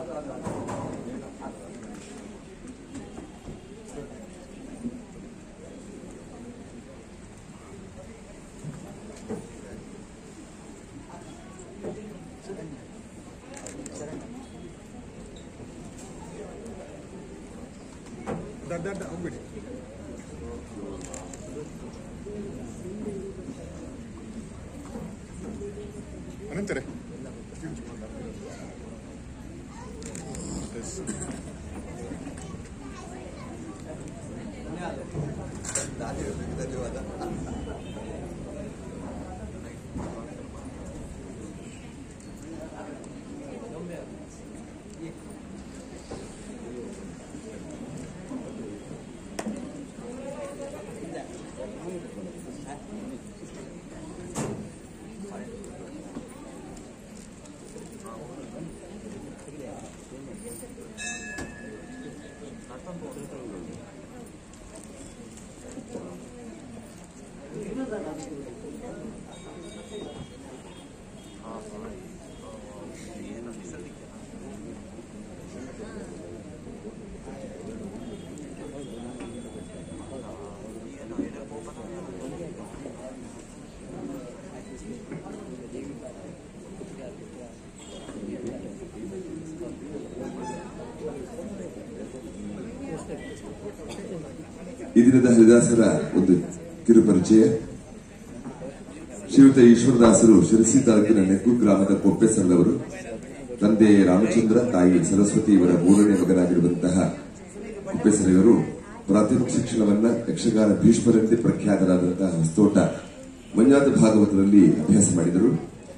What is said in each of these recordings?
ದಡ್ಡ ದಡ್ಡ ಹೋಗ್ಬಿಡಿ ಅನಂತರೆ ಈ ದಿನದ ಹರಿದಾಸರ ಒಂದು ಕಿರು ಪರಿಚಯ ಶ್ರೀಯುತ ಈಶ್ವರದಾಸರು ಶಿರಸಿ ತಾಲೂಕಿನ ನೆಕ್ಕು ಗ್ರಾಮದ ಕೊಪ್ಪೆಸರದವರು ತಂದೆ ರಾಮಚಂದ್ರ ತಾಯಿ ಸರಸ್ವತಿ ಇವರ ಮೂರನೇ ಮಗನಾಗಿರುವಂತಹ ಕೊಪ್ಪೆಸರ ಇವರು ಪ್ರಾಥಮಿಕ ಶಿಕ್ಷಣವನ್ನ ಯಕ್ಷಗಾನ ಭೀಷ್ಮರೆಂದೇ ಪ್ರಖ್ಯಾತರಾದಂತಹ ಹಸ್ತೋಟ ಮಂಜಾತ ಭಾಗವತದಲ್ಲಿ ಅಭ್ಯಾಸ ಮಾಡಿದರು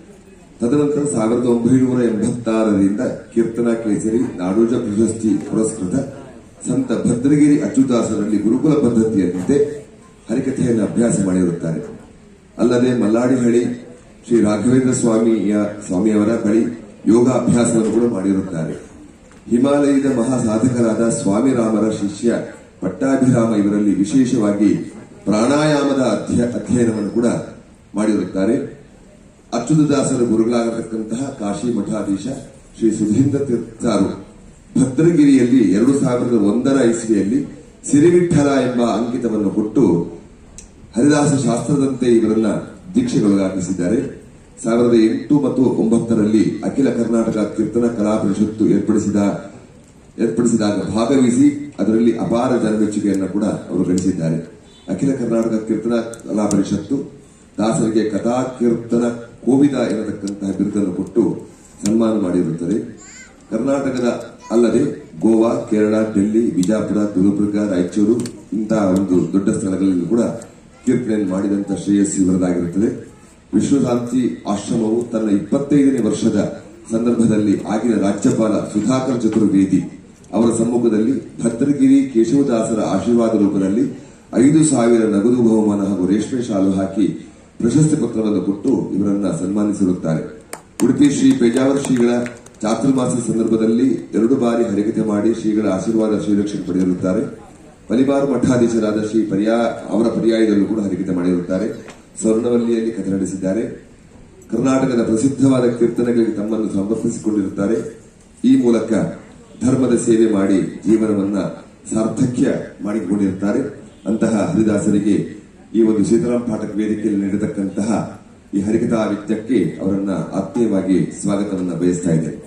ತದನಂತರ ಸಾವಿರದ ಒಂಬೈನೂರ ಎಂಬತ್ತಾರರಿಂದ ಕೀರ್ತನಾ ಕೇಸರಿ ನಾಡೋಜ ಪ್ರಶಸ್ತಿ ಪುರಸ್ಕೃತ ಸಂತ ಭದ್ರಗಿರಿ ಅಚ್ಚುದಾಸರಲ್ಲಿ ಗುರುಕುಲ ಪದ್ಧತಿಯಂತೆ ಹರಿಕಥೆಯನ್ನು ಅಭ್ಯಾಸ ಮಾಡಿರುತ್ತಾರೆ ಅಲ್ಲದೆ ಮಲ್ಲಾಡಿಹಳ್ಳಿ ಶ್ರೀ ರಾಘವೇಂದ್ರ ಸ್ವಾಮಿಯ ಸ್ವಾಮಿಯವರ ಬಳಿ ಯೋಗ ಅಭ್ಯಾಸವನ್ನು ಕೂಡ ಮಾಡಿರುತ್ತಾರೆ ಹಿಮಾಲಯದ ಮಹಾ ಸಾಧಕರಾದ ಸ್ವಾಮಿರಾಮರ ಶಿಷ್ಯ ಪಟ್ಟಾಭಿರಾಮ ಇವರಲ್ಲಿ ವಿಶೇಷವಾಗಿ ಪ್ರಾಣಾಯಾಮದ ಅಧ್ಯ- ಅಧ್ಯಯನವನ್ನು ಕೂಡ ಮಾಡಿರುತ್ತಾರೆ ಅಚ್ಯುತದಾಸರ ಗುರುಗಳಾಗತಕ್ಕಂತಹ ಕಾಶಿ ಮಠಾಧೀಶ ಶ್ರೀ ಸುಧೀಂದ್ರ ತೀರ್ಥರು ಭದ್ರಗಿರಿಯಲ್ಲಿ ಎರಡು ಸಾವಿರದ ಒಂದರ ಇಸ್ವಿಯಲ್ಲಿ ಸಿರಿವಿಠಲ ಎಂಬ ಅಂಕಿತವನ್ನು ಕೊಟ್ಟು ಹರಿದಾಸ ಶಾಸ್ತ್ರದಂತೆ ಇವರನ್ನ ದೀಕ್ಷೆಗೊಳಗಾಗಿಸಿದ್ದಾರೆ ಸಾವಿರದ ಎಂಟು ಮತ್ತು ಒಂಬತ್ತರಲ್ಲಿ ಅಖಿಲ ಕರ್ನಾಟಕ ಕೀರ್ತನ ಕಲಾ ಪರಿಷತ್ತು ಏರ್ಪಡಿಸಿದ ಏರ್ಪಡಿಸಿದಾಗ ಭಾಗವಹಿಸಿ ಅದರಲ್ಲಿ ಅಪಾರ ಜನಮೆಚ್ಚುಗೆಯನ್ನು ಕೂಡ ಅವರು ಗಳಿಸಿದ್ದಾರೆ ಅಖಿಲ ಕರ್ನಾಟಕ ಕೀರ್ತನ ಕಲಾ ಪರಿಷತ್ತು ದಾಸರಿಗೆ ಕಥಾ ಕೀರ್ತನ ಕೋವಿದ ಎನ್ನತಕ್ಕಂತಹ ಬಿರುದನ್ನು ಕೊಟ್ಟು ಸನ್ಮಾನ ಮಾಡಿರುತ್ತದೆ ಕರ್ನಾಟಕದ ಅಲ್ಲದೆ ಗೋವಾ ಕೇರಳ ಡೆಲ್ಲಿ ಬಿಜಾಪುರ ಗುಲ್ಬರ್ಗ ರಾಯಚೂರು ಇಂತಹ ಒಂದು ದೊಡ್ಡ ಸ್ಥಳಗಳಲ್ಲಿ ಕೂಡ ಕೀರ್ತನೆಯನ್ನು ಮಾಡಿದಂತ ಶ್ರೇಯಸ್ಸು ಇವರದಾಗಿರುತ್ತದೆ ವಿಶ್ವಶಾಂತಿ ಆಶ್ರಮವು ತನ್ನ ಇಪ್ಪತ್ತೈದನೇ ವರ್ಷದ ಸಂದರ್ಭದಲ್ಲಿ ಆಗಿನ ರಾಜ್ಯಪಾಲ ಸುಧಾಕರ್ ಚತುರ್ವೇದಿ ಅವರ ಸಮ್ಮುಖದಲ್ಲಿ ಭದ್ರಗಿರಿ ಕೇಶವದಾಸರ ಆಶೀರ್ವಾದ ರೂಪದಲ್ಲಿ ಐದು ಸಾವಿರ ನಗದು ಬಹುಮಾನ ಹಾಗೂ ರೇಷ್ಮೆ ಶಾಲು ಹಾಕಿ ಪ್ರಶಸ್ತಿ ಪತ್ರವನ್ನು ಕೊಟ್ಟು ಇವರನ್ನ ಸನ್ಮಾನಿಸಿರುತ್ತಾರೆ ಉಡುಪಿ ಶ್ರೀ ಪೇಜಾವರ ಶ್ರೀಗಳ ಚಾತುರ್ಮಾಸ ಸಂದರ್ಭದಲ್ಲಿ ಎರಡು ಬಾರಿ ಹರಿಕತೆ ಮಾಡಿ ಶ್ರೀಗಳ ಆಶೀರ್ವಾದ ಶ್ರೀರಕ್ಷಣೆ ಪಡೆದಿರುತ್ತಾರೆ ಬಲಿಬಾರು ಮಠಾಧೀಶರಾದ ಶ್ರೀ ಪರ್ಯಾ ಅವರ ಪರ್ಯಾಯದಲ್ಲೂ ಕೂಡ ಹರಿಕತೆ ಮಾಡಿರುತ್ತಾರೆ ಸ್ವರ್ಣವಲ್ಲಿಯಲ್ಲಿ ಕಥೆ ನಡೆಸಿದ್ದಾರೆ ಕರ್ನಾಟಕದ ಪ್ರಸಿದ್ಧವಾದ ಕೀರ್ತನೆಗಳಿಗೆ ತಮ್ಮನ್ನು ಸಮರ್ಪಿಸಿಕೊಂಡಿರುತ್ತಾರೆ ಈ ಮೂಲಕ ಧರ್ಮದ ಸೇವೆ ಮಾಡಿ ಜೀವನವನ್ನ ಸಾರ್ಥಕ್ಯ ಮಾಡಿಕೊಂಡಿರುತ್ತಾರೆ ಅಂತಹ ಹರಿದಾಸರಿಗೆ ಈ ಒಂದು ಸೀತಾರಾಮ್ ಪಾಠಕ್ ವೇದಿಕೆಯಲ್ಲಿ ನೀಡತಕ್ಕಂತಹ ಈ ಹರಿಕಥಾ ವಿದ್ಯಕ್ಕೆ ಅವರನ್ನ ಆತ್ಮೀಯವಾಗಿ ಸ್ವಾಗತವನ್ನ ಬಯಸ್ತಾ ಇದ್ದೇನೆ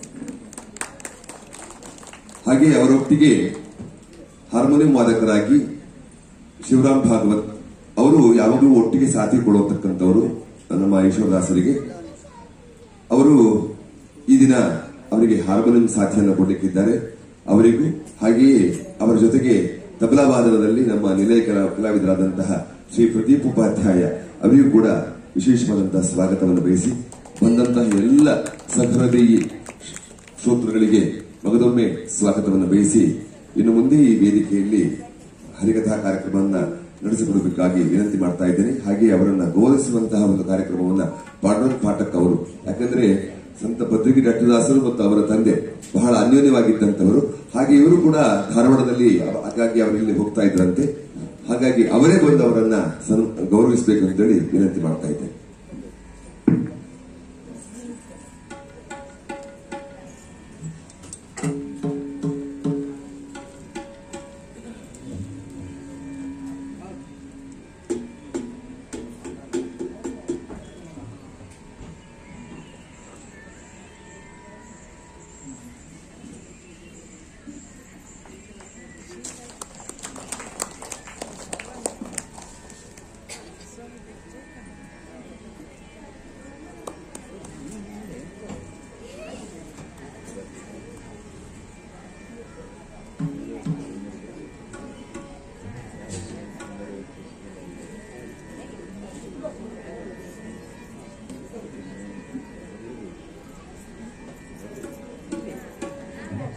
ಹಾಗೆ ಅವರೊಟ್ಟಿಗೆ ಹಾರ್ಮೋನಿಯಂ ವಾದಕರಾಗಿ ಶಿವರಾಮ್ ಭಾಗವತ್ ಅವರು ಯಾವಾಗಲೂ ಒಟ್ಟಿಗೆ ಸಾಥಿ ಕೊಡುವತಕ್ಕಂಥವರು ನಮ್ಮ ಈಶ್ವರದಾಸರಿಗೆ ಅವರು ಈ ದಿನ ಅವರಿಗೆ ಹಾರ್ಮೋನಿಯಂ ಸಾಥಿಯನ್ನು ಕೊಡಲಿಕ್ಕಿದ್ದಾರೆ ಅವರಿಗೂ ಹಾಗೆಯೇ ಅವರ ಜೊತೆಗೆ ತಬಲಾ ವಾದನದಲ್ಲಿ ನಮ್ಮ ನಿಲಯ ಕಲಾ- ಕಲಾವಿದರಾದಂತಹ ಶ್ರೀ ಪ್ರದೀಪ್ ಉಪಾಧ್ಯಾಯ ಅವರಿಗೂ ಕೂಡ ವಿಶೇಷವಾದಂತಹ ಸ್ವಾಗತವನ್ನು ಬಯಸಿ ಬಂದಂತಹ ಎಲ್ಲ ಸಹೃದಯಿ ಶ್ರೋತೃಗಳಿಗೆ ಮಗದೊಮ್ಮೆ ಸ್ವಾಗತವನ್ನು ಬಯಸಿ ಇನ್ನು ಮುಂದೆ ಈ ವೇದಿಕೆಯಲ್ಲಿ ಹರಿಕಥಾ ಕಾರ್ಯಕ್ರಮವನ್ನ ನಡೆಸಿಕೊಡಬೇಕಾಗಿ ವಿನಂತಿ ಮಾಡ್ತಾ ಇದ್ದೇನೆ ಹಾಗೆ ಅವರನ್ನ ಗೌರವಿಸುವಂತಹ ಒಂದು ಕಾರ್ಯಕ್ರಮವನ್ನ ಪಾಂಡುರಂಗ ಪಾಠಕ್ ಅವರು ಯಾಕಂದ್ರೆ ಸಂತ ಭದ್ರಗಿರಿ ಅಟ್ಟದಾಸರು ಮತ್ತು ಅವರ ತಂದೆ ಬಹಳ ಅನ್ಯೋನ್ಯವಾಗಿದ್ದಂತವರು ಹಾಗೆ ಇವರು ಕೂಡ ಧಾರವಾಡದಲ್ಲಿ ಹಾಗಾಗಿ ಅವರಲ್ಲಿ ಹೋಗ್ತಾ ಇದ್ರಂತೆ ಹಾಗಾಗಿ ಅವರೇ ಬಂದು ಅವರನ್ನ ಸನ್- ಗೌರವಿಸಬೇಕು ಅಂತೇಳಿ ವಿನಂತಿ ಮಾಡ್ತಾ ಇದ್ದೇನೆ Thank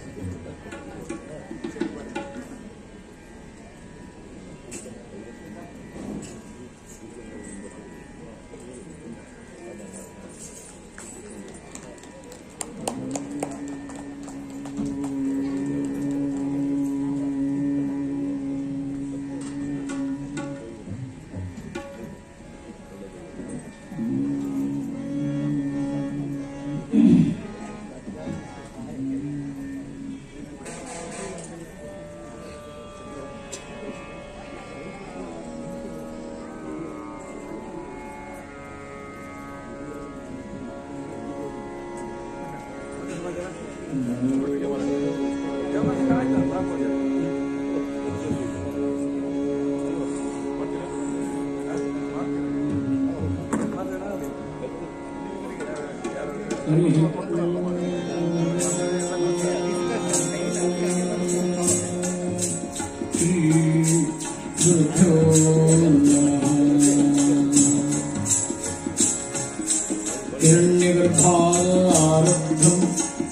हिरण्यगर्भारब्धम्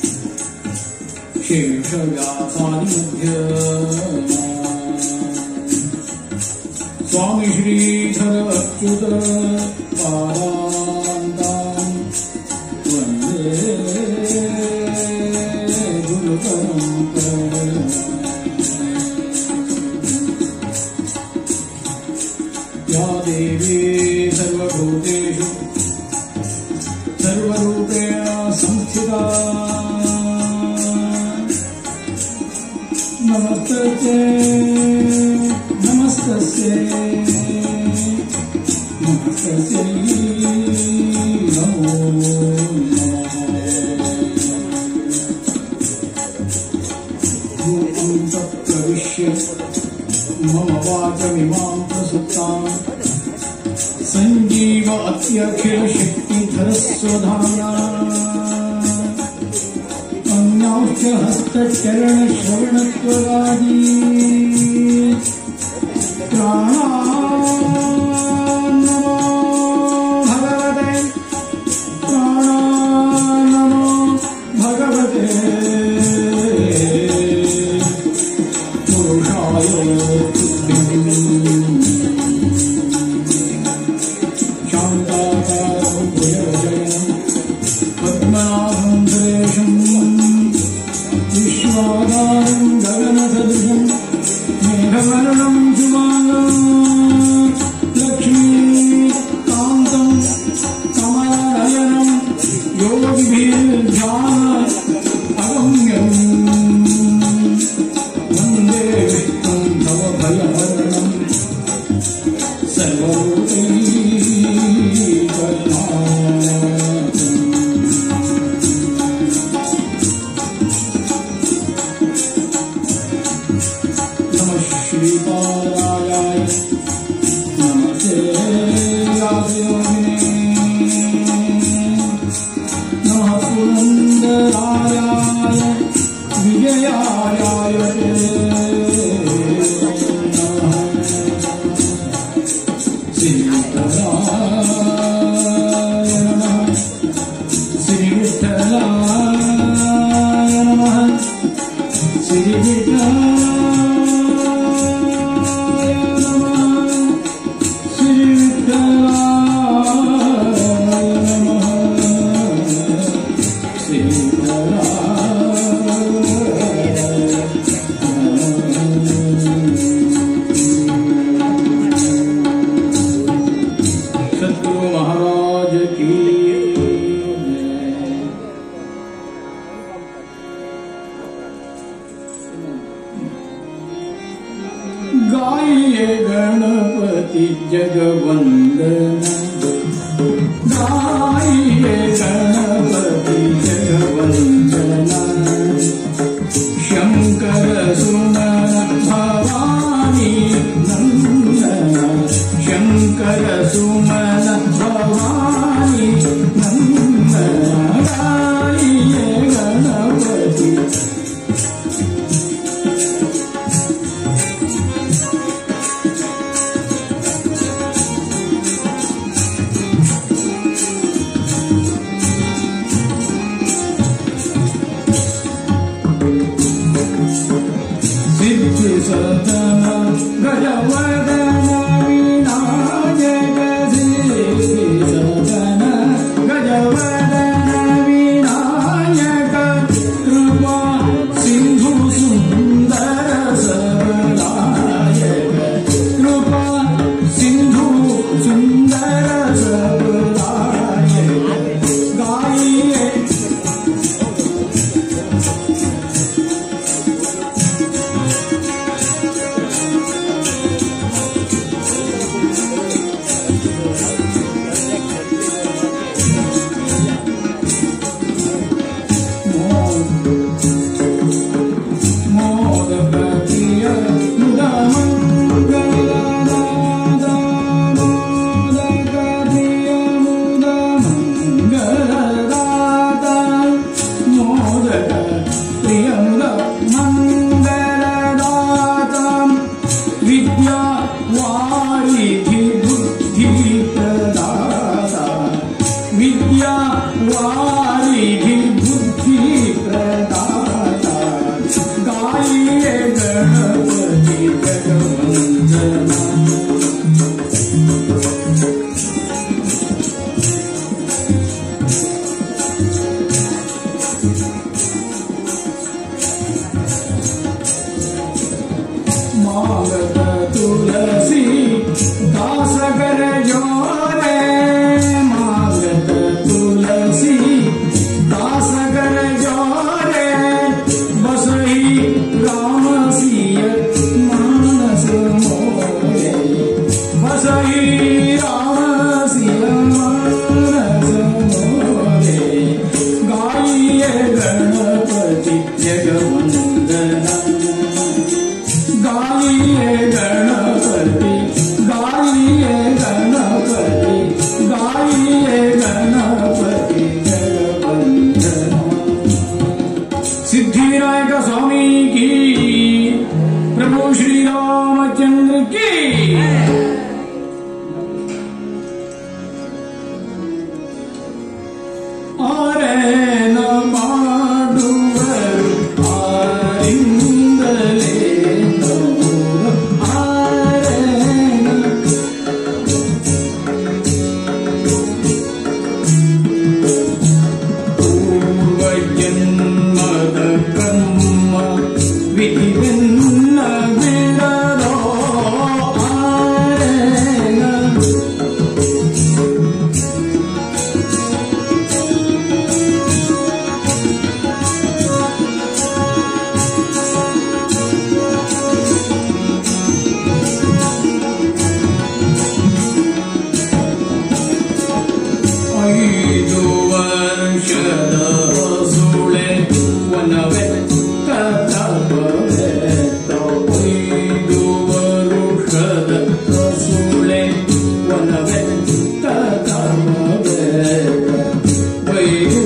शेषव्यासादिमध्य स्वामी श्रीधर अच्युत पादान्ताम् वन्दे गुरुपरम्परा या देवी सर्वभूतेषु सर्वरूपेण संस्थिता नमस्तस्यै नमस्तस्यै नमस्तस्यै नमो नमः प्रविश्य मम वाचमिमां प्रसुप्ताम् सञ्जीव अत्यखिल शक्तिधरस्वधाना अन्याश्च हस्तचरणश्रवणत्वगादी प्राणान्नमो भगवते प्राणान्नमो भगवते पुरुषाय तुभ्यम् शान्ताकारं भुजगजयनं पद्मनाभं सुरेशं विश्वाधारं गगनसदृशं मेघवर्णं सुमानं लक्ष्मीकान्तं कमलनयनं योगिभिर्ध्यान अगम्यम् वन्दे विष्णुं तव भयहरणम् नमः श्रीपादाय नमस्ते यादयोगिने नमः पुरन्दराय विजयाय नमः श्रीविठ्ठलाय नमः श्रीविठ्ठलाय नमः श्रीविठ्ठलाय नमः श्रीविठ्ठलाय नमः सतगुरु महाराज की गाइए गणपति जगवंदन गाइए गणपति जगवंदन शंकर सुमन भवानी नंदन शंकर सुमन भवानी नंदन गाइए गणपति ಸದನ ಗಜವದನ ವಿನಾಯಕ ಸಿದ್ಧಿ ಸದನ ಗಜವದನ ವಿನಾಯಕ ಕೃಪಾ ಸಿಂಧು ಸುಂದರ ಸಬಲಾಯಕ ಕೃಪಾ ಸಿಂಧು ಸುಂದರ ಸಬಲಾಯಕ ಗಾಯಿಯೇ ಮೋದಕಪ್ರಿಯ ಮುದ ಮಂಗಳನಾದ ಮೋದಕಪ್ರಿಯ ಮುದ ಮಂಗಳದಾತ ಮೋದಕ ಪ್ರಿಯ ಮುದ ಮಂಗಳದಾತ ವಿದ್ಯಾ ವಾರಿಧಿ ಬುದ್ಧಿ ಪ್ರದಾತ ವಿದ್ಯಾ ವಾರಿಧಿ ಬುದ್ಧಿ ಪ್ರದಾತ ಗಾಯಿಯೇ ಗಣಪತಿ ಜಗವಂದನ ಮಾಗದ ತುಳಸಿ ದಾಸಗರ ಜೋರೆ ಮಾಗದ ತುಳಸಿ ದಾಸಗರ ಜೋರೆ ಬಸೈ ರಾಮಸಿಯ ಮಾನಸ ಮೋರೆ ಬಸೈ ರಾಮಸಿಯ ಮಾನಸ ಮೋರೆ ಗಾಯಿಯ ಗಣಪತಿ ಜಗವಂದನ ಗಾಳಿಯೇ ಗಣಪತಿ ಗಾಳಿಯೇ ಗಣಪತಿ ಗಾಳಿಯೇ ಗಣಪತಿ ಜಗವಂದನ ಸಿದ್ಧಿವಿನಾಯಕ ಸ್ವಾಮಿ ಕಿ ಪ್ರಭು ಶ್ರೀರಾಮಚಂದ್ರ ಕಿ ಆರೇನ ಮಾಡುವರು ಆರಿಂದಲೇ ನಮೋ ಆರೇನ ಪೂರ್ವಜನ್ಮದ ಕರ್ಮ ವಿಧಿವೆನ್ನ ಬಿಡದೋ ಆರೇನ ಐದು ವರ್ಷದ ಸುಳೆ ವನವೆ ಕಥಪವೆ ಐದು ವರುಷದ ಸುಳೆ ವನವೆ ಕಥಪವೆ ವೈರು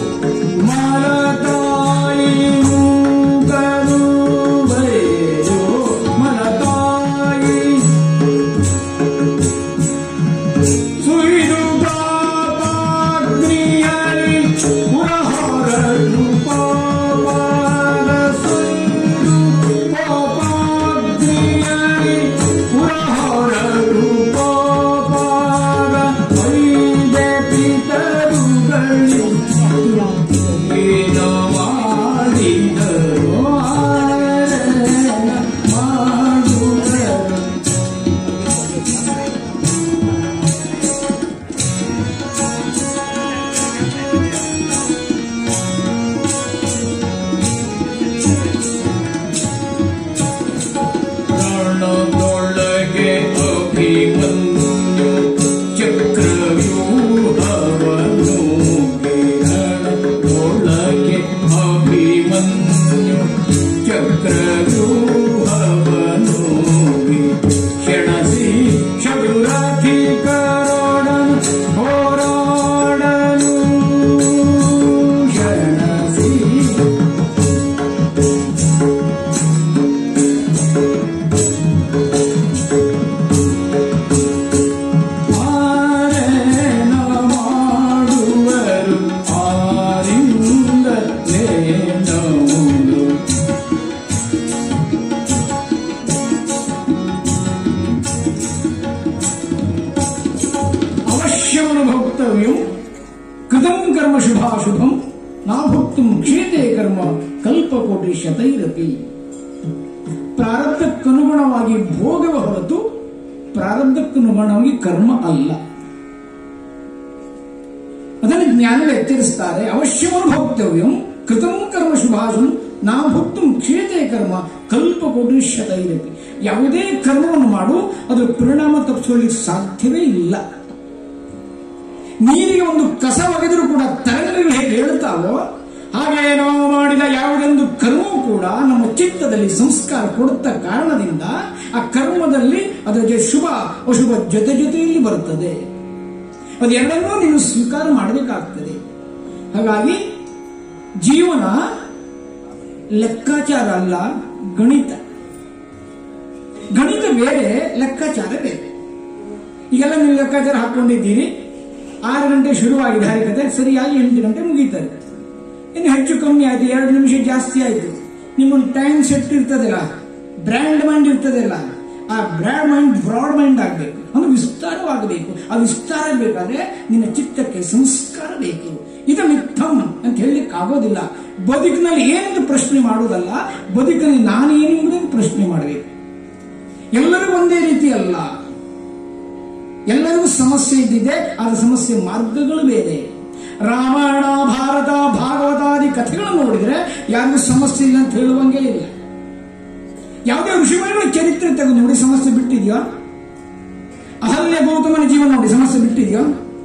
ಮರತಾಯಿ ಕರು ವೈರು ಮರತಾಯಿ ಸುಯ್ದು ಪಾಪಾಗ್ನಿಯಲಿ ಪುರಹೊರಡು ಪಾಪಾದ ಸುಯ್ದು ಪಾಪಾಗ್ನಿಯಲಿ ಪುರಹೊರಡು ಪಾಪಾದ ಐದೆ ಪಿತರುಗಳು ಏನು ಮಾಡಿದರು ಆರನ ಮಾಡುವರು ಪ್ರಾಣದೊಳಗೆ ಅಭಿಮನ್ಯು ಚಕ್ರವ್ಯೂಹವನು ಕಿರಣದೊಳಗೆ ಅಭಿಮನ್ಯು ಚಕ್ರವ್ಯೂಹವನು ಕ್ಷಣಸಿ ಶಬುರಥಿ ಕರೋಡನು ಹೋರಾಡನು ಶರಣಸಿ ಆರೇನ ಮಾಡುವರು ಆರಿಂದ ನೇನವುದು ಕಲ್ಪಕೋಟಿ ಶತೈರಪಿ ಪ್ರಾರಬ್ಧಕ್ಕನುಗುಣವಾಗಿ ಭೋಗವ ಹೊರತು ಪ್ರಾರಬ್ಧಕ್ಕನುಗುಣವಾಗಿ ಕರ್ಮ ಅಲ್ಲ ಅದನ್ನು ಜ್ಞಾನವೇ ಎಚ್ಚರಿಸ್ತಾರೆ ಅವಶ್ಯವನ್ನು ಭೋಕ್ತವ್ಯಂ ಕೃತಂ ಕರ್ಮ ಶುಭಾಶಂ ನಾ ಭಕ್ತು ಕ್ಷೇತೆ ಕರ್ಮ ಕಲ್ಪಕೋಟಿ ಶತೈರಪಿ ಯಾವುದೇ ಕರ್ಮವನ್ನು ಮಾಡು ಅದರ ಪರಿಣಾಮ ತಪ್ಪಿಸಲಿಕ್ಕೆ ಸಾಧ್ಯವೇ ಇಲ್ಲ ನೀರಿಗೆ ಒಂದು ಕಸ ಒಗೆದರೂ ಕೂಡ ತರಂಗಗಳು ಹೇಗೆ ಹೇಳುತ್ತಾವೋ ಹಾಗೆ ನಾವು ಮಾಡಿದ ಯಾವುದೊಂದು ಕರ್ಮವೂ ಕೂಡ ನಮ್ಮ ಚಿತ್ತದಲ್ಲಿ ಸಂಸ್ಕಾರ ಕೊಡುತ್ತ ಕಾರಣದಿಂದ ಆ ಕರ್ಮದಲ್ಲಿ ಅದರ ಜೊತೆ ಶುಭ ಅಶುಭ ಜೊತೆ ಜೊತೆಯಲ್ಲಿ ಬರುತ್ತದೆ ಅದೆರಡನ್ನೂ ನೀನು ಸ್ವೀಕಾರ ಮಾಡಬೇಕಾಗ್ತದೆ ಹಾಗಾಗಿ ಜೀವನ ಲೆಕ್ಕಾಚಾರ ಅಲ್ಲ ಗಣಿತ ಗಣಿತ ಬೇರೆ ಲೆಕ್ಕಾಚಾರ ಬೇರೆ ಈಗೆಲ್ಲ ನೀವು ಲೆಕ್ಕಾಚಾರ ಹಾಕೊಂಡಿದ್ದೀರಿ ಆರು ಗಂಟೆ ಶುರುವಾಗಿದೆ ಹರಿಕತೆ ಸರಿಯಾಗಿ ಎಂಟು ಗಂಟೆ ಮುಗೀತಾರೆ ಇನ್ನು ಹೆಚ್ಚು ಕಮ್ಮಿ ಆಯ್ತು ಎರಡು ನಿಮಿಷ ಜಾಸ್ತಿ ಆಯ್ತು ನಿಮ್ಮೊಂದು ಟೈಮ್ ಸೆಟ್ ಇರ್ತದಲ್ಲ ಬ್ರ್ಯಾಂಡ್ ಮೈಂಡ್ ಇರ್ತದಲ್ಲ ಆ ಬ್ರ್ಯಾಂಡ್ ಮೈಂಡ್ ಬ್ರಾಡ್ ಮೈಂಡ್ ಆಗಬೇಕು ಅದು ವಿಸ್ತಾರವಾಗಬೇಕು ಆ ವಿಸ್ತಾರ ಬೇಕಾದ್ರೆ ನಿನ್ನ ಚಿತ್ತಕ್ಕೆ ಸಂಸ್ಕಾರ ಬೇಕು ಇದು ಮಿಥಂ ಅಂತ ಹೇಳಲಿಕ್ಕೆ ಆಗೋದಿಲ್ಲ ಬದುಕಿನಲ್ಲಿ ಏನೆಂದು ಪ್ರಶ್ನೆ ಮಾಡುವುದಲ್ಲ ಬದುಕಿನಲ್ಲಿ ನಾನೇನು ಎಂಬುದನ್ನು ಪ್ರಶ್ನೆ ಮಾಡಬೇಕು ಎಲ್ಲರೂ ಒಂದೇ ರೀತಿ ಅಲ್ಲ ಎಲ್ಲರಿಗೂ ಸಮಸ್ಯೆ ಇದ್ದಿದೆ ಆದ ಸಮಸ್ಯೆ ಮಾರ್ಗಗಳು ಬೇರೆ ರಾಮಾಯಣ ಭಾರತ ಭಾಗವತಾದಿ ಕಥೆಗಳನ್ನು ನೋಡಿದ್ರೆ ಯಾರಿಗೂ ಸಮಸ್ಯೆ ಇಲ್ಲ ಅಂತ ಹೇಳುವಂಗೆ ಇಲ್ಲ ಯಾವುದೇ ಋಷಿಮುನಿಗಳ ಚರಿತ್ರೆ ತೆಗೆದು ನೋಡಿ ಸಮಸ್ಯೆ ಬಿಟ್ಟಿದ್ಯಾ ಅಹಲ್ಯ ಗೌತಮನ ಜೀವನ ನೋಡಿ ಸಮಸ್ಯೆ ಬಿಟ್ಟಿದ್ಯಾ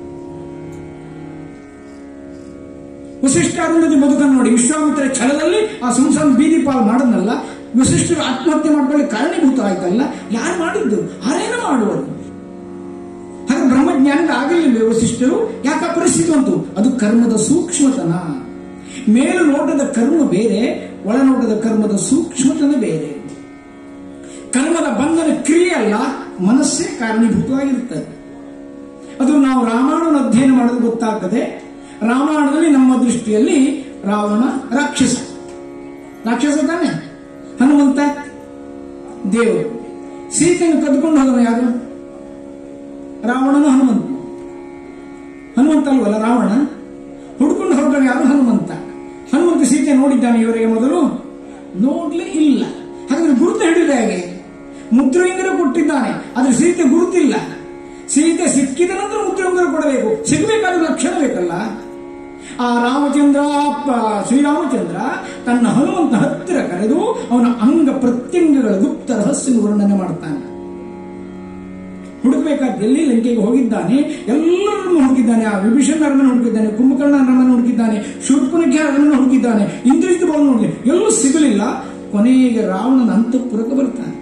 ವಸಿಷ್ಠಾರುಂಧತಿ ಬದುಕನ್ನು ನೋಡಿ ವಿಶ್ವಾಮಿತ್ರ ಛಲದಲ್ಲಿ ಆ ಸಂಸಾರ ಬೀದಿ ಪಾಲು ಮಾಡದ್ನಲ್ಲ ವಸಿಷ್ಠರು ಆತ್ಮಹತ್ಯೆ ಮಾಡ್ಕೊಳ್ಳಿ ಕಾರಣೀಭೂತ ಆಯ್ತಲ್ಲ ಯಾರು ಮಾಡಿದ್ದು ಆರೇನ ಮಾಡುವರು ಹಾಗೆ ಬ್ರಹ್ಮಜ್ಞಾನದ ಆಗಲಿಲ್ಲ ವಸಿಷ್ಠರು ಯಾಕ ಪರಿಸ್ಥಿತಿ ಬಂತು ಅದು ಕರ್ಮದ ಸೂಕ್ಷ್ಮತನ ಮೇಲು ನೋಟದ ಕರ್ಮ ಬೇರೆ ಒಳನೋಟದ ಕರ್ಮದ ಸೂಕ್ಷ್ಮತನ ಬೇರೆ ಕರ್ಮದ ಬಂಧನ ಕ್ರಿಯೆ ಅಲ್ಲ ಮನಸ್ಸೇ ಕಾರಣೀಭೂತವಾಗಿರುತ್ತದೆ ಅದು ನಾವು ರಾಮಾಯಣ ಅಧ್ಯಯನ ಮಾಡೋದು ಗೊತ್ತಾಗ್ತದೆ ರಾಮಾಯಣದಲ್ಲಿ ನಮ್ಮ ದೃಷ್ಟಿಯಲ್ಲಿ ರಾವಣ ರಾಕ್ಷಸ ರಾಕ್ಷಸ ತಾನೆ ಹನುಮಂತ ದೇವರು ಸೀತೆಯನ್ನು ಕದ್ಕೊಂಡು ಹೋದವ ಯಾರು ರಾವಣನು ಹನುಮಂತ ಹನುಮಂತ ಅಲ್ವಲ್ಲ ರಾವಣ ಹುಡ್ಕೊಂಡು ಹೊರಟವ ಯಾರು ಹನುಮಂತ ಹನುಮಂತ ಸೀತೆ ನೋಡಿದ್ದಾನೆ ಇವರಿಗೆ ಮೊದಲು ನೋಡ್ಲೇ ಇಲ್ಲ ಹಾಗಾದ್ರೆ ಗುರುತು ಹಿಡಿದ ಹೇಗೆ ಮುದ್ರೆಯಿಂದಲೂ ಕೊಟ್ಟಿದ್ದಾನೆ ಆದ್ರೆ ಸೀತೆ ಗುರುತಿಲ್ಲ ಸೀತೆ ಸಿಕ್ಕಿದ ನಂತರ ಮುದ್ರೆಯಿಂದಲೂ ಕೊಡಬೇಕು ಸಿಗಬೇಕಾದ ಲಕ್ಷಣ ಬೇಕಲ್ಲ ಆ ರಾಮಚಂದ್ರ ಪ- ಶ್ರೀರಾಮಚಂದ್ರ ತನ್ನ ಹನುಮಂತ ಹತ್ತಿರ ಕರೆದು ಅವನ ಅಂಗ ಪ್ರತ್ಯಂಗಗಳ ಗುಪ್ತ ರಹಸ್ಯ ವರ್ಣನೆ ಮಾಡ್ತಾನೆ ಹುಡುಕಬೇಕಾದ ಎಲ್ಲಿ ಲಂಕೆಗೆ ಹೋಗಿದ್ದಾನೆ ಎಲ್ಲರನ್ನು ಹುಡುಕಿದ್ದಾನೆ ಆ ವಿಭೀಷಣ ಅರಮನೆ ಹುಡುಕಿದ್ದಾನೆ ಕುಂಭಕರ್ಣ ಅರಮನೆ ಹುಡುಕಿದ್ದಾನೆ ಶೂರ್ಪನಖಿ ಅರಮನೆ ಹುಡುಕಿದ್ದಾನೆ ಇಂದ್ರಿತ ಭವನ ನೋಡಿ ಎಲ್ಲೂ ಸಿಗಲಿಲ್ಲ ಕೊನೆಗೆ ರಾವಣನ ಅಂತಃಪುರಕ್ಕೆ ಬರ್ತಾನೆ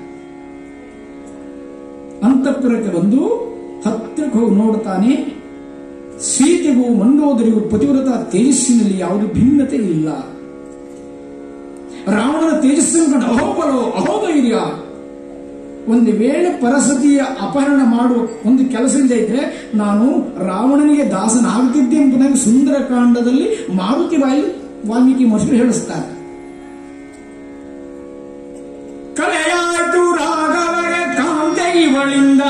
ಅಂತಃಪುರಕ್ಕೆ ಬಂದು ಹತ್ತಿರಕ್ಕೆ ಹೋಗಿ ನೋಡ್ತಾನೆ ಸೀತೆಗೂ ಮಂಡೋದರಿಗೂ ಪತಿವ್ರತ ತೇಜಸ್ಸಿನಲ್ಲಿ ಯಾವುದು ಭಿನ್ನತೆ ಇಲ್ಲ ರಾವಣನ ತೇಜಸ್ಸನ್ನು ಕಂಡು ಅಹೋಬಲೋ ಅಹೋಧೈರ್ಯ ಒಂದು ವೇಳೆ ಪರಸತಿಯ ಅಪಹರಣ ಮಾಡುವ ಒಂದು ಕೆಲಸ ಇಲ್ಲದೆ ಇದ್ರೆ ನಾನು ರಾವಣನಿಗೆ ದಾಸನಾಗುತ್ತಿದ್ದೆ ಎಂಬುದಾಗಿ ಸುಂದರಕಾಂಡದಲ್ಲಿ ಮಾರುತಿ ಬಾಯಿ ವಾಲ್ಮೀಕಿ ಮಹರ್ಷಿ ಹೇಳಿಸ್ತಾರೆ ಕಲೆಯಾಯ್ತು ರಾಘವಗೆ ಕಾಂತೆ ಇವಳಿಂದ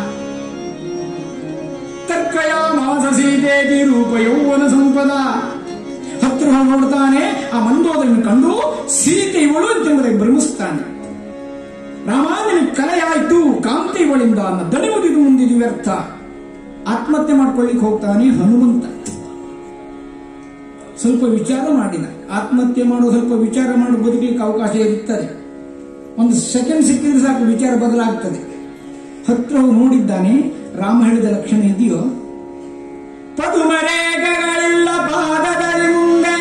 ತರ್ಕಯ ಮಾಸ ಸೀತೇತಿ ರೂಪ ಯೌವನ ಸಂಪದ ಹತ್ರ ಹೋಗಿ ನೋಡ್ತಾನೆ ಆ ಮಂದೋದರನ್ನು ಕಂಡು ಸೀತೆ ಇವಳು ಅಂತ ಎಂಬುದಾಗಿ ಭ್ರಮಿಸ್ತಾನೆ ರಾಮ ನಿನಗೆ ಕಲೆಯಾಯ್ತು ಕಾಂತಿ ಇವಳಿಂದ ಅನ್ನ ದಣಿವುದಿದು ಮುಂದಿದು ವ್ಯರ್ಥ ಆತ್ಮಹತ್ಯೆ ಮಾಡ್ಕೊಳ್ಳಿಕ್ಕೆ ಹೋಗ್ತಾನೆ ಹನುಮಂತ ಸ್ವಲ್ಪ ವಿಚಾರ ಮಾಡಿದ ಆತ್ಮಹತ್ಯೆ ಮಾಡೋ ಸ್ವಲ್ಪ ವಿಚಾರ ಮಾಡಿ ಬದುಕಲಿಕ್ಕೆ ಅವಕಾಶ ಇರುತ್ತದೆ ಒಂದು ಸೆಕೆಂಡ್ ಸಿಕ್ಕಿದ್ರೆ ಸಾಕು ವಿಚಾರ ಬದಲಾಗ್ತದೆ ಹತ್ರ ಹೋಗಿ ನೋಡಿದ್ದಾನೆ ರಾಮ ಹೇಳಿದ ಲಕ್ಷಣ ಇದೆಯೋ ಪದುಮರೇಖೆಗಳಿಲ್ಲ ಪಾದದಲ್ಲಿ ಮುಂದೆ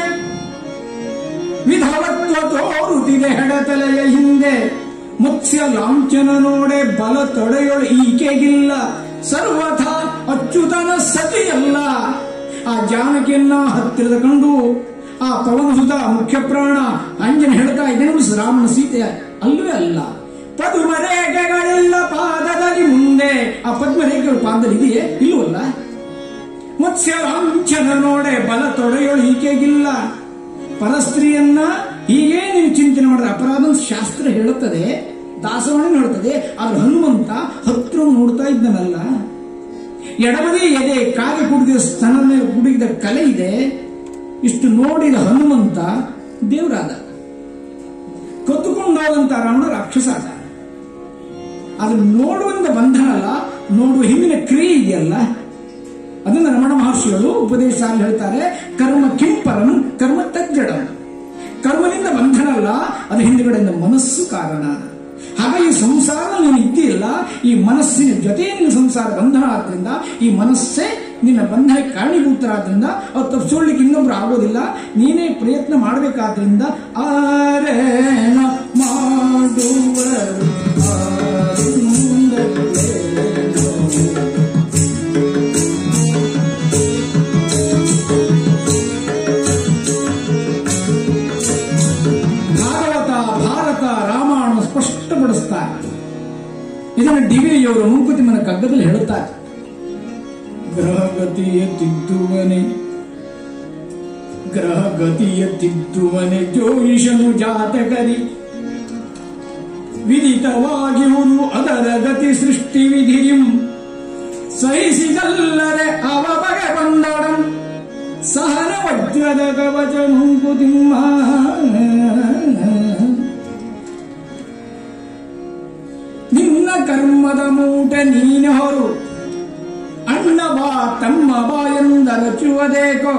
ವಿಧವತ್ವ ತೋರುತ್ತಿದೆ ಹೆಡತಲೆಯ ಹಿಂದೆ ಮತ್ಸ್ಯ ಲಾಂಛನ ನೋಡೆ ಬಲ ತೊಡೆಯೊಳು ಈಕೆಗಿಲ್ಲ ಸರ್ವಥ ಅಚ್ಯುತನ ಸತಿಯಲ್ಲ ಆ ಜಾನಕಿಯನ್ನ ಹತ್ತಿರದ ಕಂಡು ಆ ಪವನ ಸುತ ಮುಖ್ಯ ಪ್ರಾಣ ಅಂಜನ ಹೇಳ್ತಾ ಇದ್ದೇನೆ ರಾಮನ ಸೀತೆ ಅಲ್ಲವೇ ಅಲ್ಲ ಪದ್ಮರೇಖೆಗಳೆಲ್ಲ ಪಾದದಲ್ಲಿ ಮುಂದೆ ಆ ಪದ್ಮರೇಖೆಗಳು ಪಾದದಲ್ಲಿ ಇದೆಯೇ ಇಲ್ಲವಲ್ಲ ಮತ್ಸ್ಯ ಲಾಂಛನ ನೋಡೆ ಬಲ ತೊಡೆಯೊಳು ಈಕೆಗಿಲ್ಲ ಪರಸ್ತ್ರೀಯನ್ನ ಹೀಗೆ ನೀವು ಚಿಂತನೆ ಮಾಡಿದ್ರೆ ಅಪರಾಧ ಶಾಸ್ತ್ರ ಹೇಳುತ್ತದೆ ದಾಸವಾಣಿ ಹೇಳುತ್ತದೆ ಆದ್ರೆ ಹನುಮಂತ ಹತ್ರ ನೋಡ್ತಾ ಇದ್ದನಲ್ಲ ಎಡಬದಿ ಎದೆ ಕಾಗೆ ಕುಡಿದ ಸ್ತನ ಮೇಲೆ ಕುಡಿದ ಕಲೆ ಇದೆ ಇಷ್ಟು ನೋಡಿದ ಹನುಮಂತ ದೇವರಾದ ನೋಡೋದಂತ ರಾವಣ ರಾಕ್ಷಸ ಅದ ಅದು ನೋಡುವಂತ ಬಂಧನ ಅಲ್ಲ ನೋಡುವ ಹಿಂದಿನ ಕ್ರಿಯೆ ಇದೆಯಲ್ಲ ಅದನ್ನ ರಮಣ ಮಹರ್ಷಿಗಳು ಉಪದೇಶ ಹೇಳ್ತಾರೆ ಕರ್ಮ ಕಿಂಪರಂ ಕರ್ಮ ತಜ್ಜಡಂ ಕರ್ಮದಿಂದ ಬಂಧನ ಅಲ್ಲ ಅದು ಹಿಂದುಗಡೆಯಿಂದ ಮನಸ್ಸು ಕಾರಣ ಹಾಗಾಗಿ ಸಂಸಾರ ನೀನು ಇದ್ದಿಲ್ಲ ಈ ಮನಸ್ಸಿನ ಜೊತೆ ನಿನ್ನ ಸಂಸಾರ ಬಂಧನ ಆದ್ರಿಂದ ಈ ಮನಸ್ಸೇ ನಿನ್ನ ಬಂಧನಕ್ಕೆ ಕಾರಣೀಭೂತರಾದ್ರಿಂದ ಅದು ತಪ್ಪಿಸೋಳ್ಲಿಕ್ಕೆ ಇನ್ನೊಬ್ರು ಆಗೋದಿಲ್ಲ ನೀನೇ ಪ್ರಯತ್ನ ಮಾಡಬೇಕಾದ್ರಿಂದ ಆರೇನ ಮಾಡುವರು ಆರಿಂದಲೇನೋ. ಭಾಗವತ ಭಾರತ ರಾಮಾಯಣ ಸ್ಪಷ್ಟಪಡಿಸ್ತಾರೆ ಇದನ್ನು ಡಿವಿಯವರು ಮುಂಕುತಿಮ್ಮನ ಕಗ್ಗದಲ್ಲಿ ಹೇಳುತ್ತಾರೆ ಗ್ರಹಗತಿಯ ತಿದ್ದುವನೆ ಗ್ರಹಗತಿಯ ತಿದ್ದುವನೆ ಜೋಯಿಷನು ಜಾತಕರಿ ವಿದಿತವಾಗಿರುವುದು ಅದರ ಗತಿ ಸೃಷ್ಟಿ ವಿಧಿಯಂ ಸಹಿಸಿದಲ್ಲರೆ ಅವ ಬಗೆ ಬಂದಡಂ ಸಹನ ವಜ್ರದ ಕವಚ ಮುಂಕುತಿಮ್ಮ ನಿನ್ನ ಕರ್ಮದ ಮೂಟ ನೀನು ಹೊರು ಅಣ್ಣ ಬಾ ತಮ್ಮ ಬಾ ಎಂದರಚುವುದೇಕೋ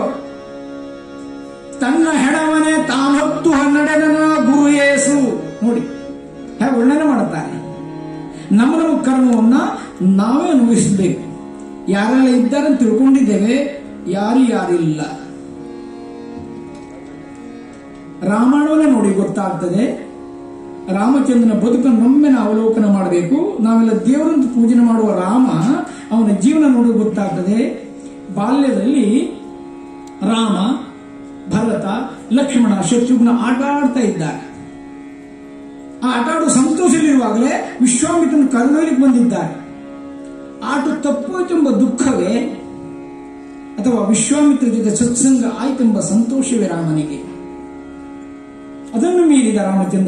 ತನ್ನ ಹೆಣವನೆ ತಾನೊತ್ತು ಹನ್ನೆರಡನ ಗುರು ಏಸು ನೋಡಿ ಹೇಗೆ ವರ್ಣನೆ ಮಾಡುತ್ತಾರೆ ನಮ್ಮ ನಮ್ಮ ಕರ್ಮವನ್ನ ನಾವೇ ಅನುಭವಿಸಬೇಕು ಯಾರೆಲ್ಲ ಇದ್ದಾರೆ ಅಂತ ತಿಳ್ಕೊಂಡಿದ್ದೇವೆ ಯಾರು ಯಾರಿಲ್ಲ ರಾಮಾಯಣವನ್ನೇ ನೋಡಿ ಗೊತ್ತಾಗ್ತದೆ ರಾಮಚಂದ್ರನ ಬದುಕನ್ನು ಒಮ್ಮೆ ನಾವು ಅವಲೋಕನ ಮಾಡಬೇಕು ನಾವೆಲ್ಲ ದೇವರಂತ ಪೂಜನೆ ಮಾಡುವ ರಾಮ ಅವನ ಜೀವನ ನೋಡಿ ಗೊತ್ತಾಗ್ತದೆ ಬಾಲ್ಯದಲ್ಲಿ ರಾಮ ಭರತ ಲಕ್ಷ್ಮಣ ಶತ್ರುಘ್ನ ಆಟ ಆಡ್ತಾ ಇದ್ದಾರೆ ಆ ಆಟ ಆಡುವ ಸಂತೋಷದಲ್ಲಿರುವಾಗಲೇ ವಿಶ್ವಾಮಿತ್ರನ ಕರೆದೊಯ್ಲಿಕ್ಕೆ ಬಂದಿದ್ದಾರೆ ಆಟ ತಪ್ಪೋಯ್ತೆಂಬ ದುಃಖವೇ ಅಥವಾ ವಿಶ್ವಾಮಿತ್ರ ಜೊತೆ ಸತ್ಸಂಗ ಆಯ್ತೆಂಬ ಸಂತೋಷವೇ ರಾಮನಿಗೆ ಅದನ್ನು ಮೀರಿದ ರಾಮಚಂದ್ರ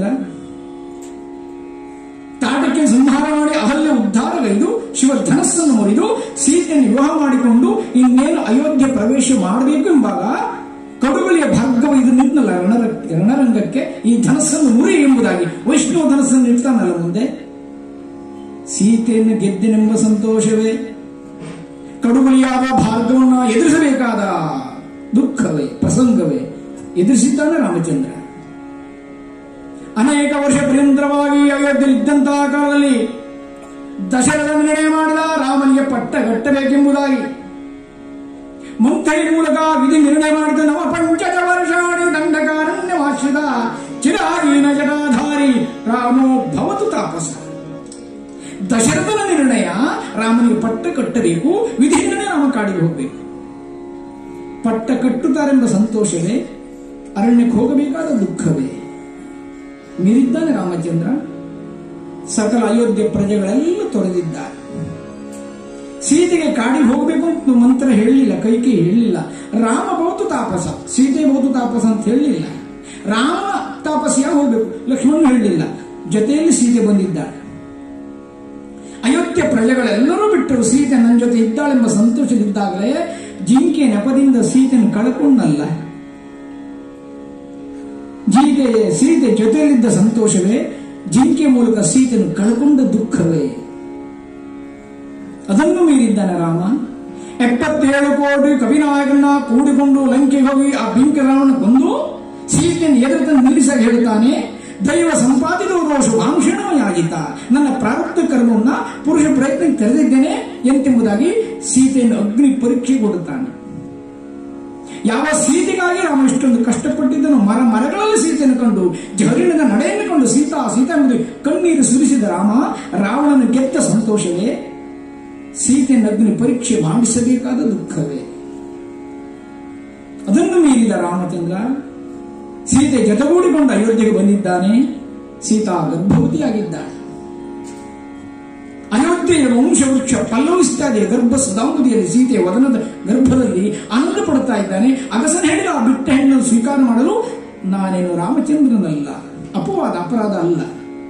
ತಾಟಕ್ಕೆ ಸಂಹಾರ ಮಾಡಿ ಅಹಲ್ಯ ಉದ್ಧಾರಗೈದು ಶಿವ ಧನಸ್ಸನ್ನು ಮುರಿದು ಸೀತೆಯನ್ನು ವಿವಾಹ ಮಾಡಿಕೊಂಡು ಇನ್ನೇನು ಅಯೋಧ್ಯೆ ಪ್ರವೇಶ ಮಾಡಬೇಕು ಎಂಬಾಗ ಕಡುಬಳಿಯ ಭಾಗವ ಇದು ನಿಂತಲ್ಲ ರಣರ ರಣರಂಗಕ್ಕೆ ಈ ಧನಸ್ಸನ್ನು ಮುರಿ ಎಂಬುದಾಗಿ ವೈಷ್ಣವ ಧನಸ್ಸನ್ನು ಇಡ್ತಾನಲ್ಲ ಮುಂದೆ ಸೀತೆಯನ್ನು ಗೆದ್ದೆನೆಂಬ ಸಂತೋಷವೇ ಕಡುಬಲಿಯಾದ ಭಾರ್ಗವನ್ನ ಎದುರಿಸಬೇಕಾದ ದುಃಖವೇ ಪ್ರಸಂಗವೇ ಎದುರಿಸಿದ್ದಾನೆ ರಾಮಚಂದ್ರ ಅನೇಕ ವರ್ಷ ಪರ್ಯಂತರವಾಗಿ ಅಯೋಧ್ಯೆಯಲ್ಲಿದ್ದಂತಹ ಕಾಲದಲ್ಲಿ ದಶರಥ ನಿರ್ಣಯ ಮಾಡಿದ ರಾಮನಿಗೆ ಪಟ್ಟ ಕಟ್ಟಬೇಕೆಂಬುದಾಗಿ ಮುಂತೈ ಮೂಲಕ ವಿಧಿ ನಿರ್ಣಯ ಮಾಡಿದ ನವ ಪಂಚದ ವರ್ಷಾಣಿ ದಂಡಕಾರಣ್ಯವಾಶ್ರಿತ ಚಿರಾಗೀನ ಜಟಾಧಾರಿ ರಾಮೋ ಭವತು ತಾಪಸ ದಶರಥನ ನಿರ್ಣಯ ರಾಮನಿಗೆ ಪಟ್ಟ ಕಟ್ಟಬೇಕು ವಿಧಿ ನಿರ್ಣಯ ರಾಮ ಕಾಡಿಗೆ ಹೋಗಬೇಕು ಪಟ್ಟ ಕಟ್ಟುತ್ತಾರೆಂಬ ಸಂತೋಷವೇ ಅರಣ್ಯಕ್ಕೆ ಹೋಗಬೇಕಾದ ದುಃಖವೇ ಮೀರಿದ್ದಾನೆ ರಾಮಚಂದ್ರ ಸಕಲ ಅಯೋಧ್ಯೆ ಪ್ರಜೆಗಳೆಲ್ಲ ತೊರೆದಿದ್ದಾರೆ ಸೀತೆಗೆ ಕಾಡಿಗೆ ಹೋಗಬೇಕು ಅಂತ ಮಂತ್ರ ಹೇಳಲಿಲ್ಲ ಕೈಕೆ ಹೇಳಲಿಲ್ಲ ರಾಮ ಬಹುತು ತಾಪಸ ಸೀತೆ ಬಹುತು ತಾಪಸ ಅಂತ ಹೇಳಲಿಲ್ಲ ರಾಮ ತಾಪಸಿಯಾಗಿ ಹೋಗ್ಬೇಕು ಲಕ್ಷ್ಮಣ ಹೇಳಲಿಲ್ಲ ಜೊತೆಯಲ್ಲಿ ಸೀತೆ ಬಂದಿದ್ದಾಳೆ ಅಯೋಧ್ಯೆ ಪ್ರಜೆಗಳೆಲ್ಲರೂ ಬಿಟ್ಟರು ಸೀತೆ ನನ್ನ ಜೊತೆ ಇದ್ದಾಳೆಂಬ ಸಂತೋಷದಿದ್ದಾಗಲೇ ಜಿಂಕೆ ನೆಪದಿಂದ ಸೀತೆಯನ್ನು ಕಳ್ಕೊಂಡಲ್ಲ ಜೀತೆ ಸೀತೆ ಜೊತೆಯಲ್ಲಿದ್ದ ಸಂತೋಷವೇ ಜಿಂಕೆ ಮೂಲಕ ಸೀತೆಯನ್ನು ಕಳ್ಕೊಂಡ ದುಃಖವೇ ಅದನ್ನು ಮೀರಿದ್ದಾನೆ ರಾಮ ಎಪ್ಪತ್ತೇಳು ಕೋಟಿ ಕವಿನಾಯಕನ್ನ ಕೂಡಿಕೊಂಡು ಲಂಕೆಗೆ ಹೋಗಿ ಆ ಬೆಂಕಿ ರಾವಣ ಕೊಂದು ಸೀತೆಯನ್ನು ಎದುರು ನಿಲ್ಲಿಸಾಗಿ ಹೇಳ್ತಾನೆ ದೈವ ಸಂಪಾದಿತ ರೋಷ ವಾಂಕ್ಷಣಮಯಾಗಿದ್ದ ನನ್ನ ಪ್ರಾರಬ್ಧ ಕರ್ಮವನ್ನ ಪುರುಷ ಪ್ರಯತ್ನ ತೆರೆದಿದ್ದೇನೆ ಎಂತೆಂಬುದಾಗಿ ಸೀತೆಯನ್ನು ಅಗ್ನಿ ಪರೀಕ್ಷೆ ಕೊಡುತ್ತಾನೆ ಯಾವ ಸೀತೆಗಾಗಿ ರಾಮ ಇಷ್ಟೊಂದು ಕಷ್ಟಪಟ್ಟಿದ್ದನು ಮರ ಮರಗಳಲ್ಲಿ ಸೀತೆಯನ್ನು ಕಂಡು ಜಹರಿಣದ ನಡೆಯನ್ನು ಕಂಡು ಸೀತಾ ಸೀತಾ ಎಂಬುದು ಕಣ್ಣೀರು ಸುರಿಸಿದ ರಾಮ ರಾವಣನ ಗೆದ್ದ ಸಂತೋಷವೇ ಸೀತೆಯನ್ನು ಅಗ್ನಿ ಪರೀಕ್ಷೆ ಮಾಡಿಸಬೇಕಾದ ದುಃಖವೇ ಅದನ್ನು ಮೀರಿದ ರಾಮಚಂದ್ರ ಸೀತೆ ಜೊತೆಗೂಡಿಕೊಂಡು ಅಯೋಧ್ಯೆಗೆ ಬಂದಿದ್ದಾನೆ ಸೀತಾ ಗರ್ಭವತಿಯಾಗಿದ್ದಾಳೆ ಅಯೋಧ್ಯೆಯ ವಂಶವೃಕ್ಷ ಪಲ್ಲವಿಸ್ತಾ ಇದೆ ಗರ್ಭ ಸದಾಂಬುದಿಯಲ್ಲಿ ಸೀತೆಯ ವದನದ ಗರ್ಭದಲ್ಲಿ ಆನಂದ ಪಡ್ತಾ ಇದ್ದಾನೆ ಅಗಸನ ಹೇಳಿದ ಆ ಬಿಟ್ಟ ಹೆಣ್ಣನ್ನು ಸ್ವೀಕಾರ ಮಾಡಲು ನಾನೇನು ರಾಮಚಂದ್ರನಲ್ಲ ಅಪವಾದ ಅಪರಾಧ ಅಲ್ಲ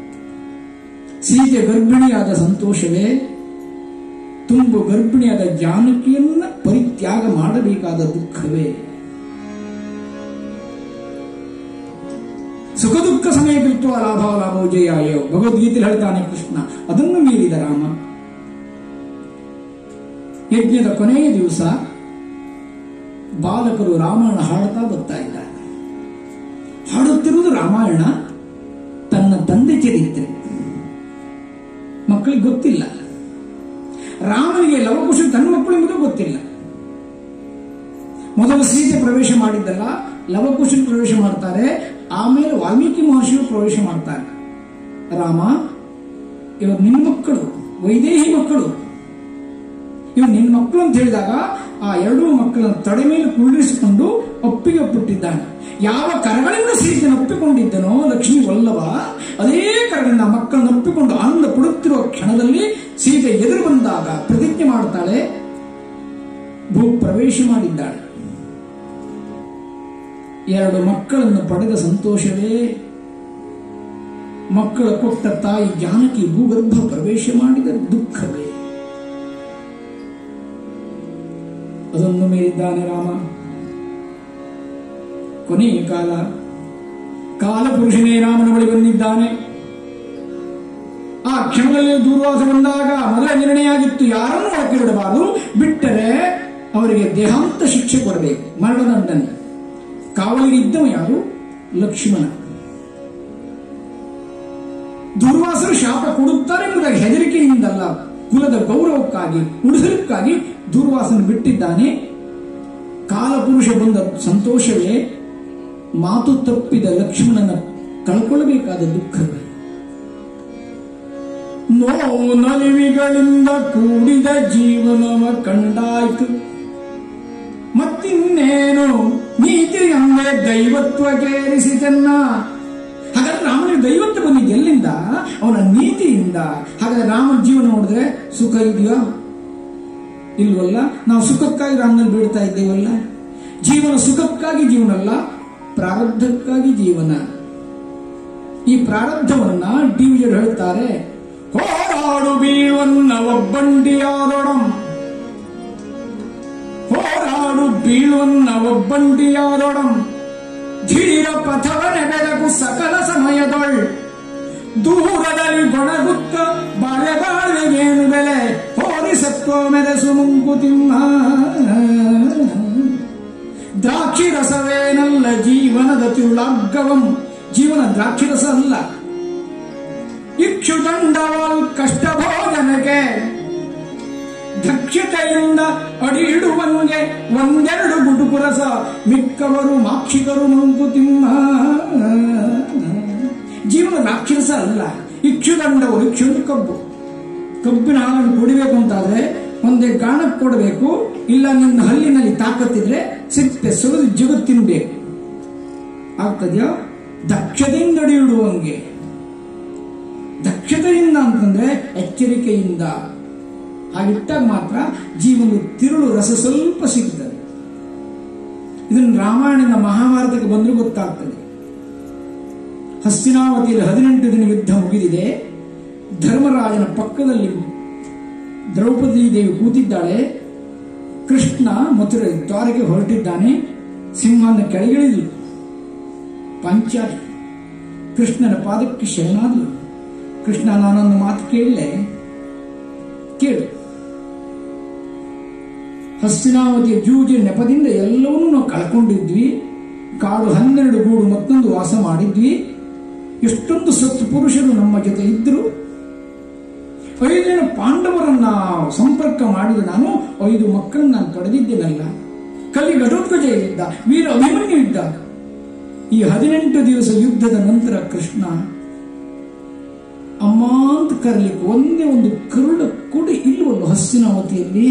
ಸೀತೆ ಗರ್ಭಿಣಿಯಾದ ಸಂತೋಷವೇ ತುಂಬು ಗರ್ಭಿಣಿಯಾದ ಜಾನಕಿಯನ್ನ ಪರಿತ್ಯಾಗ ಮಾಡಬೇಕಾದ ದುಃಖವೇ ಸುಖ ದುಃಖ ಸಮಯ ಕೃತ್ವ ಲಾಭ ಲಾಭೋ ಜಯಾಯೋ ಭಗವದ್ಗೀತೆಯಲ್ಲಿ ಹೇಳ್ತಾನೆ ಕೃಷ್ಣ ಅದನ್ನು ಮೀರಿದ ರಾಮ ಯಜ್ಞದ ಕೊನೆಯ ದಿವಸ ಬಾಲಕರು ರಾಮಾಯಣ ಹಾಡುತ್ತಾ ಬರ್ತಾ ಇದ್ದಾರೆ ಹಾಡುತ್ತಿರುವುದು ರಾಮಾಯಣ ತನ್ನ ತಂದೆ ಚರಿತ್ರೆ ಮಕ್ಕಳಿಗೆ ಗೊತ್ತಿಲ್ಲ ರಾಮನಿಗೆ ಲವಕುಶ ತನ್ನ ಮಕ್ಕಳು ಎಂಬುದು ಗೊತ್ತಿಲ್ಲ ಮೊದಲು ಸೀತೆ ಪ್ರವೇಶ ಮಾಡಿದ್ದಲ್ಲ ಲವಕುಶನ್ ಪ್ರವೇಶ ಮಾಡ್ತಾರೆ ಆಮೇಲೆ ವಾಲ್ಮೀಕಿ ಮಹರ್ಷಿಗಳು ಪ್ರವೇಶ ಮಾಡ್ತಾರೆ ರಾಮ ಇವರು ನಿನ್ನ ಮಕ್ಕಳು ವೈದೇಹಿ ಮಕ್ಕಳು ಇವರು ನಿನ್ನ ಮಕ್ಕಳು ಅಂತ ಹೇಳಿದಾಗ ಆ ಎರಡೂ ಮಕ್ಕಳನ್ನು ತೊಡೆ ಮೇಲೆ ಕುಳ್ಳಿರಿಸಿಕೊಂಡು ಒಪ್ಪಿಗೆ ಒಪ್ಪಿಟ್ಟಿದ್ದಾನೆ ಯಾವ ಕರಗಳಿಂದ ಸೀತೆಯನ್ನು ಒಪ್ಪಿಕೊಂಡಿದ್ದನೋ ಲಕ್ಷ್ಮೀ ವಲ್ಲಭ ಅದೇ ಕರಗಳಿಂದ ಆ ಮಕ್ಕಳನ್ನು ಒಪ್ಪಿಕೊಂಡು ಆನಂದ ಪಡುತ್ತಿರುವ ಕ್ಷಣದಲ್ಲಿ ಸೀತೆ ಎದುರು ಬಂದಾಗ ಪ್ರತಿಜ್ಞೆ ಮಾಡುತ್ತಾಳೆ ಭೂ ಪ್ರವೇಶ ಮಾಡಿದ್ದಾಳೆ ಎರಡು ಮಕ್ಕಳನ್ನು ಪಡೆದ ಸಂತೋಷವೇ ಮಕ್ಕಳ ಕೊಟ್ಟ ತಾಯಿ ಜಾನಕಿ ಭೂಗರ್ಭ ಪ್ರವೇಶ ಮಾಡಿದ ದುಃಖವೇ ಅದನ್ನು ಮೀರಿದ್ದಾನೆ ರಾಮ ಕೊನೆಯ ಕಾಲ ಕಾಲಪುರುಷನೇ ರಾಮನ ಬಳಿ ಬಂದಿದ್ದಾನೆ ಆ ಕ್ಷಣದಲ್ಲಿ ದೂರ್ವಾಸ ಬಂದಾಗ ಮೊದಲ ನಿರ್ಣಯ ಆಗಿತ್ತು ಯಾರನ್ನು ಒಳಕ್ಕೆ ಬಿಡಬಾರದು ಬಿಟ್ಟರೆ ಅವರಿಗೆ ದೇಹಾಂತ ಶಿಕ್ಷೆ ಕೊಡಬೇಕು ಮರಣದಂಡನೆ ಕಾವಲಿಗೆ ಇದ್ದವ ಯಾರು ಲಕ್ಷ್ಮಣ ದುರ್ವಾಸರು ಶಾಪ ಕೊಡುತ್ತಾರೆ ಎಂಬುದಾಗಿ ಹೆದರಿಕೆಯಿಂದಲ್ಲ ಕುಲದ ಗೌರವಕ್ಕಾಗಿ ಉಳಿಸಲಿಕ್ಕಾಗಿ ದುರ್ವಾಸನ ಬಿಟ್ಟಿದ್ದಾನೆ ಕಾಲಪುರುಷ ಬಂದ ಸಂತೋಷವೇ ಮಾತು ತಪ್ಪಿದ ಲಕ್ಷ್ಮಣನ ಕಳ್ಕೊಳ್ಳಬೇಕಾದ ದುಃಖವೇ ನೋವು ನಲಿವಿಗಳಿಂದ ಕೂಡಿದ ಜೀವನವ ಕಂಡಾಯ್ತು ಮತ್ತಿನ್ನೇನು ನೀತಿಯಂದೇ ದೈವತ್ವಕ್ಕೇರಿಸಿತನ್ನ ಹಾಗಾದ್ರೆ ರಾಮನಿಗೆ ದೈವತ್ವ ಬಂದಿದ್ದು ಎಲ್ಲಿಂದ ಅವನ ನೀತಿಯಿಂದ ಹಾಗಾದ್ರೆ ರಾಮನ ಜೀವನ ನೋಡಿದ್ರೆ ಸುಖ ಇದೆಯಾ ಇಲ್ವಲ್ಲ ನಾವು ಸುಖಕ್ಕಾಗಿ ರಾಮನಲ್ಲಿ ಬೀಳ್ತಾ ಇದ್ದೇವಲ್ಲ ಜೀವನ ಸುಖಕ್ಕಾಗಿ ಜೀವನ ಅಲ್ಲ ಪ್ರಾರಬ್ಧಕ್ಕಾಗಿ ಜೀವನ ಈ ಪ್ರಾರಬ್ಧವನ್ನ ಡಿವಿಜರ್ ಹೇಳ್ತಾರೆ ಹೋರಾಡು ಬೀಳುವನ್ನ ಒಬ್ಬಂಡಿಯಾದೊಡಂ ಹೋರಾಡು ಬೀಳುವನ್ನ ಒಬ್ಬಂಡಿಯಾದೊಡಂ ಧೀರ ಪಥವನೆ ಬೆಳಗು ಸಕಲ ಸಮಯದೊಳ್ ದೂರದಲ್ಲಿ ಗೊಣಗುತ್ತ ಬಾಳೆ ಬಾಳ್ವೆಗೇನು ಬೆಲೆ ಹೋರಿಸತ್ವ ಮೆರೆಸು ಮುಂಕುತಿಮ್ಮ ದ್ರಾಕ್ಷಿ ರಸವೇನಲ್ಲ ಜೀವನದ ತಿರುಳಾಗ್ಗವಂ ಜೀವನ ದ್ರಾಕ್ಷಿ ರಸ ಅಲ್ಲ ಇಕ್ಷುದಂಡವಲ್ ಕಷ್ಟ ಭೋಜನಕ್ಕೆ ದಕ್ಷತೆಯಿಂದ ಅಡಿ ಇಡುವಂಗೆ ಒಂದೆರಡು ಗುಡುಕು ರಸ ಮಿಕ್ಕವರು ಮಾಕ್ಷಿಕರು ಮಂಕುತಿಮ್ಮ ಜೀವನ ರಾಕ್ಷಸ ಅಲ್ಲ ಇಕ್ಷುದಂಡವು ಇಕ್ಷು ಅಂದ್ರೆ ಕಬ್ಬು ಕಬ್ಬಿನ ಹಾಲನ್ನು ಕುಡಿಬೇಕು ಅಂತಾದ್ರೆ ಒಂದೇ ಗಾಣಕ್ಕೆ ಕೊಡಬೇಕು ಇಲ್ಲ ನಿನ್ನ ಹಲ್ಲಿನಲ್ಲಿ ತಾಕತ್ತಿದ್ರೆ ಸಿಪ್ಪೆ ಸುರಿದು ಜಗತ್ ತಿನ್ಬೇಕು ಆಗ್ತದ್ಯಾ ದಕ್ಷತೆಯಿಂದ ಅಡಿ ಇಡುವಂಗೆ ದಕ್ಷತೆಯಿಂದ ಅಂತಂದ್ರೆ ಎಚ್ಚರಿಕೆಯಿಂದ ಹಾಗಿಟ್ಟಾಗ ಮಾತ್ರ ಜೀವನದ ತಿರುಳು ರಸ ಸ್ವಲ್ಪ ಸಿಗ್ತದೆ ಇದನ್ನು ರಾಮಾಯಣದ ಮಹಾಭಾರತಕ್ಕೆ ಬಂದ್ರೆ ಗೊತ್ತಾಗ್ತದೆ ಹಸ್ತಿನಾವತಿಯಲ್ಲಿ ಹದಿನೆಂಟು ದಿನ ಯುದ್ಧ ಮುಗಿದಿದೆ ಧರ್ಮರಾಜನ ಪಕ್ಕದಲ್ಲಿ ದ್ರೌಪದಿ ದೇವಿ ಕೂತಿದ್ದಾಳೆ ಕೃಷ್ಣ ಮಥುರೆ ದ್ವಾರಕ್ಕೆ ಹೊರಟಿದ್ದಾನೆ ಸಿಂಹನ ಕೆಳಗಿಳಿದ್ಲು ಪಂಚಾಲಿ ಕೃಷ್ಣನ ಪಾದಕ್ಕೆ ಶರಣಾದ್ಲು ಕೃಷ್ಣ ನಾನೊಂದು ಮಾತು ಕೇಳಲೆ ಕೇಳು ಹಸ್ತಿನಾವತಿಯ ಜೂಜಿನ ನೆಪದಿಂದ ಎಲ್ಲವನ್ನೂ ನಾವು ಕಳ್ಕೊಂಡಿದ್ವಿ ಕಾಡು ಹನ್ನೆರಡು ಗೂಡು ಮತ್ತೊಂದು ವಾಸ ಮಾಡಿದ್ವಿ ಎಷ್ಟೊಂದು ಸತ್ತು ಪುರುಷರು ನಮ್ಮ ಜೊತೆ ಇದ್ರು ಐದು ಜನ ಪಾಂಡವರನ್ನ ಸಂಪರ್ಕ ಮಾಡಿದ ನಾನು ಐದು ಮಕ್ಕಳನ್ನ ನಾನು ಪಡೆದಿದ್ದೇನಲ್ಲ ಕಲಿ ಘಟೋತ್ಕಜ ಇದ್ದ ವೀರ ಅಭಿಮನ್ಯು ಇದ್ದ ಈ ಹದಿನೆಂಟು ದಿವಸ ಯುದ್ಧದ ನಂತರ ಕೃಷ್ಣ ಅಮ್ಮ ಅಂತ ಕರಲಿಕ್ಕೆ ಒಂದೇ ಒಂದು ಕರುಳ ಕುಡಿ ಇಲ್ಲವಲ್ಲ ಹಸ್ತಿನಾವತಿಯಲ್ಲಿ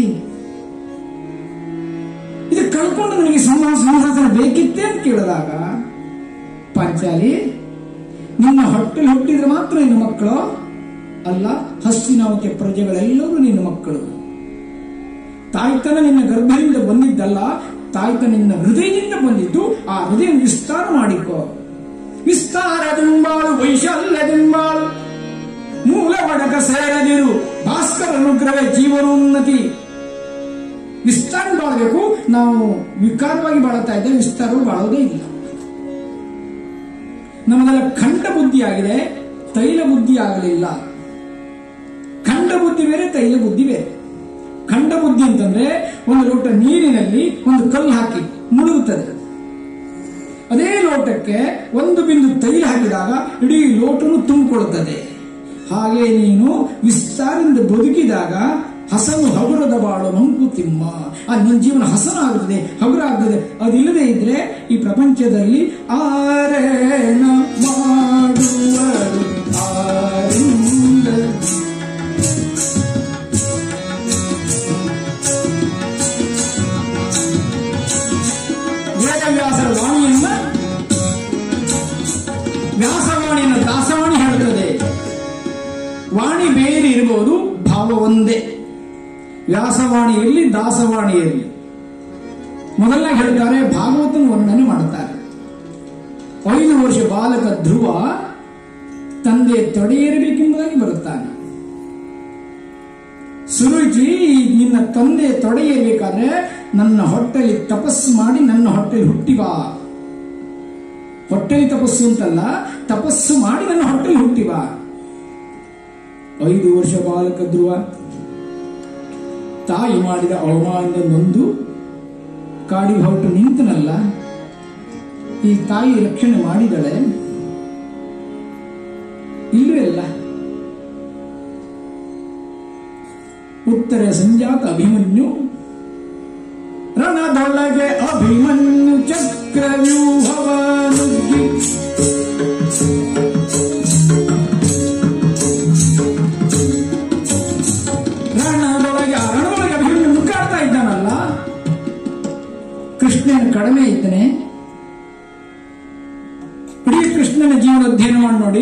ಇದು ಕಳ್ಕೊಂಡು ನನಗೆ ಸಿಂಹ ಸಿಂಹಾಸನ ಬೇಕಿತ್ತೆ ಅಂತ ಕೇಳಿದಾಗ ಪಾಂಚಾಲಿ ನಿನ್ನ ಹೊಟ್ಟೆಲಿ ಹುಟ್ಟಿದ್ರೆ ಮಾತ್ರ ನಿನ್ನ ಮಕ್ಕಳು ಅಲ್ಲ ಹಸ್ತಿನಾವತಿಯ ಪ್ರಜೆಗಳೆಲ್ಲರೂ ನಿನ್ನ ಮಕ್ಕಳು ತಾಯ್ತನ ನಿನ್ನ ಗರ್ಭದಿಂದ ಬಂದಿದ್ದಲ್ಲ ತಾಯ್ತನ ನಿನ್ನ ಹೃದಯದಿಂದ ಬಂದಿದ್ದು ಆ ಹೃದಯ ವಿಸ್ತಾರ ಮಾಡಿಕೋ ವಿಸ್ತಾರದಿಂಬಾಳು ವೈಶಾಲ್ಯದಿಂಬಾಳು ಮೂಲ ಒಡಕ ಸೇರದಿರು ಭಾಸ್ಕರ ಅನುಗ್ರಹ ಜೀವನೋನ್ನತಿ ವಿಸ್ತಾರ ಬಾಳಬೇಕು ನಾವು ವಿಕಾರವಾಗಿ ಬಾಳುತ್ತಾ ಇದ್ದೇವೆ ವಿಸ್ತಾರವು ಬಾಳೋದೇ ಇಲ್ಲ ನಮ್ಮದೆಲ್ಲ ಖಂಡ ಬುದ್ಧಿ ಆಗಿದೆ ತೈಲ ಬುದ್ಧಿ ಆಗಲಿಲ್ಲ ಖಂಡ ಬುದ್ಧಿ ಬೇರೆ ತೈಲ ಬುದ್ಧಿ ಬೇರೆ ಖಂಡ ಬುದ್ಧಿ ಅಂತಂದ್ರೆ ಒಂದು ಲೋಟ ನೀರಿನಲ್ಲಿ ಒಂದು ಕಲ್ಲು ಹಾಕಿ ಮುಳುಗುತ್ತದೆ ಅದೇ ಲೋಟಕ್ಕೆ ಒಂದು ಬಿಂದು ತೈಲ ಹಾಕಿದಾಗ ಇಡೀ ಲೋಟನು ತುಂಬಿಕೊಳ್ಳುತ್ತದೆ ಹಾಗೆ ನೀನು ವಿಸ್ತಾರದಿಂದ ಬದುಕಿದಾಗ ಹಸನು ಹಗುರದ ಬಾಳು ಮಂಕುತಿಮ್ಮ ಆ ನಿನ್ನ ಜೀವನ ಹಸನ ಆಗುತ್ತದೆ ಹಗುರ ಆಗ್ತದೆ ಅದಿಲ್ಲದೆ ಇದ್ರೆ ಈ ಪ್ರಪಂಚದಲ್ಲಿ ಆರೇಣ ಮಾಡುವರು ಆರಿಂದ ವೇದವ್ಯಾಸರ ವಾಣಿಯನ್ನ ವ್ಯಾಸವಾಣಿಯನ್ನು ದಾಸವಾಣಿ ಹೇಳುತ್ತದೆ ವಾಣಿ ಬೇರೆ ಇರಬಹುದು ಭಾವ ಒಂದೇ ವ್ಯಾಸವಾಣಿ ಇರಲಿ ದಾಸವಾಣಿ ಇರಲಿ ಮೊದಲನೇ ಹೇಳ್ತಾರೆ ಭಾಗವತನ ವರ್ಣನೆ ಮಾಡುತ್ತಾರೆ ಐದು ವರ್ಷ ಬಾಲಕ ಧ್ರುವ ತಂದೆ ತೊಡೆಯೇರಬೇಕೆಂಬುದಾಗಿ ಬರುತ್ತಾನೆ ಸುರುಚಿ ನಿನ್ನ ತಂದೆ ತೊಡೆಯಬೇಕಾದ್ರೆ ನನ್ನ ಹೊಟ್ಟೆಲಿ ತಪಸ್ಸು ಮಾಡಿ ನನ್ನ ಹೊಟ್ಟೆಲಿ ಹುಟ್ಟಿ ಬಾ ಹೊಟ್ಟೆಲಿ ತಪಸ್ಸು ಅಂತಲ್ಲ ತಪಸ್ಸು ಮಾಡಿ ನನ್ನ ಹೊಟ್ಟೆಲಿ ಹುಟ್ಟಿ ಬಾ ಐದು ವರ್ಷ ಬಾಲಕ ಧ್ರುವ ತಾಯಿ ಮಾಡಿದ ಅವಮಾನದ ನೊಂದು ಕಾಡಿಗೆ ಹೊರಟು ನಿಂತನಲ್ಲ ಈ ತಾಯಿ ರಕ್ಷಣೆ ಮಾಡಿದಳೆ ಇಲ್ಲವೇ ಅಲ್ಲ ಉತ್ತರ ಸಂಜಾತ ಅಭಿಮನ್ಯು ರಣದೊಳಗೆ ಅಭಿಮನ್ಯು ಚಕ್ರವ್ಯೂಹವ ನುಗ್ಗಿ ರಣದೊಳಗೆ ಆ ರಣದೊಳಗೆ ಅಭಿಮನ್ಯು ಮುಕ್ಕಾಡ್ತಾ ಇದ್ದಾನಲ್ಲ ಕೃಷ್ಣನ ಕಡಿಮೆ ಇದ್ದಾನೆ ಇಡೀ ಕೃಷ್ಣನ ಜೀವನ ಅಧ್ಯಯನ ಮಾಡಿ ನೋಡಿ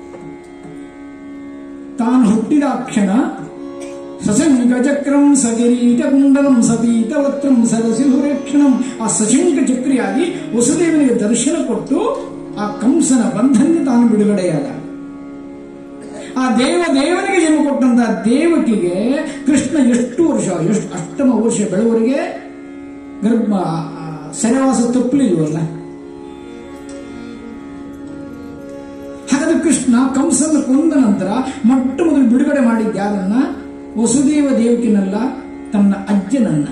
ತಾನು ಹುಟ್ಟಿದ ಆ ಕ್ಷಣ ಸಶಂಕ ಚಕ್ರಂ ಸಗಿರೀಟ ಕುಂಡಲಂ ಸತೀತ ವಕ್ರಂ ಸರಸಿಹುರೇಕ್ಷಣಂ ಆ ಸಶಂಕ ಚಕ್ರಿಯಾಗಿ ವಸುದೇವನಿಗೆ ದರ್ಶನ ಕೊಟ್ಟು ಆ ಕಂಸನ ಬಂಧನ್ಯ ತಾನು ಬಿಡುಗಡೆಯಾದ ಆ ದೇವ ದೇವನಿಗೆ ಜನ್ಮ ಕೊಟ್ಟಂತಹ ದೇವಕಿಗೆ ಕೃಷ್ಣ ಎಷ್ಟು ವರ್ಷ ಎಷ್ಟು ಅಷ್ಟಮ ವರ್ಷ ಬೆಳವರೆಗೆ ಗರ್ಭ ಆ, ಸೆರೆವಾಸ ತಪ್ಪಲಿಲ್ವಲ್ಲ ಹಾಗಾದ್ರೆ ಕೃಷ್ಣ ಕಂಸನ ಕೊಂದ ನಂತರ ಮೊಟ್ಟ ಮೊದಲು ಬಿಡುಗಡೆ ಮಾಡಿದ್ದ ಯಾರನ್ನ ವಸುದೇವ ದೇವಕಿನಲ್ಲ ತನ್ನ ಅಜ್ಜನನ್ನ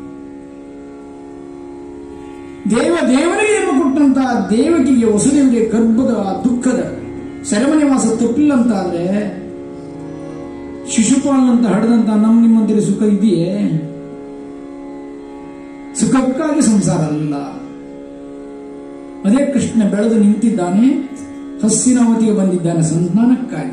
ದೇವ ದೇವರಿಗೆ ಜನ್ಮ ಕೊಟ್ಟಂತಹ ದೇವಕಿಗೆ ವಸುದೇವರಿಗೆ ಗರ್ಭದ ಆ ದುಃಖದ ಸೆರೆಮನೆ ವಾಸ ತಪ್ಪಿಲ್ಲ ಅಂತ ಆದ್ರೆ ಶಿಶುಪಾಲನಂತ ಹಡೆದಂತ ನಮ್ ನಿಮ್ಮಂತರಿ ಸುಖ ಇದೆಯೇ ಸುಖಕ್ಕಾಗಿ ಸಂಸಾರ ಅಲ್ಲ ಅದೇ ಕೃಷ್ಣ ಬೆಳೆದು ನಿಂತಿದ್ದಾನೆ ಹಸ್ತಿನಾವತಿಗೆ ಬಂದಿದ್ದಾನೆ ಸಂತಾನಕ್ಕಾಗಿ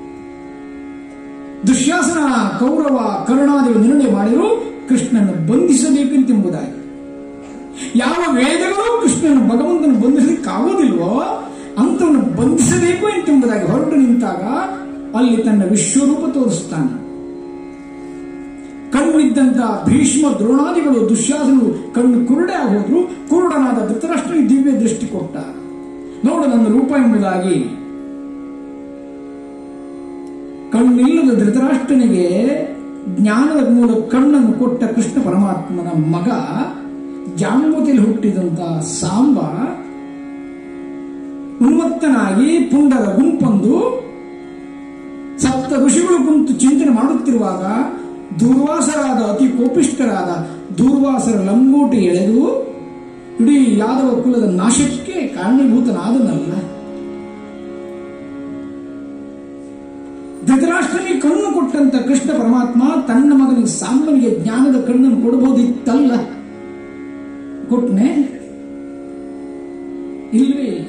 ದುಶ್ಯಾಸನ ಕೌರವ ಕರುಣಾದಿಗಳು ನಿರ್ಣಯ ಮಾಡಿರು ಕೃಷ್ಣನ ಬಂಧಿಸಬೇಕೆಂಬುದಾಗಿ ಯಾವ ವೇದಗಳು ಕೃಷ್ಣನ ಭಗವಂತನ ಬಂಧಿಸಲಿಕ್ಕಾಗೋದಿಲ್ವೋ ಅಂತವನ್ನು ಬಂಧಿಸಬೇಕು ಎಂಬುದಾಗಿ ಹೊರಟು ನಿಂತಾಗ ಅಲ್ಲಿ ತನ್ನ ವಿಶ್ವರೂಪ ತೋರಿಸ್ತಾನೆ ಕಣ್ಣಿದ್ದಂತ ಭೀಷ್ಮ ದ್ರೋಣಾದಿಗಳು ದುಶ್ಯಾಸನರು ಕಣ್ಣು ಕುರುಡೆ ಆಗೋದ್ರು ಕುರುಡನಾದ ಧೃತರಾಷ್ಟ್ರನಿಗೆ ದಿವ್ಯ ದೃಷ್ಟಿ ಕೊಟ್ಟ ನೋಡು ನನ್ನ ರೂಪ ಎಂಬುದಾಗಿ ಕಣ್ಣಿಲ್ಲದ ಧೃತರಾಷ್ಟ್ರನಿಗೆ ಜ್ಞಾನದ ಮೂಲ ಕಣ್ಣನ್ನು ಕೊಟ್ಟ ಕೃಷ್ಣ ಪರಮಾತ್ಮನ ಮಗ ಜಾಂಬೂತಿಯಲ್ಲಿ ಹುಟ್ಟಿದಂತ ಸಾಂಬ ಉನ್ಮತ್ತನಾಗಿ ಪುಂಡರ ಗುಂಪೊಂದು ಸಪ್ತ ಋಷಿಗಳು ಕುಂತು ಚಿಂತನೆ ಮಾಡುತ್ತಿರುವಾಗ ದೂರ್ವಾಸರಾದ ಅತಿ ಕೋಪಿಷ್ಠರಾದ ದೂರ್ವಾಸರ ಲಂಗೋಟಿ ಎಳೆದು ಇಡೀ ಯಾದವ ಕುಲದ ನಾಶಕ್ಕೆ ಕಾರಣೀಭೂತನಾದನಲ್ಲ ಧೃತರಾಷ್ಟ್ರನಿಗೆ ಕಣ್ಣು ಕೊಟ್ಟಂತ ಕೃಷ್ಣ ಪರಮಾತ್ಮ ತನ್ನ ಮಗನಿಗೆ ಸಾಂಬನಿಗೆ ಜ್ಞಾನದ ಕಣ್ಣನ್ನು ಕೊಡಬಹುದಿತ್ತಲ್ಲ ಕೊಟ್ನೆ ಇಲ್ವೇ ಇಲ್ಲ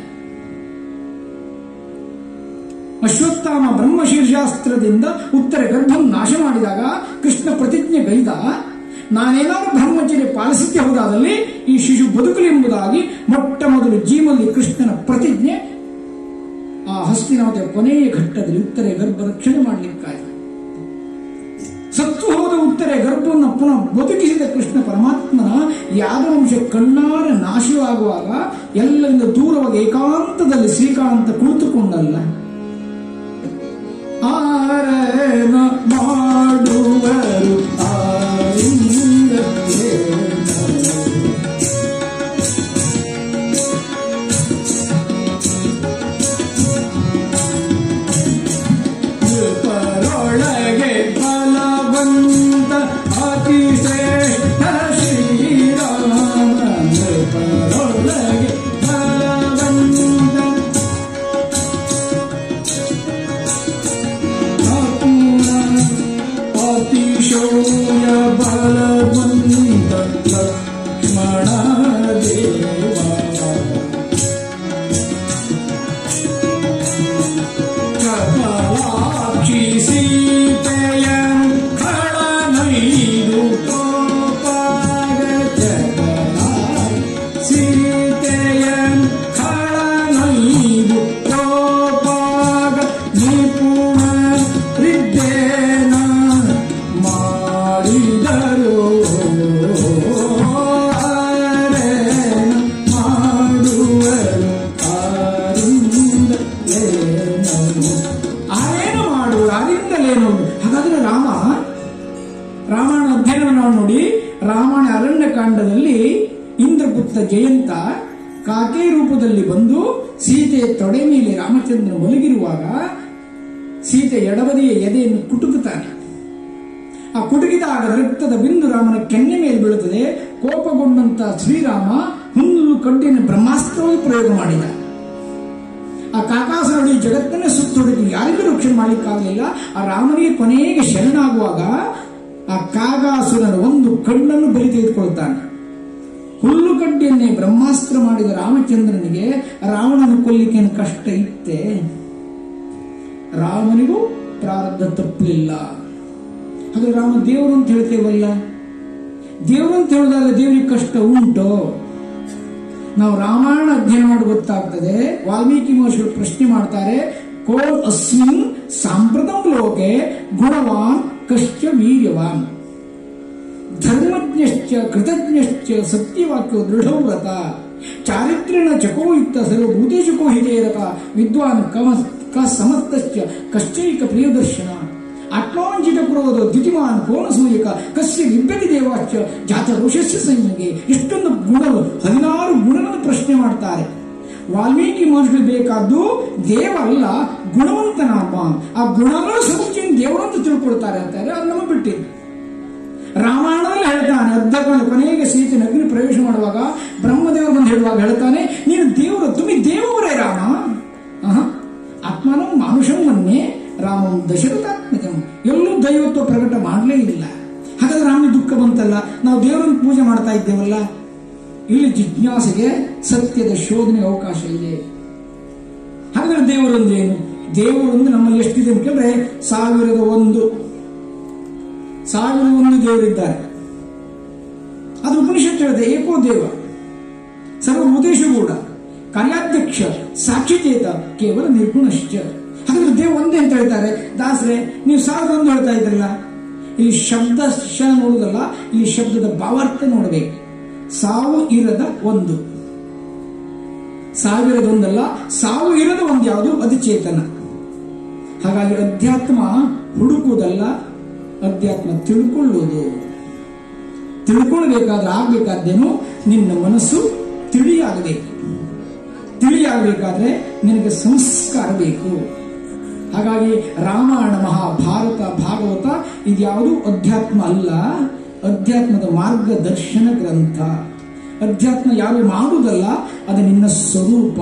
ಅಶ್ವತ್ಥಾಮ ಬ್ರಹ್ಮಶೀರ್ಷಾಸ್ತ್ರದಿಂದ ಉತ್ತರ ಗರ್ಭಂ ನಾಶ ಮಾಡಿದಾಗ ಕೃಷ್ಣ ಪ್ರತಿಜ್ಞೆ ಗೈದ ನಾನೇನಾದ್ರೂ ಬ್ರಹ್ಮಚರ್ಯ ಪಾಲಿಸಿದ್ದೆ ಹೌದಾದಲ್ಲಿ ಈ ಶಿಶು ಬದುಕಲಿ ಎಂಬುದಾಗಿ ಮೊಟ್ಟ ಮೊದಲು ಜೀವನಲ್ಲಿ ಕೃಷ್ಣನ ಪ್ರತಿಜ್ಞೆ ಆ ಹಸ್ತಿನಾವತಿಯ ಕೊನೆಯ ಘಟ್ಟದಲ್ಲಿ ಉತ್ತರೆ ಗರ್ಭ ರಕ್ಷಣೆ ಮಾಡಲಿಕ್ಕಾಗಿ ಸತ್ತು ಹೋದ ಉತ್ತರೆ ಗರ್ಭವನ್ನು ಪುನಃ ಬದುಕಿಸಿದ ಕೃಷ್ಣ ಪರಮಾತ್ಮನ ಯಾದವಂಶ ಕಣ್ಣಾರ ನಾಶವಾಗುವಾಗ ಎಲ್ಲರಿಂದ ದೂರವಾಗಿ ಏಕಾಂತದಲ್ಲಿ ಶ್ರೀಕಾಂತ ಕುಳಿತುಕೊಂಡಲ್ಲ ಆರನ ಮಾಡುವರು ಆರಿಂದ ಬಲವಂತ ಲಕ್ಷ್ಮಣ ದೇವ ಕಮಲಾಕ್ಷಿ ಸೀತೆಯ ಖಳನೈದು ಕೋಪಗ ಜಗನಾಯ್ ಸೀತೆಯ ಖಳನೈದು ಕೋಪಗ ನಿಪುಣ ರಿದ್ದೇನ ಮಾಡಿದರು ಅರೇನ ಮಾಡುವರು ಆರಿಂದಲೇನು ಆರೇನು ಮಾಡುವರು ಆರಿಂದಲೇನು ಹಾಗಾದ್ರೆ ರಾಮ ರಾಮಾಯಣ ಅಧ್ಯಯನವನ್ನು ನಾವು ನೋಡಿ ರಾಮಾಯಣ ಅರಣ್ಯಕಾಂಡದಲ್ಲಿ ಇಂದ್ರಪುತ್ರ ಜಯಂತ ಕಾಕೆ ರೂಪದಲ್ಲಿ ಬಂದು ಸೀತೆಯ ತೊಡೆ ಮೇಲೆ ರಾಮಚಂದ್ರ ಮಲಗಿರುವಾಗ ಸೀತೆ ಎಡಬದಿಯ ಎದೆಯನ್ನು ಕುಟುಕುತ್ತಾನೆ ಆ ಕುಟುಕಿದಾಗ ರಕ್ತದ ಬಿಂದು ರಾಮನ ಕೆನ್ನೆ ಮೇಲೆ ಬೀಳುತ್ತದೆ ಕೋಪಗೊಂಡಂತ ಶ್ರೀರಾಮ ಹುಲ್ಲು ಕಡ್ಡಿಯನ್ನು ಬ್ರಹ್ಮಾಸ್ತ್ರವಾಗಿ ಪ್ರಯೋಗ ಮಾಡಿದ ಆ ಕಾಕಾಸುರಡಿ ಜಗತ್ತನ್ನೇ ಸುತ್ತೊಡೆದು ಯಾರಿಗೂ ರಕ್ಷಣೆ ಮಾಡಲಿಕ್ಕಾಗಲಿಲ್ಲ ಆ ರಾಮನಿಗೆ ಕೊನೆಗೆ ಶರಣಾಗುವಾಗ ಆ ಕಾಗಾಸುರನ ಒಂದು ಕಣ್ಣನ್ನು ಬಲಿ ತೆಗೆದುಕೊಳ್ತಾನೆ ಹುಲ್ಲು ಕಡ್ಡಿಯನ್ನೇ ಬ್ರಹ್ಮಾಸ್ತ್ರ ಮಾಡಿದ ರಾಮಚಂದ್ರನಿಗೆ ರಾವಣನ ಕೊಲ್ಲಿಕ್ಕೆ ಏನು ಕಷ್ಟ ಇತ್ತೆ ರಾಮನಿಗೂ ಪ್ರಾರಬ್ಧ ತಪ್ಪಲಿಲ್ಲ ಹಾಗೆ ರಾಮ ದೇವರು ಅಂತ ಹೇಳ್ತೇವಲ್ಲ ದೇವರು ಅಂತ ಹೇಳಿದಾಗ ದೇವರಿಗೆ ಕಷ್ಟ ಉಂಟು ನಾವು ರಾಮಾಯಣ ಅಧ್ಯಯನ ಮಾಡಿ ಗೊತ್ತಾಗ್ತದೆ ವಾಲ್ಮೀಕಿ ಮಹರ್ಷಿಗಳು ಪ್ರಶ್ನೆ ಮಾಡ್ತಾರೆ ಕೋನ್ ಅಸ್ಮಿನ್ ಸಾಂಪ್ರತಂ ಲೋಕೆ ಗುಣವಾನ್ ಕಶ್ಚ ವೀರ್ಯವಾನ್ ಧರ್ಮಜ್ಞಶ್ಚ ಕೃತಜ್ಞಶ್ಚ ಸತ್ಯವಾಕ್ಯ ದೃಢವ್ರತ ಚಾರಿತ್ರ್ಯಣ ಚಕೋಯುಕ್ತ ಸರ್ವಭೂತೇಶು ಕೋಹಿತೇರಕ ವಿದ್ವಾನ್ ಕಮ ಕ ಸಮಸ್ತಶ್ಚ ಕಶ್ಚೈಕ ಪ್ರಿಯದರ್ಶನ ಆತ್ಮಾಂಚಿತ ಕ್ರೋಧ ದ್ಯುತಿಮಾನ್ ಕೋನಸೂಯಕ ಕಸ್ಯ ವಿಭ್ಯತಿ ದೇವಾಶ್ಚ ಜಾತ ರೋಷಸ್ಯ ಸಂಯೋಗೆ ಇಷ್ಟೊಂದು ಗುಣಗಳು ಹದಿನಾರು ಗುಣಗಳನ್ನು ಪ್ರಶ್ನೆ ಮಾಡ್ತಾರೆ ವಾಲ್ಮೀಕಿ ಮಹರ್ಷಿಗಳು ಬೇಕಾದ್ದು ದೇವ ಅಲ್ಲ ಗುಣವಂತ ನಾಮ ಆ ಗುಣಗಳು ಸಮುಚ್ಚಯ ದೇವರು ಅಂತ ತಿಳ್ಕೊಳ್ತಾರೆ ಅಂತಾರೆ ಅದು ನಮ್ಮ ಬಿಟ್ಟಿದ್ದು ರಾಮಾಯಣದಲ್ಲಿ ಹೇಳ್ತಾನೆ ಅರ್ಧಕೊಂಡು ಕೊನೆಗೆ ಸೀತೆ ಅಗ್ನಿ ಪ್ರವೇಶ ಮಾಡುವಾಗ ಬ್ರಹ್ಮದೇವರು ಬಂದು ಹೇಳುವಾಗ ಹೇಳ್ತಾನೆ ನೀನು ದೇವರು ತುಮಿ ದೇವರೇ ರಾಮ ಆಹಾ. ಆತ್ಮನಂ ಮಾನುಷಂ ಮನ್ನೆ ರಾಮಂ ದಶರಥಾತ್ಮಜಂ ಎಲ್ಲೂ ದೈವತ್ವ ಪ್ರಕಟ ಮಾಡಲೇ ಇಲ್ಲ ಹಾಗಾದ್ರೆ ರಾಮನಿಗೆ ದುಃಖ ಬಂತಲ್ಲ ನಾವು ದೇವರನ್ನು ಪೂಜೆ ಮಾಡ್ತಾ ಇದ್ದೇವಲ್ಲ ಇಲ್ಲಿ ಜಿಜ್ಞಾಸೆಗೆ ಸತ್ಯದ ಶೋಧನೆಗೆ ಅವಕಾಶ ಇದೆ ಹಾಗಾದ್ರೆ ದೇವರು ಅಂದ್ರೆ ಏನು ದೇವರು ಅಂದ್ರೆ ನಮ್ಮಲ್ಲಿ ಎಷ್ಟಿದೆ ಅಂತ ಕೇಳಿದ್ರೆ ಸಾವಿರದ ಒಂದು ಸಾವಿರದ ಒಂದು ದೇವರಿದ್ದಾರೆ ಅದು ಉಪನಿಷತ್ತು ಹೇಳಿದೆ ಏಕೋ ದೇವ ಸರ್ವಭೂತೇಶು ಕೂಡ ಕಾರ್ಯಾಧ್ಯಕ್ಷ ಸಾಕ್ಷಿಚೇತ ಕೇವಲ ನಿರ್ಗುಣಶ್ಚ ಹಾಗಾದ್ರೆ ದೇವ ಒಂದೇ ಅಂತ ಹೇಳ್ತಾರೆ ದಾಸರೇ ನೀವು ಸಾವಿರದ ಒಂದು ಹೇಳ್ತಾ ಇದ್ರಲ್ಲ ಇಲ್ಲಿ ಶಬ್ದ ಶ ನೋಡುವುದಲ್ಲ ಇಲ್ಲಿ ಶಬ್ದದ ಭಾವಾರ್ಥ ನೋಡಬೇಕು ಸಾವು ಇರದ ಒಂದು ಸಾವಿರದ ಒಂದಲ್ಲ ಸಾವು ಇರದ ಒಂದು ಯಾವುದು ಅದು ಚೇತನ ಹಾಗಾಗಿ ಅಧ್ಯಾತ್ಮ ಹುಡುಕುವುದಲ್ಲ ಅಧ್ಯಾತ್ಮ ತಿಳ್ಕೊಳ್ಳುವುದು ತಿಳ್ಕೊಳ್ಬೇಕಾದ್ರೆ ಆಗ್ಬೇಕಾದ್ದೇನು ನಿನ್ನ ಮನಸ್ಸು ತಿಳಿಯಾಗಬೇಕು ತಿಳಿಯಾಗಬೇಕಾದ್ರೆ ನಿನಗೆ ಸಂಸ್ಕಾರ ಬೇಕು ಹಾಗಾಗಿ ರಾಮಾಯಣ ಮಹಾಭಾರತ ಭಾಗವತ ಇದ್ಯಾವುದು ಅಧ್ಯಾತ್ಮ ಅಲ್ಲ ಅಧ್ಯಾತ್ಮದ ಮಾರ್ಗದರ್ಶನ ಗ್ರಂಥ ಅಧ್ಯಾತ್ಮ ಯಾರು ಮಾಡುವುದಲ್ಲ ಅದು ನಿನ್ನ ಸ್ವರೂಪ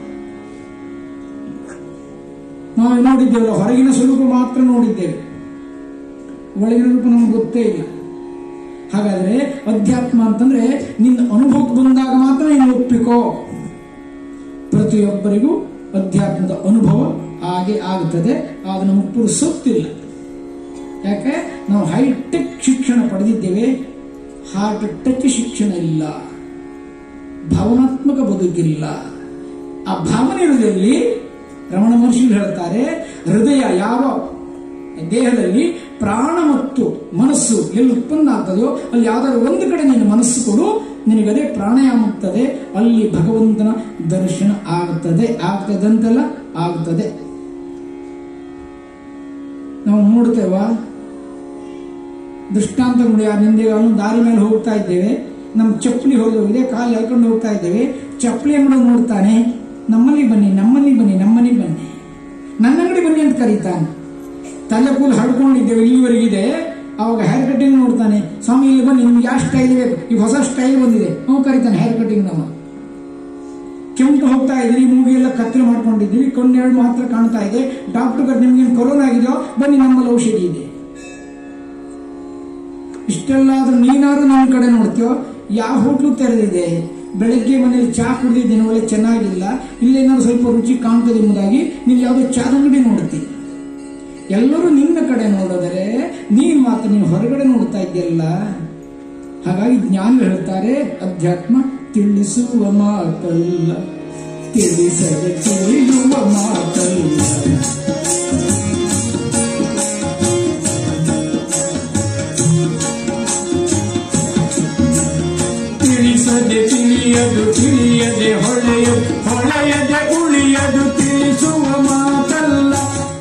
ನಾವು ನೋಡಿದ್ದೇವಲ್ಲ ಹೊರಗಿನ ಸ್ವರೂಪ ಮಾತ್ರ ನೋಡಿದ್ದೇವೆ ಒಳಗಿನ ರೂಪ ನಮ್ಗೆ ಗೊತ್ತೇ ಇಲ್ಲ ಹಾಗಾದ್ರೆ ಅಧ್ಯಾತ್ಮ ಅಂತಂದ್ರೆ ನಿನ್ನ ಅನುಭವಕ್ಕೆ ಬಂದಾಗ ಮಾತ್ರ ನೀನು ಒಪ್ಪಿಕೋ ಪ್ರತಿಯೊಬ್ಬರಿಗೂ ಅಧ್ಯಾತ್ಮದ ಅನುಭವ ಹಾಗೆ ಆಗುತ್ತದೆ ಆಗ ನಮಗೆ ಪುರುಸೊತ್ತಿಲ್ಲ ಯಾಕೆ ನಾವು ಹೈಟೆಕ್ ಶಿಕ್ಷಣ ಪಡೆದಿದ್ದೇವೆ ಹಾರ್ಟ್ ಟಚ್ ಶಿಕ್ಷಣ ಇಲ್ಲ ಭಾವನಾತ್ಮಕ ಬದುಕಿಲ್ಲ ಆ ಭಾವನೆ ಇರುವುದರಲ್ಲಿ ರಮಣ ಮಹರ್ಷಿಗಳು ಹೇಳ್ತಾರೆ ಹೃದಯ ಯಾವ ದೇಹದಲ್ಲಿ ಪ್ರಾಣ ಮತ್ತು ಮನಸ್ಸು ಎಲ್ಲಿ ಉತ್ಪನ್ನ ಆಗ್ತದೋ ಅಲ್ಲಿ ಯಾವ್ದಾದ್ರು ಒಂದು ಕಡೆ ನೀನು ಮನಸ್ಸು ಕೊಡು ನಿನಗದೇ ಪ್ರಾಣಾಯಾಮ ಆಗ್ತದೆ ಅಲ್ಲಿ ಭಗವಂತನ ದರ್ಶನ ಆಗುತ್ತದೆ ಆಗ್ತದಂತಲ್ಲ ಆಗ್ತದೆ ನಾವು ನೋಡ್ತೇವ ದೃಷ್ಟಾಂತ ನೋಡಿ ಆ ನಿಂದೆಗಳನ್ನು ದಾರಿ ಮೇಲೆ ಹೋಗ್ತಾ ಇದ್ದೇವೆ ನಮ್ಮ ಚಪ್ಪಲಿ ಹೋಗಿದೆ ಕಾಲು ಎಳ್ಕೊಂಡು ಹೋಗ್ತಾ ಇದ್ದೇವೆ ಚಪ್ಪಲಿ ಅಂಗಡಿ ನೋಡ್ತಾನೆ ನಮ್ಮಲ್ಲಿ ಬನ್ನಿ ನಮ್ಮಲ್ಲಿ ಬನ್ನಿ ನಮ್ಮಲ್ಲಿ ಬನ್ನಿ ನನ್ನ ಅಂಗಡಿ ಬನ್ನಿ ಅಂತ ಕರೀತಾನೆ ತಲೆ ಕೂಲ್ ಹಡ್ಕೊಂಡಿದ್ದೇವೆ ಇಲ್ಲಿವರೆಗಿದೆ ಅವಾಗ ಹೇರ್ ಕಟಿಂಗ್ ನೋಡ್ತಾನೆ ಸ್ವಾಮಿ ಇಲ್ಲಿ ಬನ್ನಿ ನಿಮ್ಗೆ ಯಾವ ಸ್ಟೈಲ್ ಬೇಕು ಈಗ ಹೊಸ ಸ್ಟೈಲ್ ಬಂದಿದೆ ಅವ್ನು ಕರೀತಾನೆ ಹೇರ್ ಕಟಿಂಗ್ ನಮ್ಮ ಕೆಂಪು ಹೋಗ್ತಾ ಇದ್ರಿ ಮೂಗಿಯೆಲ್ಲ ಕತ್ತಲು ಮಾಡ್ಕೊಂಡಿದ್ರಿ ಕಣ್ಣೆರಡು ಮಾತ್ರ ಕಾಣ್ತಾ ಇದೆ ಡಾಕ್ಟರ್ ನಿಮ್ಗೆ ಕೊರೋನಾ ಆಗಿದೆಯೋ ಬನ್ನಿ ನಮ್ಮಲ್ಲಿ ಔಷಧಿ ಇದೆ ಇಷ್ಟೆಲ್ಲಾದ್ರೂ ನೀನಾದ್ರೂ ನನ್ನ ಕಡೆ ನೋಡ್ತೀಯೋ ಯಾವ ಹೋಟ್ಲು ತೆರೆದಿದೆ ಬೆಳಗ್ಗೆ ಮನೇಲಿ ಚಾ ಕುಡಿದಿದ್ದೇನೆ ಒಳ್ಳೆ ಚೆನ್ನಾಗಿಲ್ಲ ಇಲ್ಲೇನಾದ್ರು ಸ್ವಲ್ಪ ರುಚಿ ಕಾಣ್ತದೆ ಎಂಬುದಾಗಿ ನೀನು ಯಾವುದೋ ಚಾದ ಅಂಗಡಿ ನೋಡ್ತೀನಿ ಎಲ್ಲರೂ ನಿನ್ನ ಕಡೆ ನೋಡಿದರೆ ನೀನ್ ಮಾತ್ರ ನೀನು ಹೊರಗಡೆ ನೋಡ್ತಾ ಇದ್ದೀಯಲ್ಲ ಹಾಗಾಗಿ ಜ್ಞಾನ ಹೇಳ್ತಾರೆ ಅಧ್ಯಾತ್ಮ ತಿಳಿಸುವ ಮಾತಲ್ಲ ತಿಳಿಸದೆ ತಿಳಿಯುವ ಮಾತಲ್ಲ ತಿಳಿಸದೆ ತಿಳಿಯದು ತಿಳಿಯದೆ ಹೊಳೆಯದು ಹೊಳೆಯದೆ ಉಳಿಯದು ತಿಳಿಸುವ ಮಾತಲ್ಲ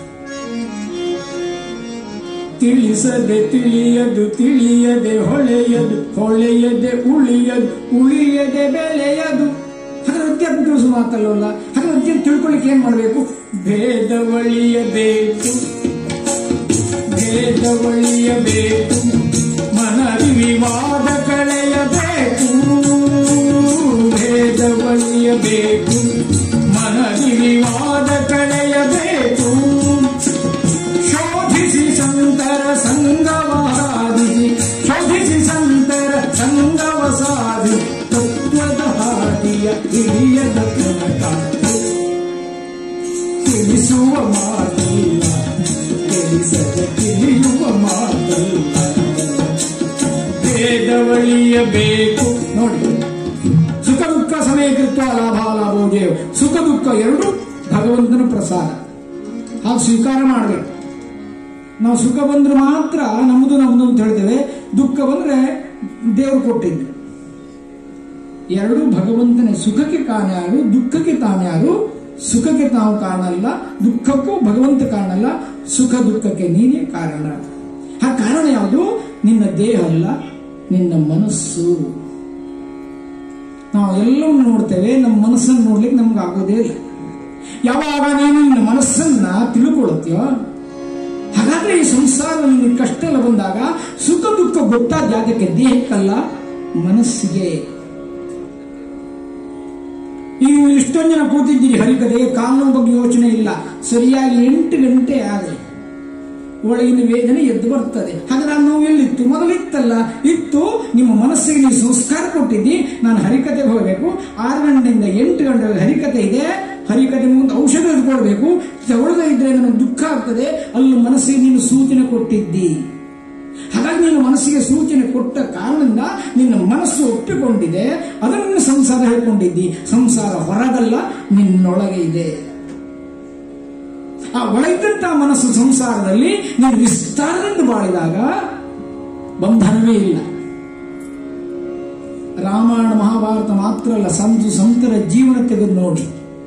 ತಿಳಿಸದೆ ತಿಳಿಯದು ತಿಳಿಯದೆ ಹೊಳೆಯದು ಹೊಳೆಯದೆ ಉಳಿಯದು ಉಳಿಯದೆ ಬೆಳೆಯದು ಹಾಗಾದ್ರೆ ಅಧ್ಯಾತ್ಮ ತಿಳಿಸುವ ಮಾತಲ್ಲವಲ್ಲ ಹಾಗಾದ್ರೆ ಅಧ್ಯಾತ್ಮ ತಿಳ್ಕೊಳ್ಳಿಕ್ಕೆ ಏನ್ ಮಾಡಬೇಕು ಭೇದವಳಿಯಬೇಕು ಭೇದವಳಿಯಬೇಕು ಮನದಿ ವಿವಾದ ಕಳೆಯಬೇಕು ಭೇದವಳಿಯಬೇಕು ಮನದಿ ವಿವಾದ ಕಳೆಯಬೇಕು ಶೋಧಿಸಿ ಸಂತರ ಸಂಗವ ಸಾಧಿಸಿ ಶೋಧಿಸಿ ಸಂತರ ಸಂಗವ ಸಾಧಿ ತತ್ವದ ಹಾದಿಯ ಹಿರಿಯದ ತನಕ ತಿಳಿಸುವ ಮಾತಿಲ್ಲ ತಿಳಿಸದೆ ತಿಳಿಯುವ ಮಾತಲ್ಲ ಭೇದವಳಿಯಬೇಕು ನೋಡಿ ಸುಖ ದುಃಖ ಸಮಯ ಕೃತ್ವ ಲಾಭ ಲಾಭೋಜಯ ಸುಖ ದುಃಖ ಎರಡು ಭಗವಂತನ ಪ್ರಸಾದ ಹಾಗೆ ಸ್ವೀಕಾರ ಮಾಡಬೇಕು ನಾವು ಸುಖ ಬಂದ್ರೆ ಮಾತ್ರ ನಮ್ಮದು ನಮ್ಮದು ಅಂತ ಹೇಳ್ತೇವೆ ದುಃಖ ಬಂದ್ರೆ ದೇವರು ಕೊಟ್ಟಿದ್ದು ಎರಡು ಭಗವಂತನೇ ಸುಖಕ್ಕೆ ಕಾರಣ ಯಾರು ದುಃಖಕ್ಕೆ ತಾನು ಯಾರು ಸುಖಕ್ಕೆ ತಾವು ಕಾರಣ ಅಲ್ಲ ದುಃಖಕ್ಕೂ ಭಗವಂತ ಕಾರಣ ಅಲ್ಲ ಸುಖ ದುಃಖಕ್ಕೆ ನೀನೇ ಕಾರಣ ಆ ಕಾರಣ ಯಾವುದು ನಿನ್ನ ದೇಹ ಅಲ್ಲ ನಿನ್ನ ಮನಸ್ಸು ನಾವು ಎಲ್ಲವನ್ನು ನೋಡ್ತೇವೆ ನಮ್ಮ ಮನಸ್ಸನ್ನು ನೋಡ್ಲಿಕ್ಕೆ ನಮ್ಗೆ ಆಗೋದೇ ಇಲ್ಲ ಯಾವಾಗ ನೀನು ನಿನ್ನ ಮನಸ್ಸನ್ನ ತಿಳ್ಕೊಳ್ತೀಯೋ ಹಾಗಾದ್ರೆ ಈ ಸಂಸಾರದಲ್ಲಿ ನಿನಗೆ ಕಷ್ಟ ಎಲ್ಲ ಬಂದಾಗ ಸುಖ ದುಃಖ ಗೊತ್ತಾದ ಯಾಕೆ ದೇಹಕ್ಕಲ್ಲ ಮನಸ್ಸಿಗೆ ಈಗ ನೀವು ಇಷ್ಟೊಂದು ಜನ ಕೂತಿದ್ದೀರಿ ಹರಿಕತೆ ಕಾನೂನು ಬಗ್ಗೆ ಯೋಚನೆ ಇಲ್ಲ ಸರಿಯಾಗಿ ಎಂಟು ಗಂಟೆ ಆಗಲಿ ಒಳಗಿನ ವೇದನೆ ಎದ್ದು ಬರ್ತದೆ ಹಾಗಾದ್ರೆ ಆ ನೋವು ಎಲ್ಲಿತ್ತು ಮೊದಲಿತ್ತಲ್ಲ ಇತ್ತು ನಿಮ್ಮ ಮನಸ್ಸಿಗೆ ನೀವು ಸಂಸ್ಕಾರ ಕೊಟ್ಟಿದ್ದಿ ನಾನು ಹರಿಕತೆಗೆ ಹೋಗಬೇಕು ಆರು ಗಂಟೆಯಿಂದ ಎಂಟು ಗಂಟೆಗೆ ಹರಿಕತೆ ಇದೆ ಹರಿಕತೆ ಮುಂದೆ ಔಷಧ ತೆಗೆದುಕೊಳ್ಬೇಕು ತಗೊಳ್ಳದೇ ಇದ್ರೆ ನನಗೆ ದುಃಖ ಆಗ್ತದೆ ಅಲ್ಲಿ ಮನಸ್ಸಿಗೆ ನೀನು ಸೂಚನೆ ಕೊಟ್ಟಿದ್ದಿ ಹಾಗಾಗಿ ನೀನು ಮನಸ್ಸಿಗೆ ಸೂಚನೆ ಕೊಟ್ಟ ಕಾರಣದಿಂದ ನಿನ್ನ ಮನಸ್ಸು ಒಪ್ಪಿಕೊಂಡಿದೆ ಅದನ್ನು ಸಂಸಾರ ಹೇಳ್ಕೊಂಡಿದ್ದಿ ಸಂಸಾರ ಹೊರಗಲ್ಲ ನಿನ್ನೊಳಗೆ ಇದೆ ಆ ಒಳಗಿದ್ದಂತ ಮನಸ್ಸು ಸಂಸಾರದಲ್ಲಿ ನೀನು ವಿಸ್ತಾರದಿಂದ ಬಾಳಿದಾಗ ಬಂಧನವೇ ಇಲ್ಲ ರಾಮಾಯಣ ಮಹಾಭಾರತ ಮಾತ್ರ ಅಲ್ಲ ಸಂತು ಸಂತರ ಜೀವನ ತೆಗೆದು ನೋಡಿ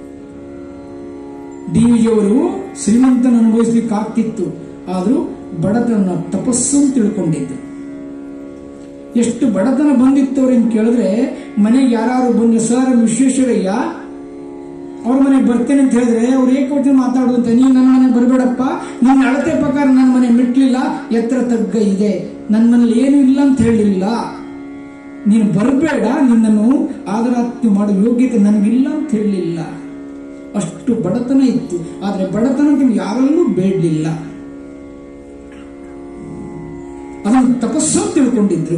ಡಿ ವಿಜಿಯವರು ಶ್ರೀಮಂತನ ಅನುಭವಿಸ್ಲಿಕ್ಕೆ ಆಗ್ತಿತ್ತು ಆದ್ರೂ ಬಡತನ ತಪಸ್ಸು ಅಂತ ತಿಳ್ಕೊಂಡಿದ್ದು ಎಷ್ಟು ಬಡತನ ಬಂದಿತ್ತು ಅವ್ರನ್ನ ಕೇಳಿದ್ರೆ ಮನೆಗೆ ಯಾರು ಬಂದ್ರೆ ಸರ್ ವಿಶ್ವೇಶ್ವರಯ್ಯ ಅವ್ರ ಮನೆಗೆ ಬರ್ತೇನೆ ಅಂತ ಹೇಳಿದ್ರೆ ಅವ್ರು ಏಕವಚನ ಮಾತಾಡುವಂತ ನೀನು ನನ್ನ ಮನೆಗೆ ಬರಬೇಡಪ್ಪ ನಿನ್ನ ಅಳತೆ ಪ್ರಕಾರ ನನ್ನ ಮನೆ ಮೆಟ್ಲಿಲ್ಲ ಎತ್ತರ ತಗ್ಗ ಇದೆ ನನ್ನ ಮನೇಲಿ ಏನು ಇಲ್ಲ ಅಂತ ಹೇಳಿಲ್ಲ ನೀನು ಬರಬೇಡ ನಿನ್ನನ್ನು ಆದರಾತ್ಯ ಮಾಡೋ ಯೋಗ್ಯತೆ ನನಗಿಲ್ಲ ಅಂತ ಹೇಳಲಿಲ್ಲ ಅಷ್ಟು ಬಡತನ ಇತ್ತು ಆದ್ರೆ ಬಡತನ ಯಾರಲ್ಲೂ ಬೇಡಲಿಲ್ಲ ಅದನ್ನು ತಪಸ್ಸು ಅಂತ ತಿಳ್ಕೊಂಡಿದ್ರು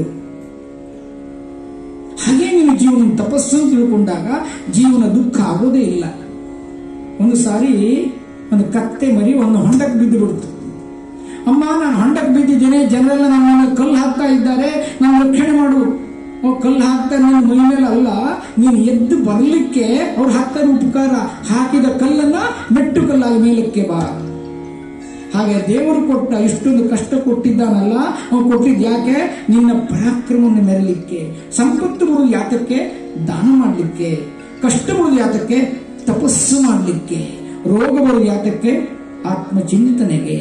ಹಾಗೆ ನೀವು ಜೀವನ ತಪಸ್ಸು ಅಂತ ತಿಳ್ಕೊಂಡಾಗ ಜೀವನ ದುಃಖ ಆಗೋದೇ ಇಲ್ಲ ಒಂದು ಸಾರಿ ಒಂದು ಕತ್ತೆ ಮರಿ ಒಂದು ಹೊಂಡಕ್ಕೆ ಬಿದ್ದು ಬಿಡ್ತು ಅಮ್ಮ ನಾನು ಹೊಂಡಕ್ಕೆ ಬಿದ್ದಿದ್ದೇನೆ ಜನರೆಲ್ಲ ನನ್ನ ಕಲ್ಲು ಹಾಕ್ತಾ ಇದ್ದಾರೆ ನಾನು ರಕ್ಷಣೆ ಮಾಡು ಓ ಕಲ್ಲು ಹಾಕ್ತಾ ನನ್ನ ಮೈ ಮೇಲೆ ಅಲ್ಲ ನೀನು ಎದ್ದು ಬರಲಿಕ್ಕೆ ಅವ್ರು ಹಾಕ್ತಾರೆ ಉಪಕಾರ ಹಾಕಿದ ಕಲ್ಲನ್ನ ಮೆಟ್ಟು ಕಲ್ಲಾಗಿ ಮೇಲಕ್ಕೆ ಬಾ ಹಾಗೆ ದೇವರು ಕೊಟ್ಟ ಇಷ್ಟೊಂದು ಕಷ್ಟ ಕೊಟ್ಟಿದ್ದಾನಲ್ಲ ಅವನು ಕೊಟ್ಟಿದ್ ಯಾಕೆ ನಿನ್ನ ಪರಾಕ್ರಮವನ್ನು ಮೆರಲಿಕ್ಕೆ ಸಂಪತ್ತು ಬರುವುದು ಯಾತಕ್ಕೆ ದಾನ ಮಾಡಲಿಕ್ಕೆ ಕಷ್ಟ ಬರುವುದು ಯಾತಕ್ಕೆ ತಪಸ್ಸು ಮಾಡಲಿಕ್ಕೆ ರೋಗ ಬರುವುದು ಯಾತಕ್ಕೆ ಆತ್ಮಚಿಂತನೆಗೆ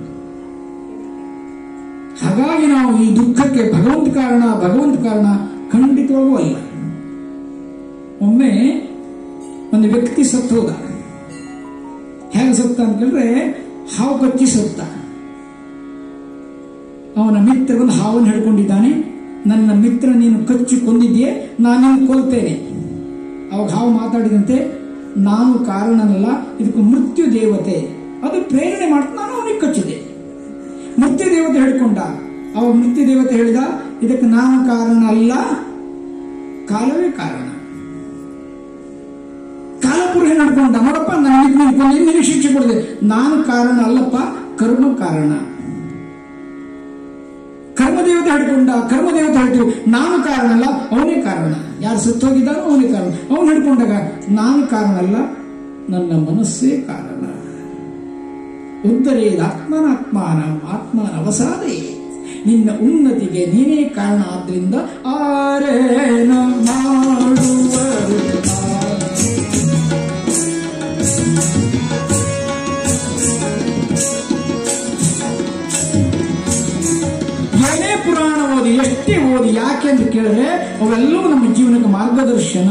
ಹಾಗಾಗಿ ನಾವು ಈ ದುಃಖಕ್ಕೆ ಭಗವಂತ ಕಾರಣ ಭಗವಂತ ಕಾರಣ ಖಂಡಿತವಾಗೂ ಅಲ್ಲ ಒಮ್ಮೆ ಒಂದು ವ್ಯಕ್ತಿ ಸತ್ತು ಹೋದ ಹೇಗೆ ಸತ್ತ ಅಂತ ಕೇಳಿದ್ರೆ ಹಾವು ಕಚ್ಚಿ ಸತ್ತ ಅವನ ಮಿತ್ರ ಬಂದು ಹಾವನ್ನು ಹಿಡ್ಕೊಂಡಿದ್ದಾನೆ ನನ್ನ ಮಿತ್ರ ನೀನು ಕಚ್ಚಿ ಕೊಂದಿದ್ಯೆ ನಾನೇನು ಕೊಲ್ತೇನೆ ಅವಾಗ ಹಾವು ಮಾತಾಡಿದಂತೆ ನಾನು ಕಾರಣನಲ್ಲ ಇದಕ್ಕೆ ಮೃತ್ಯು ದೇವತೆ ಅದು ಪ್ರೇರಣೆ ಮಾಡ್ತಾ ನಾನು ಅವನಿಗೆ ಕಚ್ಚಿದೆ ಮೃತ್ಯು ದೇವತೆ ಹಿಡ್ಕೊಂಡ ಅವ ಮೃತ್ಯು ದೇವತೆ ಹೇಳಿದ ಇದಕ್ಕೆ ನಾನು ಕಾರಣ ಅಲ್ಲ ಕಾಲವೇ ಕಾರಣ ಕಾಲಪುರುಷ ನಡ್ಕೊಂಡ ನೋಡಪ್ಪ ನನಗೆ ನಿನಗೆ ನಿನಗೆ ಶಿಕ್ಷೆ ಕೊಡಿದೆ ನಾನು ಕಾರಣ ಅಲ್ಲಪ್ಪ ಕರ್ಮ ಕಾರಣ ಕರ್ಮದೇವತೆ ಹಿಡ್ಕೊಂಡ ಕರ್ಮದೇವತೆ ಹೇಳ್ತೀವಿ ನಾನು ಕಾರಣ ಅಲ್ಲ ಅವನೇ ಕಾರಣ ಯಾರು ಸುತ್ತೋಗಿದ್ದಾನೋ ಅವನೇ ಕಾರಣ ಅವನು ಹಿಡ್ಕೊಂಡಾಗ ನಾನು ಕಾರಣ ಅಲ್ಲ ನನ್ನ ಮನಸ್ಸೇ ಕಾರಣ ಉದ್ದರೇದ ಆತ್ಮನಾತ್ಮಾನ ಆತ್ಮನ ಅವಸಾದೆ ನಿನ್ನ ಉನ್ನತಿಗೆ ನೀನೇ ಕಾರಣ ಆದ್ರಿಂದ ಆರೇನ ಮಾಡುವರು ಏನೇ ಪುರಾಣ ಓದಿ ಎಷ್ಟೇ ಓದಿ ಯಾಕೆ ಅಂತ ಕೇಳಿದ್ರೆ ಅವೆಲ್ಲವೂ ನಮ್ಮ ಜೀವನಕ್ಕೆ ಮಾರ್ಗದರ್ಶನ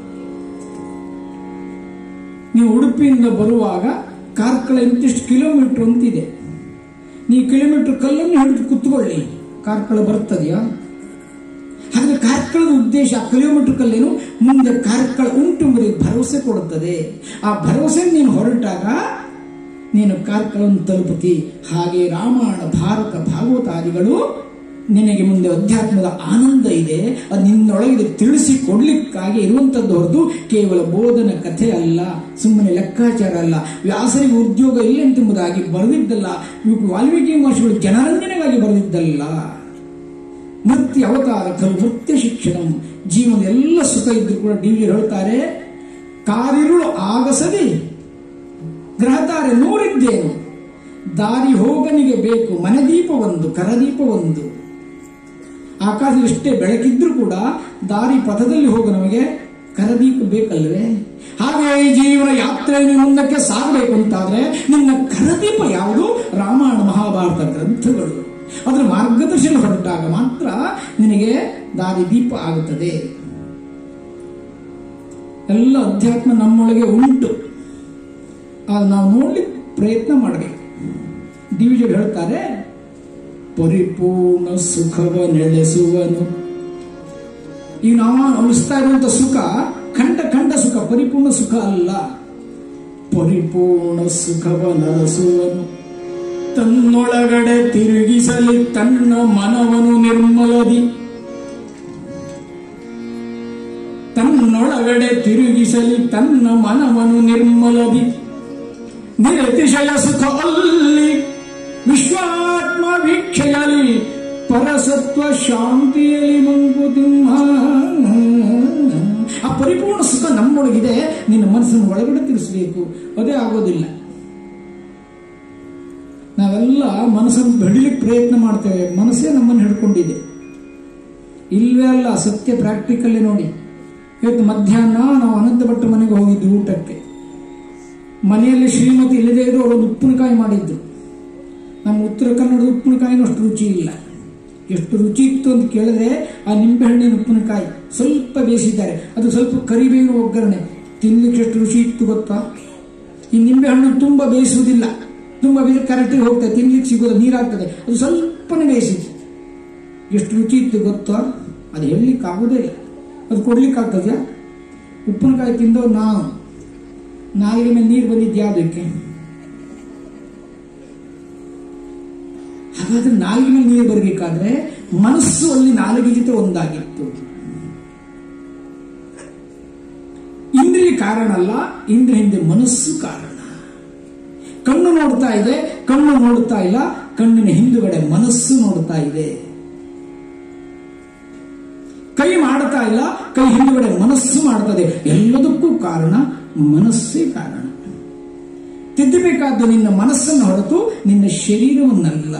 ನೀವು ಉಡುಪಿಯಿಂದ ಬರುವಾಗ ಕಾರ್ಕಳ ಇಂತಿಷ್ಟು ಕಿಲೋಮೀಟರ್ ಅಂತಿದೆ ನೀವು ಕಿಲೋಮೀಟರ್ ಕಲ್ಲನ್ನು ಹಿಡಿದು ಕುತ್ಕೊಳ್ಳಿ ಕಾರ್ಕಳ ಬರ್ತದೆಯಾ ಹಾಗಾದ್ರೆ ಕಾರ್ಕಳದ ಉದ್ದೇಶ ಆ ಕಿಲೋಮೀಟರ್ ಕಲ್ಲೇನು ಮುಂದೆ ಕಾರ್ಕಳ ಉಂಟು ಎಂಬುದಕ್ಕೆ ಭರವಸೆ ಕೊಡುತ್ತದೆ ಆ ಭರವಸೆ ನೀನು ಹೊರಟಾಗ ನೀನು ಕಾರ್ಕಳವನ್ನು ತಲುಪುತ್ತಿ ಹಾಗೆ ರಾಮಾಯಣ ಭಾರತ ಭಾಗವತಾದಿಗಳು ನಿನಗೆ ಮುಂದೆ ಅಧ್ಯಾತ್ಮದ ಆನಂದ ಇದೆ ಅದು ನಿನ್ನೊಳಗೆ ತಿಳಿಸಿ ಕೊಡ್ಲಿಕ್ಕಾಗಿ ಇರುವಂತದ್ದು ಹೊರತು ಕೇವಲ ಬೋಧನ ಕಥೆ ಅಲ್ಲ ಸುಮ್ಮನೆ ಲೆಕ್ಕಾಚಾರ ಅಲ್ಲ ವ್ಯಾಸರಿಗೆ ಉದ್ಯೋಗ ಇಲ್ಲ ಎಂಬುದಾಗಿ ಬರೆದಿದ್ದಲ್ಲ ಇವು ವಾಲ್ಮೀಕಿ ಮಹರ್ಷಿಗಳು ಜನರಂಜನೆಗಾಗಿ ಬರೆದಿದ್ದಲ್ಲ ಮೃತ್ಯ ಅವತಾರ ಖಲು ಮೃತ್ಯ ಶಿಕ್ಷಣ ಜೀವನ ಎಲ್ಲ ಸುಖ ಇದ್ರು ಕೂಡ ಡಿ ಹೇಳ್ತಾರೆ ಕಾರಿರುಳು ಆಗಸದೆ ಗ್ರಹತಾರೆ ನೂರಿದ್ದೇನು ದಾರಿ ಹೋಗನಿಗೆ ಬೇಕು ಮನೆದೀಪ ಒಂದು ಕರದೀಪ ಒಂದು ಆಕಾಶ ಎಷ್ಟೇ ಬೆಳಕಿದ್ರೂ ಕೂಡ ದಾರಿ ಪಥದಲ್ಲಿ ಹೋಗು ನಮಗೆ ಕರದೀಪ ಬೇಕಲ್ವೇ ಹಾಗೆ ಈ ಜೀವನ ಯಾತ್ರೆಯನ್ನು ಮುಂದಕ್ಕೆ ಸಾಗಬೇಕು ಅಂತಾದ್ರೆ ನಿನ್ನ ಕರದೀಪ ಯಾವುದು ರಾಮಾಯಣ ಮಹಾಭಾರತ ಗ್ರಂಥಗಳು ಅದರ ಮಾರ್ಗದರ್ಶನ ಹೊರಟಾಗ ಮಾತ್ರ ನಿನಗೆ ದಾರಿ ದೀಪ ಆಗುತ್ತದೆ ಎಲ್ಲ ಅಧ್ಯಾತ್ಮ ನಮ್ಮೊಳಗೆ ಉಂಟು ಅದು ನಾವು ನೋಡ್ಲಿಕ್ಕೆ ಪ್ರಯತ್ನ ಮಾಡಬೇಕು ಡಿವಿಜನ್ ಹೇಳ್ತಾರೆ ಪರಿಪೂರ್ಣ ಸುಖವ ನೆಲೆಸುವನು ಈಗ ನಾವು ಅನಿಸ್ತಾ ಇರುವಂತ ಸುಖ ಖಂಡ ಖಂಡ ಸುಖ ಪರಿಪೂರ್ಣ ಸುಖ ಅಲ್ಲ ಪರಿಪೂರ್ಣ ಸುಖವ ನರಸುವನು ತನ್ನೊಳಗಡೆ ತಿರುಗಿಸಲಿ ತನ್ನ ಮನವನು ನಿರ್ಮಲದಿ ತನ್ನೊಳಗಡೆ ತಿರುಗಿಸಲಿ ತನ್ನ ಮನವನು ನಿರ್ಮಲದಿ ನಿರತಿಶಯ ಸುಖ ಅಲ್ಲಿ ವಿಶ್ವಾತ್ಮ ವೀಕ್ಷೆಯಲಿ ಪರಸತ್ವ ಶಾಂತಿಯಲ್ಲಿ ಮಂಕುತಿಮ್ಮ ಆ ಪರಿಪೂರ್ಣ ಸುಖ ನಮ್ಮೊಳಗಿದೆ ನಿನ್ನ ಮನಸ್ಸನ್ನು ಒಳಗಡೆ ತಿಳಿಸಬೇಕು ಅದೇ ಆಗೋದಿಲ್ಲ ನಾವೆಲ್ಲ ಮನಸ್ಸನ್ನು ಬೆಳಿಲಿಕ್ಕೆ ಪ್ರಯತ್ನ ಮಾಡ್ತೇವೆ ಮನಸ್ಸೇ ನಮ್ಮನ್ನು ಹಿಡ್ಕೊಂಡಿದೆ ಇಲ್ವೇ ಅಲ್ಲ ಸತ್ಯ ಪ್ರಾಕ್ಟಿಕಲ್ಲಿ ನೋಡಿ ಇವತ್ತು ಮಧ್ಯಾಹ್ನ ನಾವು ಅನಂತ ಭಟ್ಟ ಮನೆಗೆ ಹೋಗಿದ್ವಿ ಊಟಕ್ಕೆ ಮನೆಯಲ್ಲಿ ಶ್ರೀಮತಿ ಇಲ್ಲದೇ ಇದ್ರು ಅವರೊಂದು ಉಪ್ಪಿನಕಾಯಿ ಮಾಡಿದ್ರು ನಮ್ಮ ಉತ್ತರ ಕನ್ನಡದ ಉಪ್ಪಿನಕಾಯಿನೂ ಅಷ್ಟು ರುಚಿ ಇಲ್ಲ ಎಷ್ಟು ರುಚಿ ಇತ್ತು ಅಂತ ಕೇಳಿದ್ರೆ ಆ ನಿಂಬೆಹಣ್ಣಿನ ಉಪ್ಪಿನಕಾಯಿ ಸ್ವಲ್ಪ ಬೇಯಿಸಿದ್ದಾರೆ ಅದು ಸ್ವಲ್ಪ ಕರಿಬೇವಿನ ಒಗ್ಗರಣೆ ತಿನ್ಲಿಕ್ಕೆ ಎಷ್ಟು ರುಚಿ ಇತ್ತು ಗೊತ್ತಾ ಈ ನಿಂಬೆಹಣ್ಣು ತುಂಬಾ ಬೇಯಿಸುವುದಿಲ್ಲ ತುಂಬಾ ಬೇರೆ ಕರೆಕ್ಟಿಗೆ ಹೋಗ್ತದೆ ತಿನ್ಲಿಕ್ಕೆ ಸಿಗೋದು ನೀರಾಗ್ತದೆ ಅದು ಸ್ವಲ್ಪನೇ ಬೇಯಿಸಿದ್ದು ಎಷ್ಟು ರುಚಿ ಇತ್ತು ಗೊತ್ತಾ ಅದು ಹೇಳಲಿಕ್ಕೆ ಆಗೋದೇ ಇಲ್ಲ ಅದು ಕೊಡ್ಲಿಕ್ಕೆ ಆಗ್ತದ್ಯಾ ಉಪ್ಪಿನಕಾಯಿ ತಿಂದೋ ನಾವು ನಾಲಿಗೆ ಮೇಲೆ ನೀರು ಬಂದಿದ್ದು ಯಾವುದಕ್ಕೆ ಹಾಗಾದ್ರೆ ನಾಲಿಗೆ ಮೇಲೆ ನೀರು ಬರಬೇಕಾದ್ರೆ ಮನಸ್ಸು ಅಲ್ಲಿ ನಾಲಿಗೆ ಜೊತೆ ಒಂದಾಗಿತ್ತು ಇಂದ್ರಿಯ ಕಾರಣ ಅಲ್ಲ ಇಂದ್ರಿಯ ಹಿಂದೆ ಮನಸ್ಸು ಕಾರಣ ಕಣ್ಣು ನೋಡ್ತಾ ಇದೆ ಕಣ್ಣು ನೋಡ್ತಾ ಇಲ್ಲ ಕಣ್ಣಿನ ಹಿಂದುಗಡೆ ಮನಸ್ಸು ನೋಡ್ತಾ ಇದೆ ಕೈ ಮಾಡ್ತಾ ಇಲ್ಲ ಕೈ ಹಿಂದುಗಡೆ ಮನಸ್ಸು ಮಾಡ್ತದೆ ಎಲ್ಲದಕ್ಕೂ ಕಾರಣ ಮನಸ್ಸೇ ಕಾರಣ ತಿದ್ದಬೇಕಾದ್ದು ನಿನ್ನ ಮನಸ್ಸನ್ನು ಹೊರತು ನಿನ್ನ ಶರೀರವನ್ನಲ್ಲ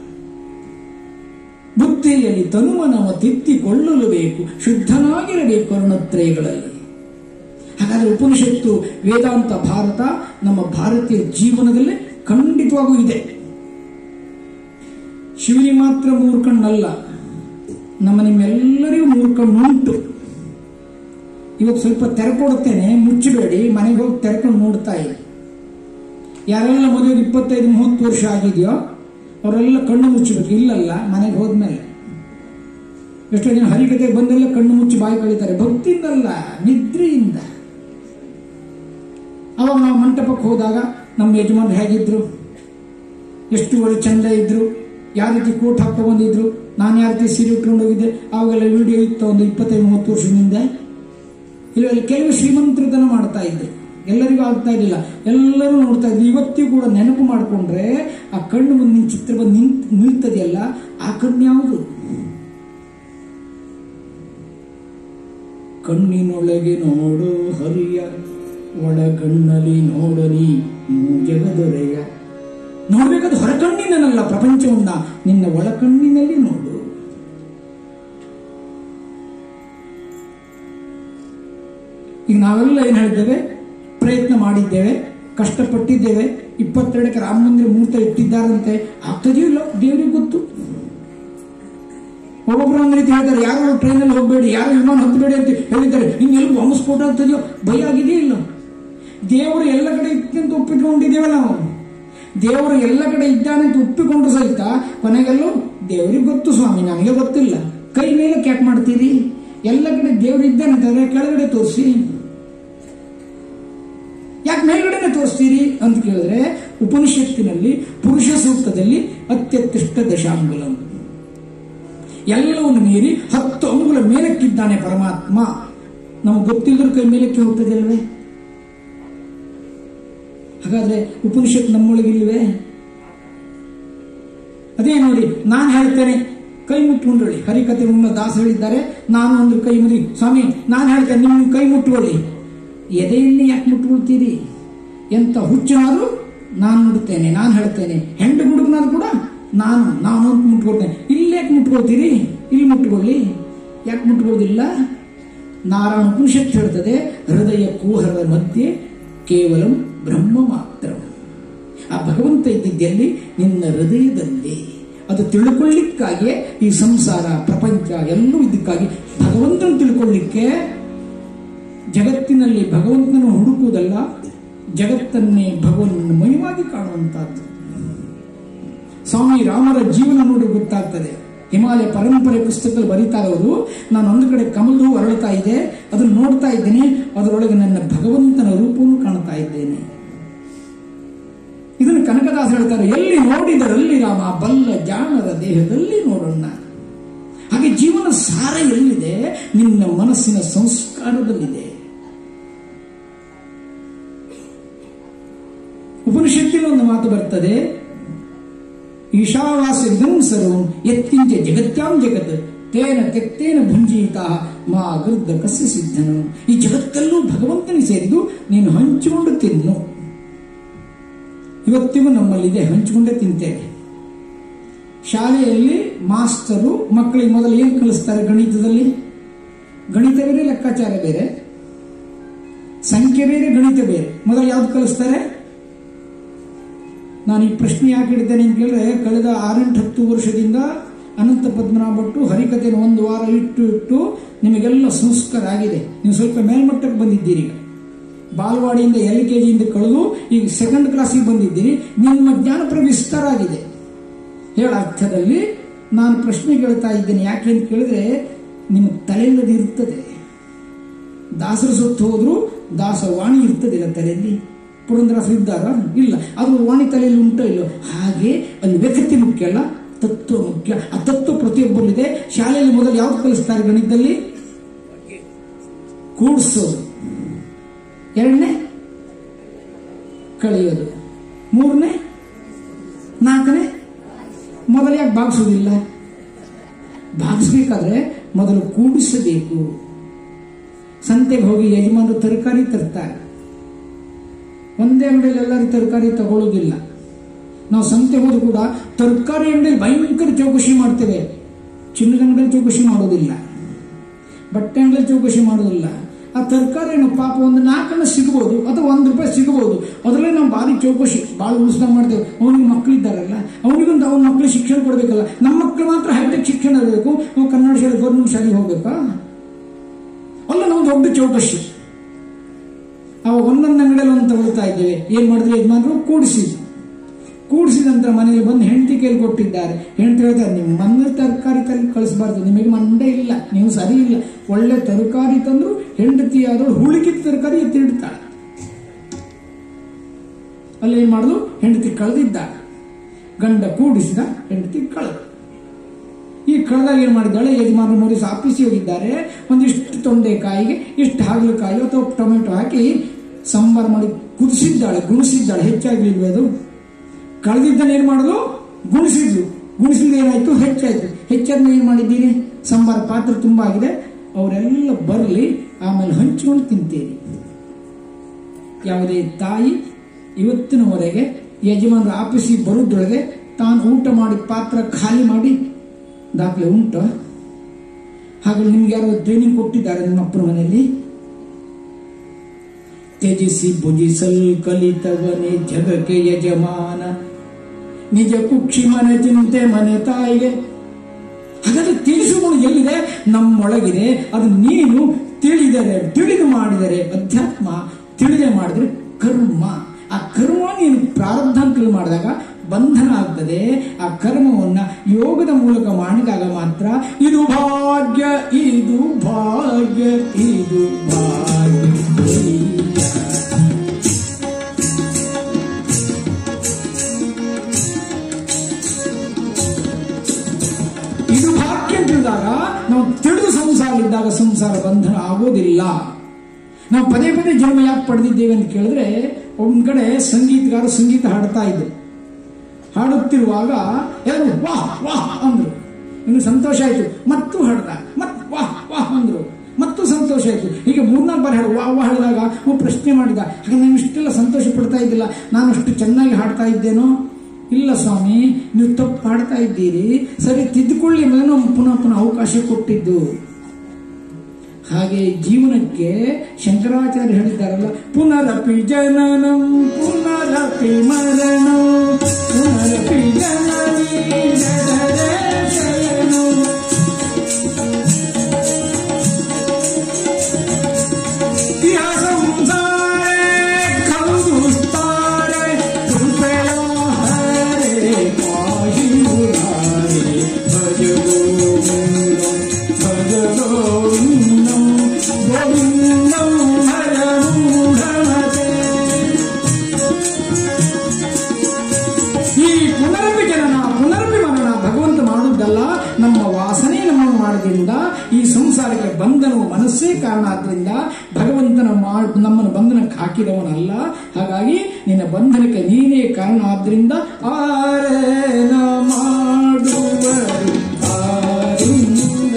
ಬುದ್ಧಿಯಲ್ಲಿ ತನುಮನವ ತಿದ್ದಿಕೊಳ್ಳಲು ಬೇಕು ಶುದ್ಧನಾಗಿರಬೇಕು ಅರುಣತ್ರಯಗಳಲ್ಲಿ ಹಾಗಾದ್ರೆ ಉಪನಿಷತ್ತು ವೇದಾಂತ ಭಾರತ ನಮ್ಮ ಭಾರತೀಯ ಜೀವನದಲ್ಲಿ ಖಂಡಿತವಾಗೂ ಇದೆ ಶಿವನಿಗೆ ಮಾತ್ರ ಮೂರು ಕಣ್ಣಲ್ಲ ನಮ್ಮ ನಿಮ್ಮೆಲ್ಲರಿಗೂ ಮೂರು ಕಣ್ಣು ಉಂಟು ಇವತ್ತು ಸ್ವಲ್ಪ ತೆರೆಕೊಡುತ್ತೇನೆ ಮುಚ್ಚಬೇಡಿ ಮನೆಗೆ ಹೋಗಿ ತೆರೆಕೊಂಡು ನೋಡ್ತಾ ಇರಿ ಯಾರೆಲ್ಲ ಮದುವೆಗೆ ಇಪ್ಪತ್ತೈದು ಮೂವತ್ತು ವರ್ಷ ಆಗಿದೆಯೋ ಅವರೆಲ್ಲ ಕಣ್ಣು ಮುಚ್ಚಬೇಕು ಇಲ್ಲಲ್ಲ ಮನೆಗೆ ಹೋದ್ಮೇಲೆ ಎಷ್ಟೋ ಜನ ಹರಿಕತೆ ಬಂದೆಲ್ಲ ಕಣ್ಣು ಮುಚ್ಚಿ ಬಾಯಿ ಕಳೀತಾರೆ ಭಕ್ತಿಯಿಂದಲ್ಲ ನಿದ್ರೆಯಿಂದ ಅವಾಗ ನಾವು ಮಂಟಪಕ್ಕೆ ಹೋದಾಗ ನಮ್ಮ ಯಜಮಾನ್ರು ಹೇಗಿದ್ರು ಎಷ್ಟು ಒಳ್ಳೆ ಚಂದ ಇದ್ರು ಯಾವ ರೀತಿ ಕೋಟ್ ಹಾಕೋ ಬಂದಿದ್ರು ನಾನು ಯಾವ ರೀತಿ ಸೀರೆ ಉಟ್ಕೊಂಡು ಹೋಗಿದ್ದೆ ಅವಾಗೆಲ್ಲ ವಿಡಿಯೋ ಇತ್ತು ಒಂದು ಇಪ್ಪತ್ತೈದು ಮೂವತ್ತು ವರ್ಷದಿಂದ ಇಲ್ಲ ಇಲ್ಲಿ ಕೆಲವು ಶ್ರೀಮಂತರತನ ಮಾಡ್ತಾ ಇದ್ದೆ ಎಲ್ಲರಿಗೂ ಆಗ್ತಾ ಇರಲಿಲ್ಲ ಎಲ್ಲರೂ ನೋಡ್ತಾ ಇದ್ರು ಇವತ್ತಿಗೂ ಕೂಡ ನೆನಪು ಮಾಡಿಕೊಂಡ್ರೆ ಆ ಕಣ್ಣು ಮುಂದೆ ನಿನ್ ಚಿತ್ರ ಬಂದು ನಿಂತ್ ನಿಲ್ತದೆಯಲ್ಲ ಆ ಕಣ್ಣು ಯಾವುದು ಕಣ್ಣಿನೊಳಗೆ ನೋಡು ಹರಿಯ ಒಳಗಣ್ಣಲ್ಲಿ ನೋಡಲಿ ಜಗದೊರೆಯ ನೋಡ್ಬೇಕಾದ ಹೊರಕಣ್ಣಿನಲ್ಲ ಪ್ರಪಂಚವನ್ನ ನಿನ್ನ ಒಳಕಣ್ಣಿನಲ್ಲಿ ನೋಡು ಈಗ ನಾವೆಲ್ಲ ಏನ್ ಹೇಳ್ತೇವೆ ಪ್ರಯತ್ನ ಮಾಡಿದ್ದೇವೆ ಕಷ್ಟಪಟ್ಟಿದ್ದೇವೆ ಇಪ್ಪತ್ತೆರಡಕ್ಕೆ ರಾಮ ಮಂದಿರ ಮುಹೂರ್ತ ಇಟ್ಟಿದ್ದಾರಂತೆ ಆಗ್ತದೆಯೋ ಇಲ್ಲ ದೇವರಿಗೆ ಗೊತ್ತು ಒಬ್ಬೊಬ್ರು ಒಂದ್ ರೀತಿ ಹೇಳ್ತಾರೆ ಯಾರು ಟ್ರೈನಲ್ಲಿ ಹೋಗಬೇಡಿ ಯಾರು ವಿಮಾನ ಹತ್ತಬೇಡಿ ಅಂತ ಹೇಳಿದ್ದಾರೆ ಇನ್ನೆಲ್ಲ ಬಾಂಬ್ ಸ್ಫೋಟ ಆಗ್ತದೆಯೋ ಭಯ ಆಗಿದೆಯೋ ಇಲ್ಲ ದೇವರು ಎಲ್ಲ ಕಡೆ ಇತ್ತು ಅಂತ ಒಪ್ಪಿಕೊಂಡಿದ್ದೇವೆ ನಾವು ದೇವರು ಎಲ್ಲ ಕಡೆ ಇದ್ದಾನೆ ಅಂತ ಒಪ್ಪಿಕೊಂಡು ಸಹಿತ ಕೊನೆಗೆಲ್ಲೂ ದೇವರಿಗೆ ಗೊತ್ತು ಸ್ವಾಮಿ ನಮಗೆ ಗೊತ್ತಿಲ್ಲ ಕೈ ಮೇಲೆ ಕ್ಯಾಕ್ ಮಾಡ್ತೀರಿ ಎಲ್ಲ ಕಡೆ ದೇವರು ಇದ್ದಾನೆ ಅಂತಂದ್ರೆ ಕೆಳಗಡೆ ತೋರಿಸಿ ಯಾಕೆ ಮೇಲ್ಗಡೆನೆ ತೋರಿಸ್ತೀರಿ ಅಂತ ಕೇಳಿದ್ರೆ ಉಪನಿಷತ್ತಿನಲ್ಲಿ ಪುರುಷ ಸೂಕ್ತದಲ್ಲಿ ಅತ್ಯತ್ಕೃಷ್ಟ ದಶಾಂಗುಲಂ ಎಲ್ಲವನ್ನು ಮೀರಿ ಹತ್ತು ಅಂಗುಲ ಮೇಲಕ್ಕಿದ್ದಾನೆ ಪರಮಾತ್ಮ ನಮಗೆ ಗೊತ್ತಿಲ್ಲದ್ರ ಕೈ ಮೇಲಕ್ಕೆ ಹೋಗ್ತದೆ ಅಲ್ವೇ ಹಾಗಾದ್ರೆ ಉಪನಿಷತ್ ನಮ್ಮೊಳಗಿಲ್ವೇ ಅದೇ ನೋಡಿ ನಾನು ಹೇಳ್ತೇನೆ ಕೈ ಮುಟ್ಕೊಂಡ್ರಳಿ ಹರಿಕತೆ ಮುನ್ನ ದಾಸ ಹೇಳಿದ್ದಾರೆ ನಾನು ಒಂದು ಕೈ ಮುರಿ ಸ್ವಾಮಿ ನಾನು ಹೇಳ್ತೇನೆ ನಿಮ್ಮ ಕೈ ಮುಟ್ಟುವಲ್ಲಿ ಎದೆಯಲ್ಲಿ ಯಾಕೆ ಮುಟ್ಕೊಳ್ತೀರಿ ಎಂತ ಹುಚ್ಚನಾದ್ರು ನಾನು ಮುಡುತ್ತೇನೆ ನಾನು ಹೇಳ್ತೇನೆ ಹೆಂಡು ಹುಡುಗನಾದ್ರು ಕೂಡ ನಾನು ನಾನು ಅಂತ ಮುಟ್ಕೊಳ್ತೇನೆ ಇಲ್ಲಿ ಯಾಕೆ ಮುಟ್ಕೊಳ್ತೀರಿ ಇಲ್ಲಿ ಮುಟ್ಕೊಳ್ಳಿ ಯಾಕೆ ಮುಟ್ಕೊಳ್ಳೋದಿಲ್ಲ ನಾರಾಯಣ ಉಪನಿಷತ್ ಹೇಳ್ತದೆ ಹೃದಯ ಕೂಹರದ ಮಧ್ಯೆ ಕೇವಲ ಬ್ರಹ್ಮ ಮಾತ್ರ ಆ ಭಗವಂತ ಇದ್ದಿದ್ದಲ್ಲಿ ನಿನ್ನ ಹೃದಯದಲ್ಲಿ ಅದು ತಿಳ್ಕೊಳ್ಳಿಕ್ಕಾಗಿ ಈ ಸಂಸಾರ ಪ್ರಪಂಚ ಎಲ್ಲವೂ ಇದಕ್ಕಾಗಿ ಭಗವಂತನ ತಿಳ್ಕೊಳ್ಳಿಕ್ಕೆ ಜಗತ್ತಿನಲ್ಲಿ ಭಗವಂತನ ಹುಡುಕುವುದಲ್ಲ ಜಗತ್ತನ್ನೇ ಭಗವನ್ಮಯವಾಗಿ ಕಾಣುವಂತಹದ್ದು ಸ್ವಾಮಿ ರಾಮರ ಜೀವನ ನೋಡಿ ಗೊತ್ತಾಗ್ತದೆ ಹಿಮಾಲಯ ಪರಂಪರೆ ಪುಸ್ತಕದಲ್ಲಿ ಬರೀತಾರೆ ಅವರು ನಾನು ಒಂದು ಕಡೆ ಕಮಲು ಅರಳುತ್ತಾ ಇದೆ ಅದನ್ನು ನೋಡ್ತಾ ಇದ್ದೇನೆ ಅದರೊಳಗೆ ನನ್ನ ಭಗವಂತನ ರೂಪವನ್ನು ಕಾಣ್ತಾ ಇದ್ದೇನೆ ಇದನ್ನು ಕನಕದಾಸ ಹೇಳ್ತಾರೆ ಎಲ್ಲಿ ನೋಡಿದರಲ್ಲಿ ರಾಮ ಬಲ್ಲ ಜಾಣರ ದೇಹದಲ್ಲಿ ನೋಡೋಣ ಹಾಗೆ ಜೀವನ ಸಾರ ಎಲ್ಲಿದೆ ನಿನ್ನ ಮನಸ್ಸಿನ ಸಂಸ್ಕಾರದಲ್ಲಿದೆ ಉಪನಿಷತ್ತಿನ ಒಂದು ಮಾತು ಬರ್ತದೆ ಈಶಾವಾಸ್ಯಂ ಸರ್ವಂ ಎತ್ತಿಂಚ ಜಗತ್ಯಾಂ ಜಗತ್ ತೇನ ತೆಕ್ತೇನ ಭುಂಜೀತ ಮಾ ಗರ್ಧ ಕಸ್ಯ ಸಿದ್ಧನು ಈ ಜಗತ್ತಲ್ಲೂ ಭಗವಂತನಿಗೆ ಸೇರಿದು ನೀನು ಹಂಚಿಕೊಂಡು ತಿನ್ನು ಇವತ್ತಿಗೂ ನಮ್ಮಲ್ಲಿದೆ ಹಂಚಿಕೊಂಡೇ ತಿಂತೇವೆ ಶಾಲೆಯಲ್ಲಿ ಮಾಸ್ತರು ಮಕ್ಕಳಿಗೆ ಮೊದಲು ಏನು ಕಲಿಸ್ತಾರೆ ಗಣಿತದಲ್ಲಿ ಗಣಿತ ಬೇರೆ ಲೆಕ್ಕಾಚಾರ ಬೇರೆ ಸಂಖ್ಯೆ ಬೇರೆ ಗಣಿತ ಬೇರೆ ಮೊದಲು ಯಾವ್ದು ಕಲಿಸ್ತಾರೆ ನಾನು ಈ ಪ್ರಶ್ನೆ ಯಾಕೆ ಹಿಡಿದ್ದೇನೆ ಅಂತ ಕೇಳಿದ್ರೆ ಕಳೆದ ಆರೆಂಟು ಹತ್ತು ವರ್ಷದಿಂದ ಅನಂತ ಪದ್ಮನಾಭ ಭಟ್ರು ಹರಿಕಥೆಯನ್ನು ಒಂದು ವಾರ ಇಟ್ಟು ಇಟ್ಟು ನಿಮಗೆಲ್ಲ ಸಂಸ್ಕಾರ ಆಗಿದೆ ನೀವು ಸ್ವಲ್ಪ ಮೇಲ್ಮಟ್ಟಕ್ಕೆ ಬಂದಿದ್ದೀರಿ ಈಗ ಬಾಲವಾಡಿಯಿಂದ ಎಲ್ ಕೆ ಜಿಯಿಂದ ಕಳೆದು ಈಗ ಸೆಕೆಂಡ್ ಕ್ಲಾಸಿಗೆ ಬಂದಿದ್ದೀರಿ ನಿಮ್ಮ ಜ್ಞಾನ ವಿಸ್ತಾರ ಆಗಿದೆ ಹೇಳ ಅರ್ಥದಲ್ಲಿ ನಾನು ಪ್ರಶ್ನೆ ಕೇಳ್ತಾ ಇದ್ದೇನೆ ಯಾಕೆ ಅಂತ ಕೇಳಿದ್ರೆ ನಿಮ್ಮ ತಲೆಯಲ್ಲದು ಇರ್ತದೆ ದಾಸರು ಸತ್ತು ಹೋದ್ರು ದಾಸವಾಣಿ ಇರ್ತದಿಲ್ಲ ತಲೆಯಲ್ಲಿ ಪುರಂದರಾಸರು ಇದ್ದಾರ ಇಲ್ಲ ಅದು ವಾಣಿ ತಲೆಯಲ್ಲಿ ಉಂಟೋ ಇಲ್ಲೋ ಹಾಗೆ ಅಲ್ಲಿ ವ್ಯಕ್ತಿ ಮುಖ್ಯ ಅಲ್ಲ ತತ್ವ ಮುಖ್ಯ ಆ ತತ್ವ ಪ್ರತಿಯೊಬ್ಬರಿದೆ ಶಾಲೆಯಲ್ಲಿ ಮೊದಲು ಯಾವ್ದು ಕಲಿಸ್ತಾರೆ ಗಣಿತದಲ್ಲಿ ಕೂಡಿಸೋದು ಎರಡನೇ ಕಳೆಯೋದು ಮೂರನೇ ನಾಲ್ಕನೇ ಮೊದಲು ಯಾಕೆ ಭಾಗಿಸೋದಿಲ್ಲ ಭಾಗಿಸ್ಬೇಕಾದ್ರೆ ಮೊದಲು ಕೂಡಿಸಬೇಕು ಸಂತೆಗೆ ಹೋಗಿ ಯಜಮಾನರು ತರಕಾರಿ ತರ್ತಾರೆ ಒಂದೇ ಅಂಗಡಿಯಲ್ಲಿ ಎಲ್ಲರೂ ತರಕಾರಿ ತಗೊಳ್ಳೋದಿಲ್ಲ ನಾವು ಸಂತೆ ಹೋದ್ರು ಕೂಡ ತರಕಾರಿ ಅಂಗಡಿಯಲ್ಲಿ ಭಯಂಕರ ಚೌಕಶಿ ಮಾಡ್ತೇವೆ ಚಿನ್ನದ ಅಂಗಡಿಯಲ್ಲಿ ಚೌಕಶಿ ಮಾಡೋದಿಲ್ಲ ಬಟ್ಟೆ ಅಂಗಡಿಯಲ್ಲಿ ಚೌಕಶಿ ಮಾಡೋದಿಲ್ಲ ಆ ತರಕಾರಿ ಏನು ಪಾಪ ಒಂದು ನಾಲ್ಕನ್ನ ಸಿಗ್ಬೋದು ಅಥವಾ ಒಂದು ರೂಪಾಯಿ ಸಿಗ್ಬೋದು ಅದರಲ್ಲೇ ನಾವು ಭಾರಿ ಚೌಕಶಿ ಭಾಳ ಉಳಿಸ್ದಾಗ ಮಾಡ್ತೇವೆ ಅವನಿಗೆ ಮಕ್ಕಳಿದ್ದಾರಲ್ಲ ಅವನಿಗೊಂದು ಅವನ ಮಕ್ಕಳಿಗೆ ಶಿಕ್ಷಣ ಕೊಡಬೇಕಲ್ಲ ನಮ್ಮ ಮಕ್ಕಳು ಮಾತ್ರ ಹೈಟೆಕ್ ಶಿಕ್ಷಣ ಇರಬೇಕು ನಾವು ಕನ್ನಡ ಶಾಲೆ ಗೌರ್ಮೆಂಟ್ ಶಾಲೆಗೆ ಹೋಗ್ಬೇಕಾ ಅಲ್ಲ ನಾವು ದೊಡ್ಡ ಚೌಕಶಿ ಅವಾಗ ಒಂದೊಂದು ಅಂಗಡಿಯಲ್ಲಿ ಒಂದು ತಗೊಳ್ತಾ ಇದ್ದೇವೆ ಏನ್ ಮಾಡಿದ್ರೆ ಯಜಮಾನರು ಕೂಡಿಸಿದ್ರು ಕೂಡಿಸಿದ ನಂತರ ಮನೆಗೆ ಬಂದು ಹೆಂಡತಿ ಕೈಲಿ ಕೊಟ್ಟಿದ್ದಾರೆ ಹೆಂಡತಿ ಹೇಳ್ತಾರೆ ನಿಮ್ಮ ಮನೆ ತರಕಾರಿ ತಂದು ಕಳಿಸಬಾರ್ದು ನಿಮಗೆ ಮಂಡೆ ಇಲ್ಲ ನೀವು ಸರಿ ಇಲ್ಲ ಒಳ್ಳೆ ತರಕಾರಿ ತಂದ್ರು ಹೆಂಡತಿ ಆದಳು ಹುಳುಕಿದ ತರಕಾರಿ ಎತ್ತಿಡ್ತಾಳೆ ಅಲ್ಲಿ ಏನ್ ಮಾಡುದು ಹೆಂಡತಿ ಕಳೆದಿದ್ದಾಳೆ ಗಂಡ ಕೂಡಿಸಿದ ಹೆಂಡತಿ ಕಳೆದ ಈ ಕಳೆದಾಗ ಏನ್ ಮಾಡಿದ್ದಾಳೆ ಯಜಮಾನರು ಮೂರು ದಿವಸ ಆಫೀಸಿಗೆ ಹೋಗಿದ್ದಾರೆ ಒಂದಿಷ್ಟು ತೊಂಡೆಕಾಯಿಗೆ ಇಷ್ಟು ಹಾಗಲಕಾಯಿ ಅಥವಾ ಟೊಮೆಟೊ ಹಾಕಿ ಸಾಂಬಾರ್ ಮಾಡಿ ಕುದಿಸಿದ್ದಾಳೆ ಗುಣಿಸಿದ್ದಾಳೆ ಹೆಚ್ಚಾಗ್ಲಿಲ್ವೇ ಅದು ಕಳೆದಿದ್ದನ್ನ ಏನ್ ಮಾಡುದು ಗುಣಿಸಿದ್ಲು ಗುಣಿಸಿದ್ರೆ ಏನಾಯ್ತು ಹೆಚ್ಚಾಯ್ತು ಹೆಚ್ಚಾದ್ಮೇಲೆ ಏನ್ ಮಾಡಿದ್ದೀರಿ ಸಾಂಬಾರ್ ಪಾತ್ರೆ ತುಂಬಾ ಆಗಿದೆ ಅವರೆಲ್ಲ ಬರಲಿ ಆಮೇಲೆ ಹಂಚಿಕೊಂಡು ತಿಂತೀರಿ ಯಾವುದೇ ತಾಯಿ ಇವತ್ತಿನವರೆಗೆ ಯಜಮಾನರ ಆಫೀಸಿಗೆ ಬರೋದ್ರೊಳಗೆ ತಾನು ಊಟ ಮಾಡಿ ಪಾತ್ರ ಖಾಲಿ ಮಾಡಿ ದಾಖಲೆ ಉಂಟು ಹಾಗೆ ನಿಮ್ಗೆ ಯಾರೋ ಟ್ರೈನಿಂಗ್ ಕೊಟ್ಟಿದ್ದಾರೆ ನಿಮ್ಮ ಅಪ್ಪನ ಮನೆಯಲ್ಲಿ ತ್ಯಜಿಸಿ ಭುಜಿಸಲ್ ಕಲಿತವನೇ ಜಗಕ್ಕೆ ಯಜಮಾನ ನಿಜ ಕುಕ್ಷಿ ಮನೆ ಚಿಂತೆ ಮನೆ ತಾಯಿಗೆ ಹಾಗಾದ್ರೆ ತಿಳಿಸುವುದು ಎಲ್ಲಿದೆ ನಮ್ಮೊಳಗಿದೆ ಅದು ನೀನು ತಿಳಿದರೆ ತಿಳಿದು ಮಾಡಿದರೆ ಅಧ್ಯಾತ್ಮ ತಿಳಿದೇ ಮಾಡಿದ್ರೆ ಕರ್ಮ ಆ ಕರ್ಮ ನೀನು ಪ್ರಾರಬ್ಧ ಅಂತ ತಿಳಿ ಮಾಡಿದಾಗ ಬಂಧನ ಆಗ್ತದೆ ಆ ಕರ್ಮವನ್ನ ಯೋಗದ ಮೂಲಕ ಮಾಡಿದಾಗ ಮಾತ್ರ ಇದು ಭಾಗ್ಯ ಇದು ಭಾಗ್ಯ ಇದು ಭಾಗ್ಯ ಇದು ಭಾಗ್ಯ ಅಂತ ತಿಳಿದಾಗ ನಾವು ತಿಳಿದು ಸಂಸಾರ ಇದ್ದಾಗ ಸಂಸಾರ ಬಂಧನ ಆಗೋದಿಲ್ಲ ನಾವು ಪದೇ ಪದೇ ಜನ್ಮ ಯಾಕೆ ಪಡೆದಿದ್ದೇವೆ ಅಂತ ಕೇಳಿದ್ರೆ ಒಂದ್ ಕಡೆ ಸಂಗೀತಗಾರ ಸಂಗೀತ ಹಾಡ್ತಾ ಇದ್ದರು ಹಾಡುತ್ತಿರುವಾಗ ಎಲ್ಲರೂ ವಾಹ್ ವಾಹ್ ಅಂದ್ರು ಇನ್ನು ಸಂತೋಷ ಆಯ್ತು ಮತ್ತು ಹಾಡ್ದ ಮತ್ ವಾಹ್ ವಾಹ್ ಅಂದ್ರು ಮತ್ತು ಸಂತೋಷ ಆಯ್ತು ಹೀಗೆ ಮೂರ್ನಾಲ್ಕು ಬಾರಿ ಹಾಡು ವಾಹ್ ವಾಹ್ ಹೇಳಿದಾಗ ಅವ ಪ್ರಶ್ನೆ ಮಾಡಿದ ಹಾಗೆ ನಾನು ಇಷ್ಟೆಲ್ಲ ಸಂತೋಷ ಪಡ್ತಾ ಇದ್ದಿಲ್ಲ ನಾನು ಅಷ್ಟು ಚೆನ್ನಾಗಿ ಹಾಡ್ತಾ ಇದ್ದೇನೋ ಇಲ್ಲ ಸ್ವಾಮಿ ನೀವು ತಪ್ಪು ಹಾಡ್ತಾ ಇದ್ದೀರಿ ಸರಿ ತಿದ್ದುಕೊಳ್ಳಿ ಮೇಲೆ ನಾವು ಪುನಃ ಪುನಃ ಅವಕಾಶ ಕೊಟ್ಟಿದ್ದು ಹಾಗೆ ಜೀವನಕ್ಕೆ ಶಂಕರಾಚಾರ್ಯ ಹೇಳಿದ್ದಾರಲ್ಲ ಪುನರಪಿ ಜನನಂ ಪುನರಪಿ ಮರಣಂ ಪುನರಪಿ ಜನನಿ ಜಠರೇ ಶಯನಂ. ಇಹ ಸಂಸಾರೇ ಖಲು ದುಸ್ತಾರೆ ಕೃಪೆಯ ಹರೆ ಪಾಹಿ ಮುರಾರೆ ಭಜ ಗೋವಿಂದಂ ಭಜ ಗೋವಿಂದಂ ಗೋವಿಂದಂ ಹರ ಮೂಢಮತೆ ಈ ಪುನರಪಿ ಜನನ ಪುನರಪಿ ಮರಣ ಭಗವಂತ ಮಾಡುವುದಲ್ಲ ನಮ್ಮ ವಾಸನೆ ನಮ್ಮನ್ನು ಮಾಡೋದ್ರಿಂದ ಈ ಸಂಸಾರಕ್ಕೆ ಬಂಧನವು ಮನಸ್ಸೇ ಕಾರಣ ಆದ್ರಿಂದ ಭಗವಂತನ ಮಾಡ್ ನಮ್ಮನ್ನು ಬಂಧನಕ್ಕೆ ಹಾಕಿದವನಲ್ಲ ಹಾಗಾಗಿ ನಿನ್ನ ಬಂಧನಕ್ಕೆ ನೀನೇ ಕಾರಣ ಆದ್ರಿಂದ ಆರೇನ ಮಾಡುವರು ಆರಿಂದ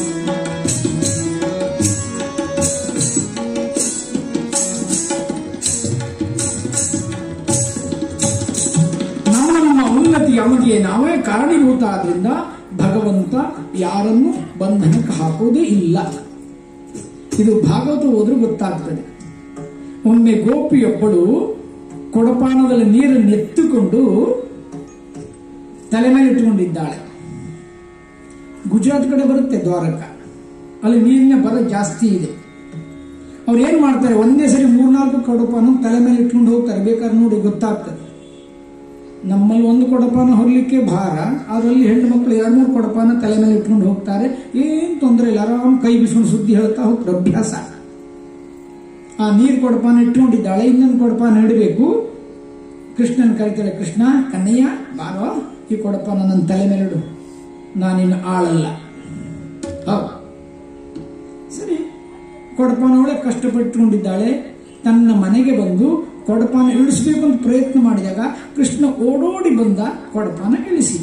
ನಮ್ಮ ನಮ್ಮ ಉನ್ನತಿಯ ಅವಧಿಗೆ ನಾವೇ ಕಾರಣೀಭೂತ ಆದ್ರಿಂದ ಭಗವಂತ ಯಾರನ್ನು ಬಂಧನಕ್ಕೆ ಹಾಕುವುದೇ ಇಲ್ಲ ಇದು ಭಾಗವತ ಹೋದ್ರೆ ಗೊತ್ತಾಗ್ತದೆ ಒಮ್ಮೆ ಗೋಪಿಯೊಬ್ಬಳು ಕೊಡಪಾನದಲ್ಲಿ ನೀರನ್ನು ಎತ್ತುಕೊಂಡು ತಲೆ ಮೇಲೆ ಇಟ್ಟುಕೊಂಡಿದ್ದಾಳೆ ಗುಜರಾತ್ ಕಡೆ ಬರುತ್ತೆ ದ್ವಾರಕ ಅಲ್ಲಿ ನೀರಿನ ಬರ ಜಾಸ್ತಿ ಇದೆ ಅವ್ರು ಏನ್ ಮಾಡ್ತಾರೆ ಒಂದೇ ಸರಿ ಮೂರ್ನಾಲ್ಕು ಕೊಡಪಾನ ತಲೆ ಮೇಲೆ ಇಟ್ಕೊಂಡು ಹೋಗ್ತಾರೆ ಬೇಕಾದ್ರೆ ನೋಡಿ ಗೊತ್ತಾಗ್ತದೆ ನಮ್ಮಲ್ಲಿ ಒಂದು ಕೊಡಪಾನ ಹೊರಲಿಕ್ಕೆ ಭಾರ ಅದರಲ್ಲಿ ಹೆಣ್ಣು ಮಕ್ಕಳು ಎರಡು ಮೂರು ಕೊಡಪಾನ ತಲೆ ಮೇಲೆ ಇಟ್ಕೊಂಡು ಹೋಗ್ತಾರೆ ಏನ್ ತೊಂದರೆ ಇಲ್ಲ ಆರಾಮ್ ಕೈ ಬಿಸ್ಕೊಂಡು ಸುದ್ದಿ ಹೇಳ್ತಾ ಹೋಗ್ತಾರೆ ಅಭ್ಯಾಸ ಆ ನೀರು ಕೊಡಪಾನ ಇಟ್ಕೊಂಡಿದ್ದಾಳೆ ಇನ್ನೊಂದು ಕೊಡಪಾನ ಇಡಬೇಕು ಕೃಷ್ಣನ್ ಕರಿತಾಳೆ ಕೃಷ್ಣ ಕನ್ನಯ್ಯ ಬಾರೋ ಈ ಕೊಡಪಾನ ನನ್ನ ತಲೆ ಮೇಲೆ ಇಡು ನಾನಿನ್ನು ಆಳಲ್ಲ ಹೌದು ಸರಿ ಕೊಡಪಾನ ಒಳ್ಳೆ ಕಷ್ಟಪಟ್ಟುಕೊಂಡಿದ್ದಾಳೆ ತನ್ನ ಮನೆಗೆ ಬಂದು ಕೊಡಪಾನ ಇಳಿಸಬೇಕು ಅಂತ ಪ್ರಯತ್ನ ಮಾಡಿದಾಗ ಕೃಷ್ಣ ಓಡೋಡಿ ಬಂದ ಕೊಡಪಾನ ಇಳಿಸಿದ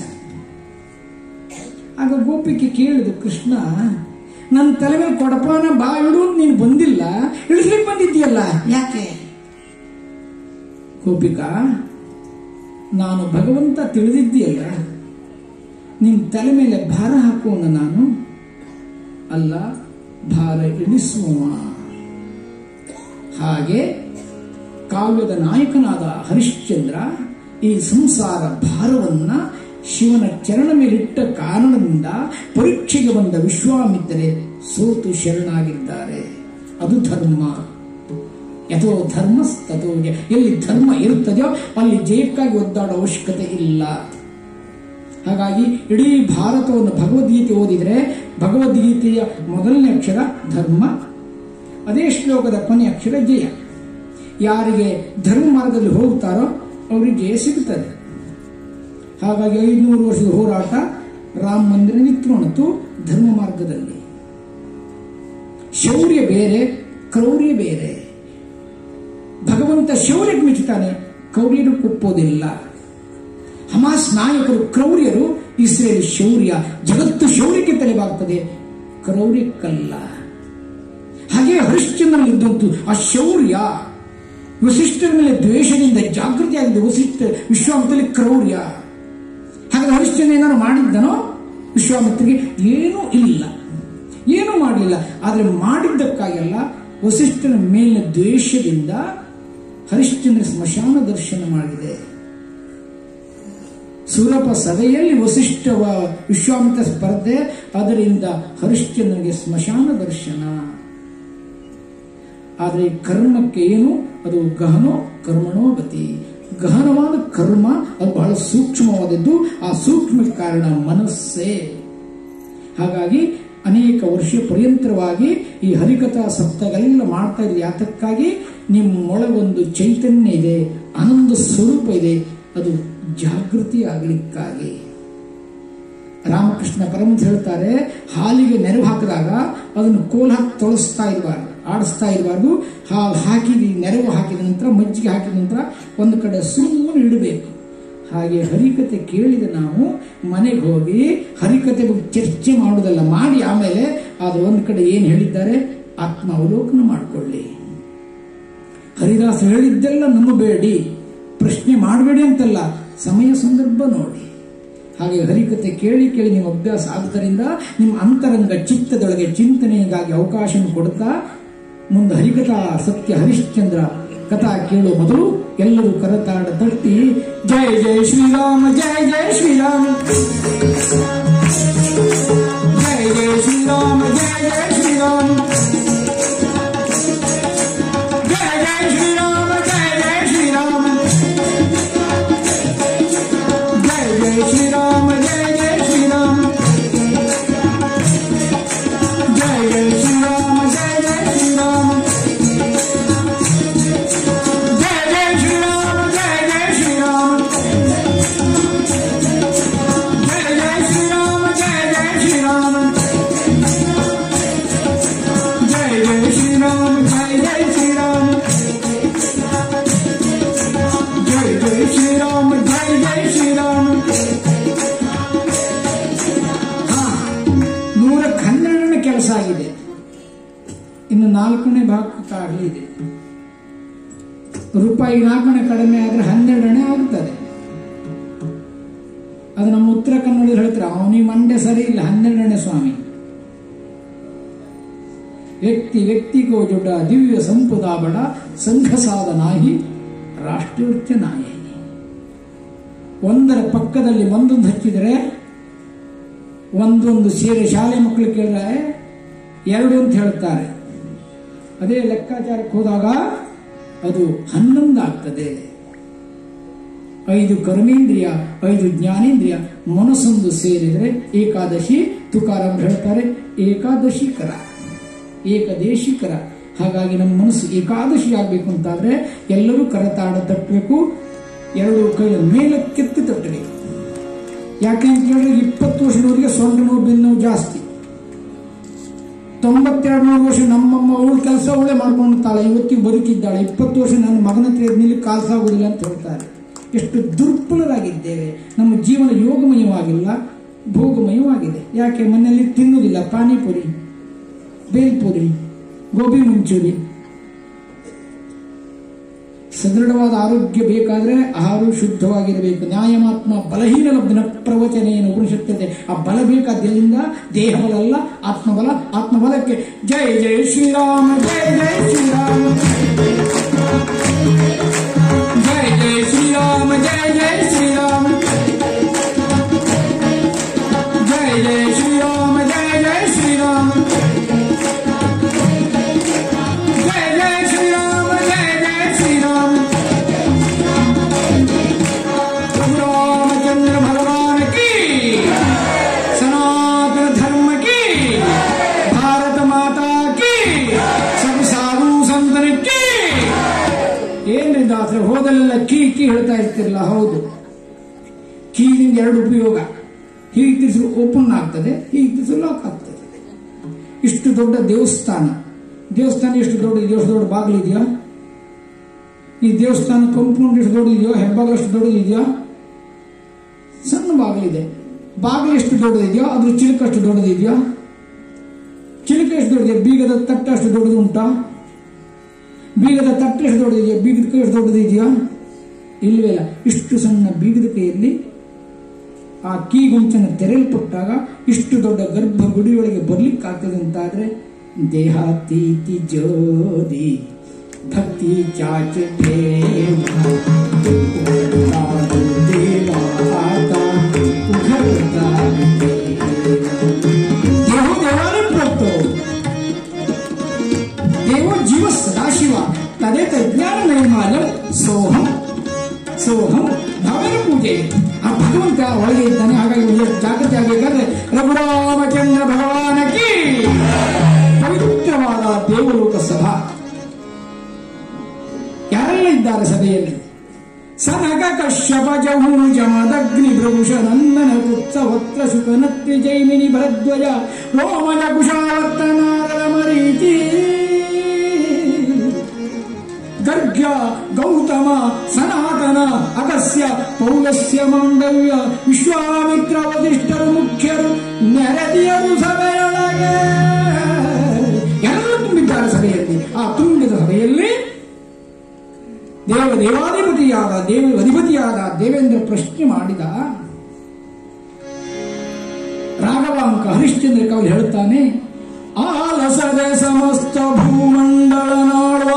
ಆಗ ಗೋಪಿಕೆ ಕೇಳಿದು ಕೃಷ್ಣ ನನ್ನ ತಲೆ ಮೇಲೆ ಕೊಡಪಾನ ಬಾ ಇಡು ಅಂತ ನೀನು ಬಂದಿಲ್ಲ ಇಳಿಸ್ಲಿಕ್ಕೆ ಬಂದಿದ್ದೀಯಲ್ಲ ಯಾಕೆ ಗೋಪಿಕಾ ನಾನು ಭಗವಂತ ತಿಳಿದಿದ್ದೀಯಲ್ಲ ನಿನ್ ತಲೆ ಮೇಲೆ ಭಾರ ಹಾಕುವನ ನಾನು ಅಲ್ಲ ಭಾರ ಇಳಿಸುವ ಹಾಗೆ ಕಾವ್ಯದ ನಾಯಕನಾದ ಹರಿಶ್ಚಂದ್ರ ಈ ಸಂಸಾರ ಭಾರವನ್ನ ಶಿವನ ಚರಣ ಮೇಲಿಟ್ಟ ಕಾರಣದಿಂದ ಪರೀಕ್ಷೆಗೆ ಬಂದ ವಿಶ್ವಾಮಿತ್ರರೆ ಸೋತು ಶರಣಾಗಿದ್ದಾರೆ ಅದು ಧರ್ಮ ಯಥೋ ಧರ್ಮ ತಥೋ ಜಯ. ಎಲ್ಲಿ ಧರ್ಮ ಇರುತ್ತದೆಯೋ ಅಲ್ಲಿ ಜಯಕ್ಕಾಗಿ ಒದ್ದಾಡೋ ಅವಶ್ಯಕತೆ ಇಲ್ಲ ಹಾಗಾಗಿ ಇಡೀ ಭಾರತವನ್ನು ಭಗವದ್ಗೀತೆ ಓದಿದರೆ ಭಗವದ್ಗೀತೆಯ ಮೊದಲನೇ ಅಕ್ಷರ ಧರ್ಮ ಅದೇ ಶ್ಲೋಕದ ಕೊನೆಯ ಅಕ್ಷರ ಜಯ ಯಾರಿಗೆ ಧರ್ಮ ಮಾರ್ಗದಲ್ಲಿ ಹೋಗ್ತಾರೋ ಅವರಿಗೆ ಜಯ ಸಿಗುತ್ತದೆ ಹಾಗಾಗಿ ಐದುನೂರು ವರ್ಷದ ಹೋರಾಟ ರಾಮ ಮಂದಿರ ನಿಂತ್ಕೊಳ್ತು ಧರ್ಮ ಮಾರ್ಗದಲ್ಲಿ ಶೌರ್ಯ ಬೇರೆ ಕ್ರೌರ್ಯ ಬೇರೆ ಭಗವಂತ ಶೌರ್ಯಕ್ಕೆ ಮೆಚ್ಚುತ್ತಾನೆ ಕ್ರೌರ್ಯರು ಒಪ್ಪೋದಿಲ್ಲ ಹಮಾಸ್ ನಾಯಕರು ಕ್ರೌರ್ಯರು ಇಸ್ರೇಲ್ ಶೌರ್ಯ ಜಗತ್ತು ಶೌರ್ಯಕ್ಕೆ ತಲೆಬಾಗ್ತದೆ ಕ್ರೌರ್ಯಕ್ಕಲ್ಲ ಹಾಗೆ ಹರಿಶ್ಚಂದ್ರನಲ್ಲಿದ್ದಂತು ಆ ಶೌರ್ಯ ವಸಿಷ್ಠರ ಮೇಲೆ ದ್ವೇಷದಿಂದ ಜಾಗೃತಿ ಆಗಿದೆ ವಸಿಷ್ಠ ವಿಶ್ವಾಮಿತ್ರದಲ್ಲಿ ಕ್ರೌರ್ಯ ಹಾಗಾದ್ರೆ ಹರಿಶ್ಚಂದ್ರ ಏನಾದ್ರು ಮಾಡಿದ್ದನೋ ವಿಶ್ವಾಮಿತ್ರಿಗೆ ಏನೂ ಇಲ್ಲ ಏನೂ ಮಾಡಲಿಲ್ಲ ಆದರೆ ಮಾಡಿದ್ದಕ್ಕಾಗೆಲ್ಲ ವಸಿಷ್ಠನ ಮೇಲಿನ ದ್ವೇಷದಿಂದ ಹರಿಶ್ಚಂದ್ರ ಸ್ಮಶಾನ ದರ್ಶನ ಮಾಡಿದೆ ಸುರಪ ಸಭೆಯಲ್ಲಿ ವಸಿಷ್ಠ ವ- ವಿಶ್ವಾಮಿತ್ರ ಸ್ಪರ್ಧೆ ಅದರಿಂದ ಹರಿಶ್ಚಂದ್ರನಿಗೆ ಸ್ಮಶಾನ ದರ್ಶನ ಆದರೆ ಈ ಕರ್ಮಕ್ಕೆ ಏನು ಅದು ಗಹನೋ ಕರ್ಮಣೋ ಗತಿ ಗಹನವಾದ ಕರ್ಮ ಅದು ಬಹಳ ಸೂಕ್ಷ್ಮವಾದದ್ದು ಆ ಸೂಕ್ಷ್ಮ ಕಾರಣ ಮನಸ್ಸೇ ಹಾಗಾಗಿ ಅನೇಕ ವರ್ಷ ಪರ್ಯಂತರವಾಗಿ ಈ ಹರಿಕಥಾ ಸಪ್ತಾಗಳೆಲ್ಲ ಮಾಡ್ತಾ ಇದ್ರೆ ಯಾತಕ್ಕಾಗಿ ನಿಮ್ಮೊಳಗೊಂದು ಚೈತನ್ಯ ಇದೆ ಆನಂದ ಸ್ವರೂಪ ಇದೆ ಅದು ಜಾಗೃತಿ ಆಗಲಿಕ್ಕಾಗಿ ರಾಮಕೃಷ್ಣ ಪರಮಂತ ಹೇಳ್ತಾರೆ ಹಾಲಿಗೆ ನೆರವು ಹಾಕಿದಾಗ ಅದನ್ನು ಕೋಲ್ ಹಾಕಿ ತೊಳಸ್ತಾ ಇರಬಾರ್ದು ಆಡಿಸ್ತಾ ಇರಬಾರ್ದು ಹಾಲು ಹಾಕಿ ನೆರವು ಹಾಕಿದ ನಂತರ ಮಜ್ಜಿಗೆ ಹಾಕಿದ ನಂತರ ಒಂದು ಕಡೆ ಸುಮ್ಮನೆ ಇಡಬೇಕು ಹಾಗೆ ಹರಿಕತೆ ಕೇಳಿದ ನಾವು ಮನೆಗೆ ಹೋಗಿ ಹರಿಕತೆ ಬಗ್ಗೆ ಚರ್ಚೆ ಮಾಡುವುದಲ್ಲ ಮಾಡಿ ಆಮೇಲೆ ಆದ್ರೆ ಒಂದು ಕಡೆ ಏನು ಹೇಳಿದ್ದಾರೆ ಆತ್ಮ ಅವಲೋಕನ ಮಾಡಿಕೊಳ್ಳಿ ಹರಿದಾಸ ಹೇಳಿದ್ದೆಲ್ಲ ನಂಬಬೇಡಿ ಪ್ರಶ್ನೆ ಮಾಡಬೇಡಿ ಅಂತಲ್ಲ ಸಮಯ ಸಂದರ್ಭ ನೋಡಿ ಹಾಗೆ ಹರಿಕತೆ ಕೇಳಿ ಕೇಳಿ ನಿಮ್ಮ ಅಭ್ಯಾಸ ಆದ್ದರಿಂದ ನಿಮ್ಮ ಅಂತರಂಗ ಚಿತ್ತದೊಳಗೆ ಚಿಂತನೆಗಾಗಿ ಅವಕಾಶ ಕೊಡ್ತಾ ಮುಂದೆ ಹರಿಕಥಾ ಸತ್ಯ ಹರಿಶ್ಚಂದ್ರ ಕಥಾ ಕೇಳುವ ಮೊದಲು ಎಲ್ಲರೂ ಕರತಾಡ ತಟ್ಟಿ ಜಯ ಜಯ ಶ್ರೀರಾಮ ಜಯ ಜಯ ಶ್ರೀರಾಮ ಜಯ ಜಯ ಶ್ರೀರಾಮ ಜಯ ಜಯ ಶ್ರೀರಾಮ ಜಯ ಜಯ ಶ್ರೀರಾಮ ಜಯ ಜಯ ಶ್ರೀರಾಮ ಜಯ ಜಯ ಶ್ರೀರಾಮ ಜಯ ಜಯ ಶ್ರೀರಾಮ ಜಯ ಜಯ ಶ್ರೀರಾಮ ಜಯ ಜಯ ಶ್ರೀರಾಮ ಜಯ ಜಯ ಶ್ರೀರಾಮ ಜಯ ಜಯ ಶ್ರೀರಾಮ ಜಯ ಜಯ ಶ್ರೀರಾಮ ಜಯ ಜಯ ಶ್ರೀರಾಮ ಜಯ ಜಯ ಶ್ರೀರಾಮ ಜಯ ಜಯ ಶ್ರೀರಾಮ ಜಯ ಜಯ ಶ್ರೀರಾಮ ಜಯ ಜಯ ಶ್ರೀರಾಮ ಹಾ ನೂರಕ್ಕೆ ಹನ್ನೆರಡನೇ ಕೆಲಸ ಆಗಿದೆ ಇನ್ನು ನಾಲ್ಕನೇ ಭಾಗಕ್ಕಾಗಲಿದೆ ರೂಪಾಯಿ ನಾಲ್ಕನೇ ಕಡಿಮೆ ಆದ್ರೆ ಹನ್ನೆರಡನೇ ಆಗುತ್ತದೆ ಅದು ನಮ್ಮ ಉತ್ತರ ಕನ್ನಡದಲ್ಲಿ ಹೇಳ್ತಾರೆ ಅವನಿಗೆ ಮಂಡೆ ಸರಿ ಇಲ್ಲ ಹನ್ನೆರಡನೇ ಸ್ವಾಮಿ ವ್ಯಕ್ತಿ ವ್ಯಕ್ತಿಗೋ ಜೊಡ್ಡ ದಿವ್ಯ ಸಂಪದ ಬಡ ಸಂಘ ಸಾಧನಾಹಿ ರಾಷ್ಟ್ರೀಯ ನಾಯಿ ಒಂದರ ಪಕ್ಕದಲ್ಲಿ ಒಂದೊಂದು ಹಚ್ಚಿದರೆ ಒಂದೊಂದು ಸೇರಿ ಶಾಲೆ ಮಕ್ಕಳು ಕೇಳಿದ್ರೆ ಎರಡು ಅಂತ ಹೇಳ್ತಾರೆ ಅದೇ ಲೆಕ್ಕಾಚಾರಕ್ಕೆ ಹೋದಾಗ ಅದು ಹನ್ನೊಂದು ಆಗ್ತದೆ ಐದು ಕರ್ಮೇಂದ್ರಿಯ ಐದು ಜ್ಞಾನೇಂದ್ರಿಯ ಮನಸ್ಸೊಂದು ಸೇರಿದರೆ ಏಕಾದಶಿ ತುಕಾರಾಮ್ ಹೇಳ್ತಾರೆ ಏಕಾದಶಿ ಕರ ಏಕದೇಶಿಕರ ಹಾಗಾಗಿ ನಮ್ಮ ಮನಸ್ಸು ಏಕಾದಶಿ ಆಗಬೇಕು ಅಂತಾದ್ರೆ ಎಲ್ಲರೂ ಕರತಾಡ ತಟ್ಟಬೇಕು ಎರಡು ಕೈ ಮೇಲಕ್ಕೆತ್ತಿ ತಟ್ಟಬೇಕು ಯಾಕೆ ಅಂತ ಹೇಳಿದ್ರೆ ಇಪ್ಪತ್ತು ವರ್ಷದವರಿಗೆ ಸೊಂಟ ನೋವು ಬೆನ್ನು ನೋವು ಜಾಸ್ತಿ ತೊಂಬತ್ತೆರಡು ನೂರು ವರ್ಷ ನಮ್ಮಮ್ಮ ಅವಳು ಕೆಲಸ ಅವಳೇ ಮಾಡ್ಕೊಂಡಿರ್ತಾಳೆ ಇವತ್ತಿಗೆ ಬದುಕಿದ್ದಾಳೆ ಇಪ್ಪತ್ತು ವರ್ಷ ನನ್ನ ಮಗನ ಹತ್ರ ನಿಲ್ಲಿ ಕಾಲ್ಸಾಗುವುದಿಲ್ಲ ಅಂತ ಹೇಳ್ತಾರೆ ಎಷ್ಟು ದುರ್ಬಲರಾಗಿದ್ದೇವೆ ನಮ್ಮ ಜೀವನ ಯೋಗಮಯವಾಗಿಲ್ಲ ಭೋಗಮಯವಾಗಿದೆ ಯಾಕೆ ಮನೆಯಲ್ಲಿ ತಿನ್ನುವುದಿಲ್ಲ ಪಾನಿಪುರಿ ಬೇಲ್ಪುರಿ ಗೋಬಿ ಮಂಚೂರಿ ಸದೃಢವಾದ ಆರೋಗ್ಯ ಬೇಕಾದ್ರೆ ಆಹಾರ ಶುದ್ಧವಾಗಿರಬೇಕು ನ್ಯಾಯಮಾತ್ಮ ಬಲಹೀನ ಲಬ್ಧನ ಪ್ರವಚನೇನು ಉಪನಿಷತ್ತದೆ ಆ ಬಲ ಬೇಕಾದ್ದೆಲ್ಲಿಂದ ದೇಹ ಬಲ ಅಲ್ಲ ಆತ್ಮಬಲ ಆತ್ಮಬಲಕ್ಕೆ ಜಯ ಜಯ ಶ್ರೀರಾಮ ಜಯ ಜಯ ಶ್ರೀರಾಮ ಜಯ ಜಯ ಶ್ರೀರಾಮ ಜಯ ಜಯ ಶ್ರೀರಾಮ ಜಯ ಜಯ ಶ್ರೀರಾಮ ಜಯ ಜಯ ಶ್ರೀರಾಮ ಜಯ ಜಯ ಶ್ರೀರಾಮ ಜಯ ಜಯ ಶ್ರೀರಾಮ ರಾಮಚಂದ್ರ ಭಗವಾನ್ ಕಿ ಸನಾತನ ಧರ್ಮ ಕಿ ಭಾರತ ಮಾತಾ ಕಿ ಸಬ್ ಸಾಧು ಸಂತನ ಕಿ ಏನ್ರಿ ದಾಸರ ಹೋದಲ್ಲೆಲ್ಲ ಕೀ ಕೀ ಹೇಳ್ತಾ ಇರ್ತಿರಲ್ಲ ಹೌದು ಕೀನಿಂದ ನಿಮ್ಗೆ ಎರಡು ಉಪಯೋಗ ಹೀಗೆ ತಿರ್ಸಲು ಓಪನ್ ಆಗ್ತದೆ ಹೀಗೆ ತಿರ್ಸಲು ಲಾಕ್ ಆಗ್ತದೆ ಇಷ್ಟು ದೊಡ್ಡ ದೇವಸ್ಥಾನ ದೇವಸ್ಥಾನ ಎಷ್ಟು ದೊಡ್ಡ ಇದೆಯೋ ಎಷ್ಟು ದೊಡ್ಡ ಬಾಗಿಲು ಇದೆಯಾ ಈ ದೇವಸ್ಥಾನ ಕಂಪೌಂಡ್ ಎಷ್ಟು ದೊಡ್ಡದಿದೆಯೋ ಹೆಬ್ಬಾಗಿಲು ಎಷ್ಟು ದೊಡ್ಡದಿದೆಯೋ ಸಣ್ಣ ಬಾಗಿಲಿದೆ ಬಾಗಿಲು ಎಷ್ಟು ದೊಡ್ಡದಿದೆಯೋ ಅದ್ರ ಚಿಲಕ ಅಷ್ಟು ದೊಡ್ಡದಿದೆಯೋ ಚಿಲಕ ಎಷ್ಟು ದೊಡ್ಡದಿದೆ ಬೀಗದ ತಟ್ಟೆ ಅಷ್ಟು ದೊಡ್ಡದು ಉಂಟಾ ಬೀಗದ ತಟ್ಟೆ ಎಷ್ಟು ದೊಡ್ಡದಿದೆಯಾ ಬೀಗದ ಕೈ ಎಷ್ಟು ದೊಡ್ಡದಿದೆಯಾ ಇಲ್ವೇ ಇಲ್ಲ ಇಷ್ಟು ಸಣ್ಣ ಬೀಗದ ಕೈಯಲ್ಲಿ ಆ ಕೀಗುಂಚನ್ನು ತೆರೆಯಲ್ಪಟ್ಟಾಗ ಇಷ್ಟು ದೊಡ್ಡ ಗರ್ಭ ಗುಡಿಯೊಳಗೆ ಬರ್ಲಿಕ್ಕಾಗ್ತದೆ ಅಂತಾದ್ರೆ ದೇಹಾತೀತಿ ಜ್ಯೋತಿ ಭಕ್ತಿ ಚಾಚ ದೇವ ದೇವಾಲಯ ಪ್ರೋಕ್ತೋ ದೇವ ಜೀವ ಸದಾಶಿವ ತದೇ ತಜ್ಞಾನ ನೈರ್ಮಾಲ್ಯ ಸೋಹಂ ಸೋಹಂ ಭಾವನೆ ಪೂಜೆ ಆ ಭಗವಂತ ಒಳಗೆ ಇದ್ದಾನೆ ಹಾಗಾಗಿ ಎಷ್ಟು ಜಾಗೃತಿ ಆಗಬೇಕಾದ್ರೆ ರಘುರಾಮಚಂದ್ರ ಭಗವಾನಕ್ಕೆ ಪವಿತ್ರವಾದ ದೇವಲೋಕ ಸಭಾ ಯಾರೆಲ್ಲ ಇದ್ದಾರೆ ಸಭೆಯಲ್ಲಿ ಸನಕ ಕಶ್ಯಪ ಜಹೂಜ ಮದಗ್ನಿ ಭೃಷ ನಂದನ ಕುತ್ಸ ವಕ್ರ ಶುಕನತ್ರಿ ಜೈಮಿನಿ ಭರದ್ವಜ ರೋಮಜ ಕುಶಾವರ್ತನಾರದ ಮರೀಚಿ ಗರ್ಗ್ಯ ಗೌತಮ ಸನಾತನ ಅಗಸ್ಯ ಪೌಲಸ್ಯ ಮಾಂಡವ್ಯ ವಿಶ್ವಾಮಿತ್ರ ವಸಿಷ್ಠರು ಮುಖ್ಯರು ನೆರೆದಿಯರು ಸಭೆಯೊಳಗೆ ಎಲ್ಲ ತುಂಬಿದ್ದಾರೆ ಸಭೆಯಲ್ಲಿ ಆ ತುಂಬಿದ ಸಭೆಯಲ್ಲಿ ದೇವ ದೇವಾಧಿಪತಿಯಾದ ದೇವ ಅಧಿಪತಿಯಾದ ದೇವೇಂದ್ರ ಪ್ರಶ್ನೆ ಮಾಡಿದ ರಾಘವಾಂಕ ಹರಿಶ್ಚಂದ್ರ ಕವಲಿ ಹೇಳುತ್ತಾನೆ ಆಲಸದೆ ಸಮಸ್ತ ಭೂಮಂಡಲ ನಾಡುವ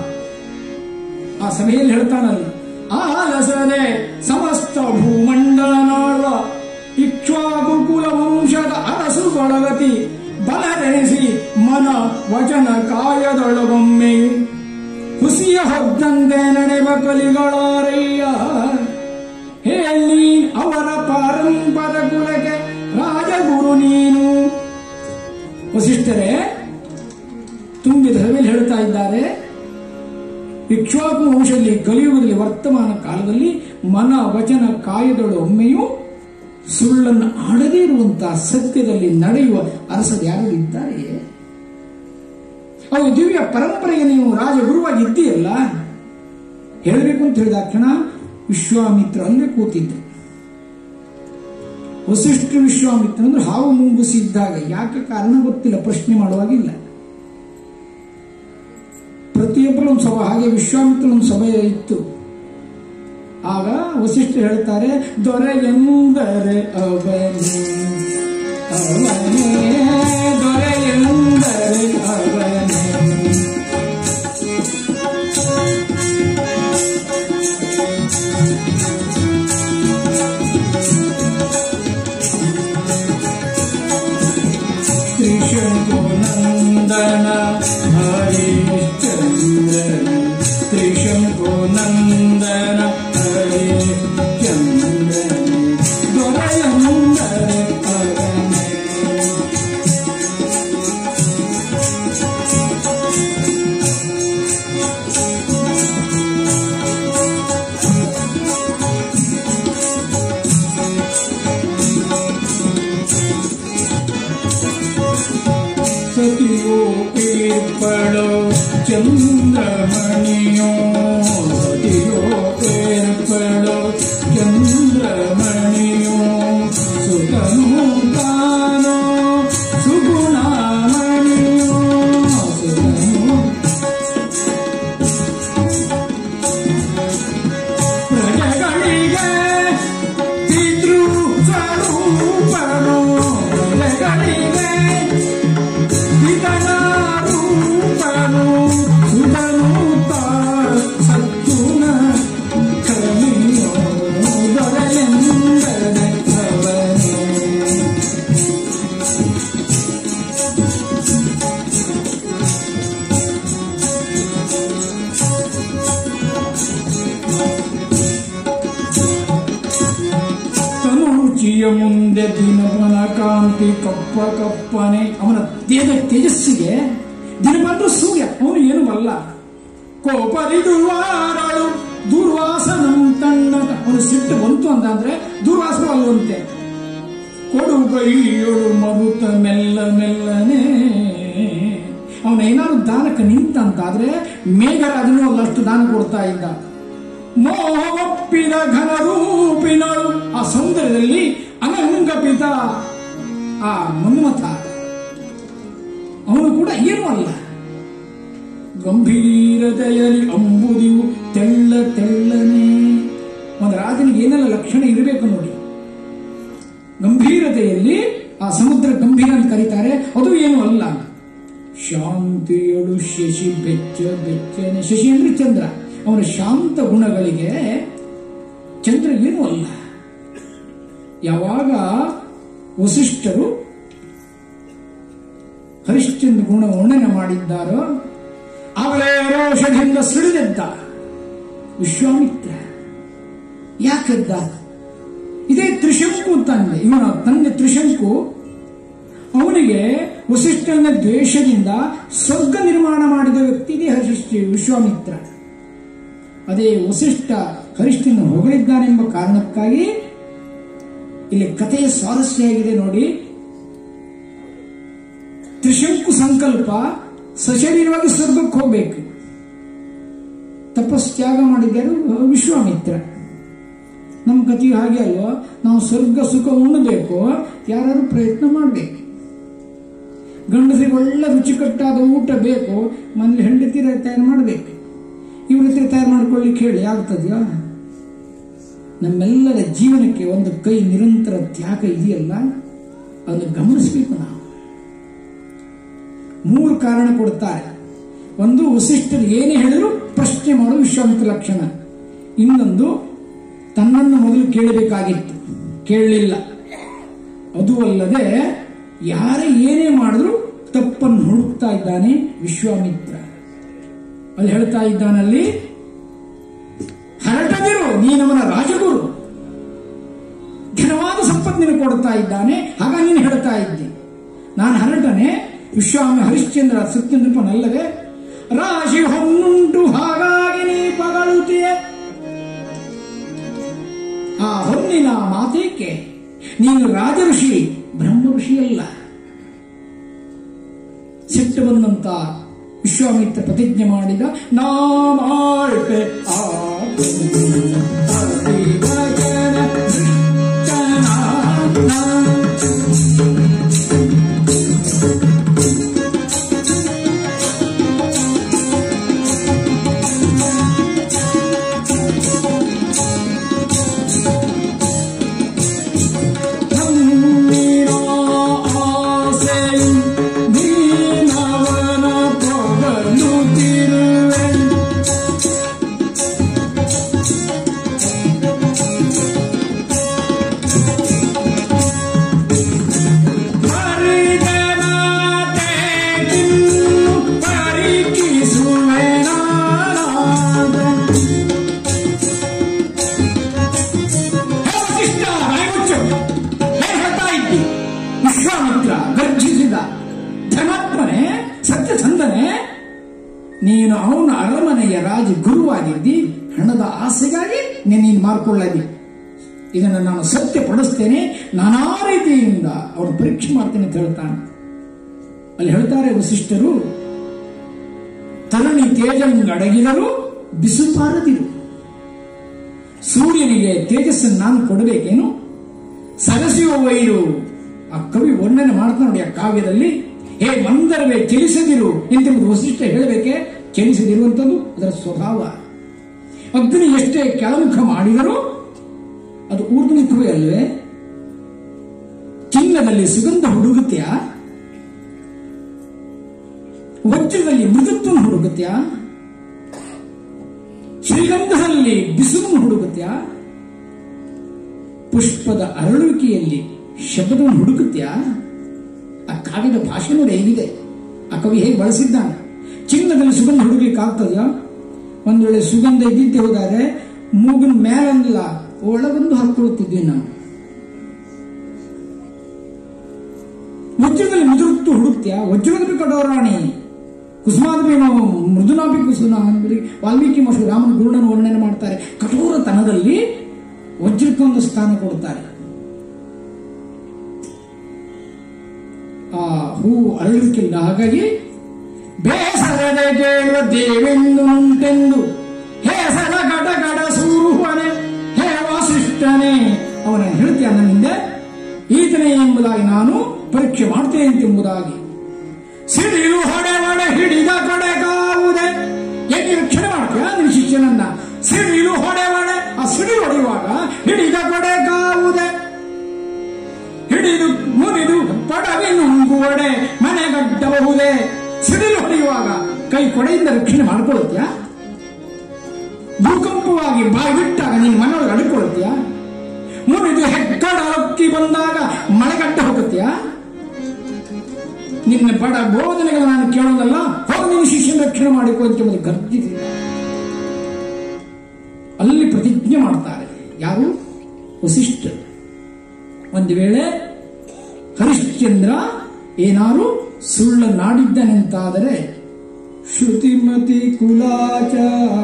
ಆ ಸಭೆಯಲ್ಲಿ ಹೇಳ್ತಾನಲ್ಲ ಆಲಸದೆ ಸಮಸ್ತ ಭೂಮಂಡಲ ನಾಡುವ ಇಕ್ಷ್ವಾಕು ಕುಲ ವಂಶದ ಅರಸುಗೊಳಗತಿ ಬಲರೆಣಿಸಿ ಮನ ವಚನ ಕಾಯದೊಳಗೊಮ್ಮೆ ಹುಸಿಯ ಹೊದ್ದಂತೆ ನಡೆವ ಕಲಿಗಳಾರಯ್ಯ ಹೇಳಿ ಅವರ ಪಾರಂಪರ ಕುಲಕ್ಕೆ ರಾಜಗುರು ನೀನು ವಸಿಷ್ಠರೇ ತುಂಬಿದ ಸಭೆಯಲ್ಲಿ ಹೇಳ್ತಾ ಇದ್ದಾರೆ ಇಕ್ಷ್ವಾಕು ವಂಶದಲ್ಲಿ ಕಲಿಯುಗದಲ್ಲಿ ವರ್ತಮಾನ ಕಾಲದಲ್ಲಿ ಮನ ವಚನ ಕಾಯದೊಳು ಒಮ್ಮೆಯೂ ಸುಳ್ಳನ್ನು ಆಡದೇ ಇರುವಂತಹ ಸತ್ಯದಲ್ಲಿ ನಡೆಯುವ ಅರಸರು ಯಾರು ಇದ್ದಾರೆಯೇ ಅವು ದಿವ್ಯ ಪರಂಪರೆಗೆ ನೀವು ರಾಜಗುರುವಾಗಿ ಇದ್ದೀಯಲ್ಲ ಹೇಳಬೇಕು ಅಂತ ಹೇಳಿದ ಕ್ಷಣ ವಿಶ್ವಾಮಿತ್ರ ಅಂದ್ರೆ ಕೂತಿದ್ದೆ ವಸಿಷ್ಠ ವಿಶ್ವಾಮಿತ್ರ ಅಂದ್ರೆ ಹಾವು ಮುಂಗುಸಿದ್ದಾಗ ಯಾಕೆ ಕಾರಣ ಗೊತ್ತಿಲ್ಲ ಪ್ರಶ್ನೆ ಮಾಡುವಾಗಿಲ್ಲ ಪ್ರತಿಯೊಬ್ಬರು ಒಂದು ಸಭೆ ಹಾಗೆ ವಿಶ್ವಾಮಿತ್ರ ಒಂದು ಸಭೆ ಇತ್ತು ಆಗ ವಸಿಷ್ಠ ಹೇಳ್ತಾರೆ ದೊರೆಯೆಂದರೆ ಅವನೇ ಅವನೇ ದೊರೆಯೆಂದರೆ ಅವನೇ ತ್ರಿಶಂಕುನಂದನ ಹರಿಶ್ಚಂದ್ರ ತ್ರಿಶಂಕುನಂದನ ಹರಿಶ್ಚಂದ್ರ ದೊರೆಯಂದರೆ ಅವನೇ ಸತಿಯೋ ಏರ್ಪಳೋ ಚಂದ್ರಮಣಿಯೋ ಸತಿಯೋ ಏರ್ಪಳೋ ಚಂದ್ರಮಣಿಯೋ ಸುತನು ತಾನೋ ಸುಗುಣಮಣಿಯೋ ಸುತನು ಪ್ರಜೆಗಳಿಗೆ ಪಿತೃ ಸ್ವರೂಪನು ಪ್ರಜೆಗಳಿಗೆ ಪಿತನಾರೂಪನು ಸುಧನು ಸದ್ಗುಣ ಕಲಿಯೋ ದೊರೆಯೆಂದರೆ ಅವನೇ ತನುರುಚಿಯ ಮುಂದೆ ದಿನವನ ಕಾಂತಿ ಕಪ್ಪ ಕಪ್ಪನೆ ಅವನ ತೇಜ ತೇಜಸ್ಸಿಗೆ ದಿನಬಂದು ಸೂರ್ಯ ಅವನು ಏನು ಬಲ್ಲ ಕೋಪರಿದುವಾರಳು ದುರ್ವಾಸನಂ ತಣ್ಣ ಅವನು ಸಿಟ್ಟು ಬಂತು ಅಂತ ಅಂದ್ರೆ ದುರ್ವಾಸನ ಅಲ್ವಂತೆ ಕೊಡು ಕೈಯೊಳು ಮರುತ ಮೆಲ್ಲ ಮೆಲ್ಲನೆ ಅವನ ಏನಾದ್ರು ದಾನಕ್ಕೆ ನಿಂತ ಅಂತಾದ್ರೆ ಮೇಘರಾಜನು ಅಲ್ಲಷ್ಟು ದಾನ ಕೊಡ್ತಾ ಇದ್ದ ಮೋಹವಪ್ಪಿದ ಘನರೂಪಿನಳು ಆ ಸೌಂದರ್ಯದಲ್ಲಿ ಅನಂಗಪಿತ ಆ ಮನ್ಮಥ ಅವನು ಕೂಡ ಏನೂ ಅಲ್ಲ ಗಂಭೀರತೆಯಲ್ಲಿ ಅಂಬುದಿವು ತೆಳ್ಳ ತೆಳ್ಳನೆ ಒಂದು ರಾಜನಿಗೆ ಏನೆಲ್ಲ ಲಕ್ಷಣ ಇರಬೇಕು ನೋಡಿ ಗಂಭೀರತೆಯಲ್ಲಿ ಆ ಸಮುದ್ರ ಗಂಭೀರ ಅಂತ ಕರೀತಾರೆ ಅದು ಏನು ಅಲ್ಲ ಶಾಂತಿಯಳು ಶಶಿ ಬೆಚ್ಚ ಬೆಚ್ಚನೆ ಶಶಿ ಅಂದ್ರೆ ಚಂದ್ರ ಅವನ ಶಾಂತ ಗುಣಗಳಿಗೆ ಚಂದ್ರ ಏನು ಅಲ್ಲ ಯಾವಾಗ ವಸಿಷ್ಠರು ಹರಿಶ್ಚಂದ್ರ ಗುಣ ವರ್ಣನೆ ಮಾಡಿದ್ದಾರೋ ಆಗಲೇ ರೋಷದಿಂದ ಸಿಡಿದೆದ್ದ ವಿಶ್ವಾಮಿತ್ರ ಯಾಕೆದ್ದ ಇದೇ ತ್ರಿಶಂಕು ತಂದೆ ಇವನ ತಂದೆ ತ್ರಿಶಂಕು ಅವನಿಗೆ ವಸಿಷ್ಠನ ದ್ವೇಷದಿಂದ ಸ್ವರ್ಗ ನಿರ್ಮಾಣ ಮಾಡಿದ ವ್ಯಕ್ತಿ ಇದೆ ಹರಿಷ್ಠ ವಿಶ್ವಾಮಿತ್ರ ಅದೇ ವಸಿಷ್ಠ ಹರಿಷ್ಠನ ಹೊಗಳಿದ್ದಾನೆಂಬ ಕಾರಣಕ್ಕಾಗಿ ಇಲ್ಲಿ ಕಥೆಯ ಸ್ವಾರಸ್ಯ ಆಗಿದೆ ನೋಡಿ ತ್ರಿಶಂಕು ಸಂಕಲ್ಪ ಸಶರೀರವಾಗಿ ಸ್ವರ್ಗಕ್ಕೆ ಹೋಗ್ಬೇಕು ತಪಸ್ತ್ಯಾಗ ಮಾಡಿದ್ದರು ವಿಶ್ವಾಮಿತ್ರ ನಮ್ಮ ಕಥೆಯು ಹಾಗೆ ಅಲ್ವಾ ನಾವು ಸ್ವರ್ಗ ಸುಖ ಉಣ್ಣಬೇಕು ಯಾರು ಪ್ರಯತ್ನ ಮಾಡಬೇಕು ಗಂಡಸರಿಗೆ ಒಳ್ಳೆ ರುಚಿಕಟ್ಟಾದ ಊಟ ಬೇಕು ಮನೇಲಿ ಹೆಂಡತಿ ತಯಾರು ಮಾಡಬೇಕು ಇವ್ರ ಹತ್ರ ತಯಾರು ಮಾಡ್ಕೊಳ್ಳಿಕ್ಕೆ ಹೇಳಿ ಆಗ್ತದ್ಯಾ ನಮ್ಮೆಲ್ಲರ ಜೀವನಕ್ಕೆ ಒಂದು ಕೈ ನಿರಂತರ ತ್ಯಾಗ ಇದೆಯಲ್ಲ ಅದನ್ನು ಗಮನಿಸಬೇಕು ನಾವು ಮೂರು ಕಾರಣ ಕೊಡ್ತಾರೆ ಒಂದು ವಸಿಷ್ಠರು ಏನೇ ಹೇಳಿದ್ರು ಪ್ರಶ್ನೆ ಮಾಡುವ ವಿಶ್ವಾಮಿತ್ರ ಲಕ್ಷಣ ಇನ್ನೊಂದು ತನ್ನನ್ನು ಮೊದಲು ಕೇಳಬೇಕಾಗಿತ್ತು ಕೇಳಲಿಲ್ಲ ಅದು ಅಲ್ಲದೆ ಯಾರೇ ಏನೇ ಮಾಡಿದ್ರು ತಪ್ಪನ್ನು ಹುಡುಕ್ತಾ ಇದ್ದಾನೆ ವಿಶ್ವಾಮಿತ್ರ ಅಲ್ಲಿ ಹೇಳ್ತಾ ಇದ್ದಾನಲ್ಲಿ ಹರಟದಿರು ನೀನವನ ರಾಜಗುರು ಘನವಾದ ಸಂಪತ್ತಿನ ಕೊಡ್ತಾ ಇದ್ದಾನೆ ಆಗ ನೀನು ಹೇಳ್ತಾ ಇದ್ದಿ ನಾನು ಹರಟನೆ ವಿಶ್ವಾಮಿ ಹರಿಶ್ಚಂದ್ರ ಸತ್ಯನೃಪನಲ್ಲವೇ ರಾಶಿ ಹೊನ್ನುಂಟು ಹಾಗಾಗಿ ನೀ ಪಗಳುತ್ತೀಯೆ ಆ ಹೊನ್ನಿನ ಮಾತೇಕೆ ನೀನು ರಾಜಋಷಿ ಬ್ರಹ್ಮ ಋಷಿಯಲ್ಲ ಸಿಟ್ಟು ಬಂದಂತ ವಿಶ್ವಾಮಿತ್ರ ಪ್ರತಿಜ್ಞೆ ಮಾಡಿದ ನಾಮಾಳ್ಪೆ ಆ ಅತಿವಚನ ದುಷ್ಟನಾದ. ನಮ್ಮಿರ ಆಸೆಯು ನೀನವನ ಪೊಗಲುತ್ತಿರುವೆ. ಪರಿಗಣತೆಗಿನ್ನು ಪರಿಕಿಸುವೆ ನಾನಾದೆ. ಹೇ ವಸಿಷ್ಠ, ಬಾಯಿ ಮುಚ್ಚು. ಏನ್ ಹೇಳ್ತಾ ಇದ್ದಿ ವಿಶ್ವಾಮಿತ್ರ ಗರ್ಜಿಸಿದ ಧರ್ಮಾತ್ಮನೆ ಸತ್ಯಚಂದನೆ ನೀನು ಅವನ ಅರಮನೆಯ ರಾಜ ಗುರುವಾಗಿದ್ದಿ ಹಣದ ಆಸೆಗಾಗಿ ನೀನು ಮಾರ್ಕೊಳ್ಳದಿ ಇದನ್ನು ನಾನು ಸತ್ಯ ಪಡಿಸ್ತೇನೆ ನಾನಾ ರೀತಿಯಿಂದ ಅವನು ಪರೀಕ್ಷೆ ಮಾಡ್ತೇನೆ ಅಂತ ಹೇಳ್ತಾನೆ ಅಲ್ಲಿ ಹೇಳ್ತಾರೆ ವಸಿಷ್ಠರು ತರುಣಿ ತೇಜಂಗಡಗಿದರು ಬಿಸುಪಾರದಿರು ಸೂರ್ಯನಿಗೆ ತೇಜಸ್ಸನ್ನು ನಾನು ಕೊಡಬೇಕೇನು ಸರಸಿಯುವ ವೈರು ಆ ಕವಿ ವರ್ಣನೆ ಮಾಡ್ತಾ ನೋಡಿ ಆ ಕಾವ್ಯದಲ್ಲಿ ಹೇ ಮಂದರವೇ ಚಲಿಸದಿರು ಎಂತೆಂಬುದು ವಸಿಷ್ಠ ಹೇಳಬೇಕೆ ಚಲಿಸದಿರುವಂಥದ್ದು ಅದರ ಸ್ವಭಾವ ಅಗ್ನಿ ಎಷ್ಟೇ ಕೆಳಮುಖ ಮಾಡಿದರೂ ಅದು ಊರ್ಧ್ವಮುಖವೇ ಅಲ್ವೇ ಚಿನ್ನದಲ್ಲಿ ಸುಗಂಧ ಹುಡುಗುತ್ತ್ಯಾ ವಜ್ರದಲ್ಲಿ ಮೃದುತ್ವ ಹುಡುಗುತ್ತ್ಯಾ ಶ್ರೀಗಂಧದಲ್ಲಿ ಬಿಸುವನ್ನು ಹುಡುಗುತ್ತ್ಯಾ ಪುಷ್ಪದ ಅರಳುವಿಕೆಯಲ್ಲಿ ಶಬ್ದವನ್ನು ಹುಡುಕುತ್ತ್ಯಾ ಆ ಕಾವ್ಯದ ಭಾಷೆ ನೋಡಿ ಹೇಗಿದೆ ಆ ಕವಿ ಹೇಗೆ ಬಳಸಿದ್ದಾನೆ ಚಿನ್ನದಲ್ಲಿ ಸುಗಂಧ ಹುಡುಗಲಿಕ್ಕೆ ಆಗ್ತದೆಯಾ ಒಂದು ವೇಳೆ ಸುಗಂಧ ಇದ್ದಿದ್ದೆ ಹೋದಾದ್ರೆ ಮೂಗಿನ ಮೇಲಲ್ಲ ಒಳಗೊಂದು ಹಾಕೊಳ್ಳುತ್ತಿದ್ವಿ ನಾವು ವಜ್ರದಲ್ಲಿ ಮುದುರುತ್ತು ಹುಡುಕ್ತ್ಯಾ ವಜ್ರದಲ್ಲಿ ಕಡೋರಾಣಿ ಕುಸುಮಾದಪಿ ನಾವು ಮೃದುನಾಪಿ ಕುಸುನ ಅಂದ್ರೆ ವಾಲ್ಮೀಕಿ ಮತ್ತು ರಾಮನ ಗುರುಡನ ವರ್ಣನೆ ಮಾಡ್ತಾರೆ ಕಠೋರತನದಲ್ಲಿ ವಜ್ರಕ್ಕೊಂದು ಸ್ಥಾನ ಕೊಡ್ತಾರೆ ಆ ಹೂ ಅರಳುತ್ತಿಲ್ಲ ಹಾಗಾಗಿ ಬೇಸರದ ಕೇಳುವ ದೇವೆಂದು ಉಂಟೆಂದು ಹೇಸರ ಗಡ ಗಡ ಸೂರುವನೆ ಹೇ ವಾಸಿಷ್ಠನೇ ಅವನ ಹೇಳ್ತೀಯ ನನ್ನಿಂದ ಈತನೇ ಎಂಬುದಾಗಿ ನಾನು ಪರೀಕ್ಷೆ ಮಾಡ್ತೇನೆ ಎಂಬುದಾಗಿ ಸಿಡಿಲು ಹೊಡೆವಡ ಹಿಡಿದ ಕಡೆ ಕಾವುದೆ ಏಕೆ ರಕ್ಷಣೆ ಮಾಡ್ತೀಯ ನಿನ್ನ ಶಿಷ್ಯನನ್ನ ಸಿಡಿಲು ಹೊಡೆವಡೆ ಆ ಸಿಡಿಲು ಹೊಡೆಯುವಾಗ ಹಿಡಿದ ಕಡೆ ಕಾವುದೆ ಹಿಡಿದು ಮುರಿದು ಪಡವೆ ನುಂಗುವಡೆ ಮನೆಗಟ್ಟಬಹುದೇ ಸಿಡಿಲು ಹೊಡೆಯುವಾಗ ಕೈ ಕೊಡೆಯಿಂದ ರಕ್ಷಣೆ ಮಾಡ್ಕೊಳ್ತೀಯಾ ಭೂಕಂಪವಾಗಿ ಬಾಯಿ ಬಿಟ್ಟಾಗ ನಿನ್ನ ಮನೆಯೊಳಗೆ ಅಡ್ಕೊಳ್ತೀಯಾ ಮುರಿದು ಹೆಕ್ಕಡ ಅಕ್ಕಿ ಬಂದಾಗ ಮಳೆಗಟ್ಟ ಹೋಗುತ್ತೀಯಾ ನಿನ್ನ ಬಡ ಬೋಧನೆಗಳು ನಾನು ಕೇಳೋದಲ್ಲ ಹೋಗಿ ನಿನ್ನ ಶಿಷ್ಯನ ರಕ್ಷಣೆ ಮಾಡಿಕೊ ಅಂತ ಒಂದು ಗರ್ಜಿಸಿ ಅಲ್ಲಿ ಪ್ರತಿಜ್ಞೆ ಮಾಡ್ತಾರೆ ಯಾರು ವಸಿಷ್ಠ ಒಂದು ವೇಳೆ ಹರಿಶ್ಚಂದ್ರ ಏನಾರು ಸುಳ್ಳನ್ನಾಡಿದ್ದನೆಂತಾದರೆ ಶ್ರುತಿಮತಿ ಕುಲಾಚ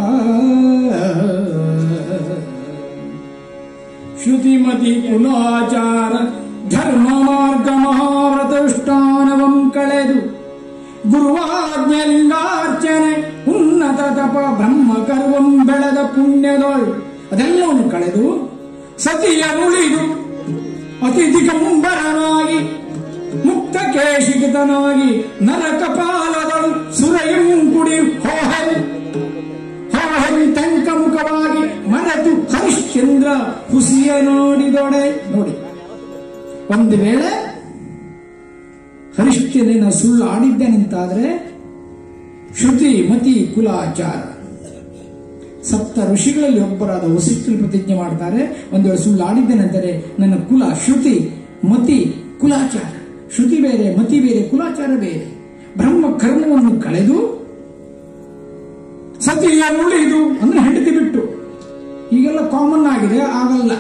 ಶ್ರುತಿಮತಿ ಕುಲಾಚಾರ ಧರ್ಮ ಮಾರ್ಗ ಮಹಾವ್ರತನುಷ್ಠಾನವಂ ಕಳೆದು ಗುರುವಾಜ್ಞೆ ಲಿಂಗಾರ್ಚನೆ ಉನ್ನತ ತಪ ಬ್ರಹ್ಮ ಕರ್ವಂ ಬೆಳೆದ ಪುಣ್ಯದೊಳ್ ಅದೆಲ್ಲವನ್ನು ಕಳೆದು ಸತಿಯ ಉಳಿದು ಅತಿ ದಿಗಂಬರನಾಗಿ ಮುಕ್ತ ಕೇಶಿಕಿತನಾಗಿ ನರಕ ಪಾಲದಳು ಸುರಯಂ ಕುಡಿ ಹೋಹರಿ ಹೋಹರಿ ತಂಕ ಮುಖವಾಗಿ ಮರೆತು ಹರಿಶ್ಚಂದ್ರ ಹುಸಿಯ ನೋಡಿದೊಡೆ ನೋಡಿ ಒಂದು ವೇಳೆ ಹರಿಶ್ಚಂದ್ರನ ಸುಳ್ಳು ಆಡಿದ್ದನೆಂತಾದ್ರೆ ಶ್ರುತಿ ಮತಿ ಕುಲಾಚಾರ ಸಪ್ತ ಋಷಿಗಳಲ್ಲಿ ಒಬ್ಬರಾದ ವಸಿಷ್ಠರು ಪ್ರತಿಜ್ಞೆ ಮಾಡ್ತಾರೆ ಒಂದು ವೇಳೆ ಸುಳ್ಳು ಆಡಿದ್ದೇನೆಂದರೆ ನನ್ನ ಕುಲ ಶ್ರುತಿ ಮತಿ ಕುಲಾಚಾರ ಶ್ರುತಿ ಬೇರೆ ಮತಿ ಬೇರೆ ಕುಲಾಚಾರ ಬೇರೆ ಬ್ರಹ್ಮ ಕರ್ಮವನ್ನು ಕಳೆದು ಸತಿಯ ಉಳಿದು ಅಂದ್ರೆ ಹೆಂಡತಿ ಬಿಟ್ಟು ಈಗೆಲ್ಲ ಕಾಮನ್ ಆಗಿದೆ ಆಗಲ್ಲ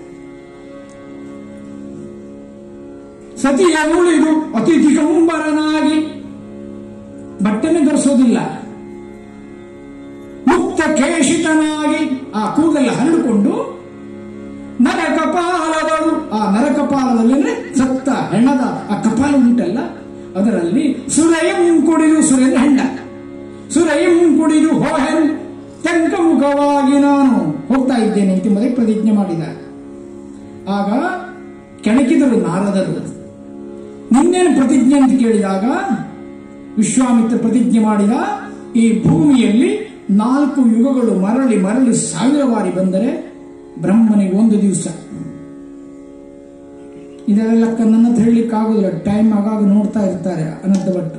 ಸತಿಯ ಉಳಿದು ಅತಿ ದಿಗಂಬರನಾಗಿ ಬಟ್ಟೆನೆ ಧರಿಸೋದಿಲ್ಲ ಮುಕ್ತ ಕೇಶಿತನಾಗಿ ಆ ಕೂದಲೆಲ್ಲ ಹರಡಿಕೊಂಡು ನರಕಪಾಲದಳು ಆ ನರಕಪಾಲದಲ್ಲಿ ಅಂದ್ರೆ ಸತ್ತ ಹೆಣ್ಣದ ಆ ಕಪಾಲ ಉಂಟಲ್ಲ ಅದರಲ್ಲಿ ಸುರಯಂ ಕುಡಿದು ಸುರೇಂದ್ರ ಹೆಂಡ ಸುರಯಂ ಕುಡಿದು ಹೋಹೆನ್ ತೆಂಕ ಮುಖವಾಗಿ ನಾನು ಹೋಗ್ತಾ ಇದ್ದೇನೆ ಎಂಬುದಾಗಿ ಪ್ರತಿಜ್ಞೆ ಮಾಡಿದ ಆಗ ಕೆಣಕಿದರು ನಾರದರು ನಿನ್ನೇನು ಪ್ರತಿಜ್ಞೆ ಅಂತ ಕೇಳಿದಾಗ ವಿಶ್ವಾಮಿತ್ರ ಪ್ರತಿಜ್ಞೆ ಮಾಡಿದ ಈ ಭೂಮಿಯಲ್ಲಿ ನಾಲ್ಕು ಯುಗಗಳು ಮರಳಿ ಮರಳಿ ಸಾವಿರ ಬಾರಿ ಬಂದರೆ ಬ್ರಹ್ಮನಿಗೆ ಒಂದು ದಿವಸ ಇದೆಲ್ಲ ಲೆಕ್ಕ ನನ್ನ ಹತ್ರ ಹೇಳಲಿಕ್ಕಾಗೋದಿಲ್ಲ ಟೈಮ್ ಆಗಾಗ ನೋಡ್ತಾ ಇರ್ತಾರೆ ಅನಂತ ಭಟ್ರು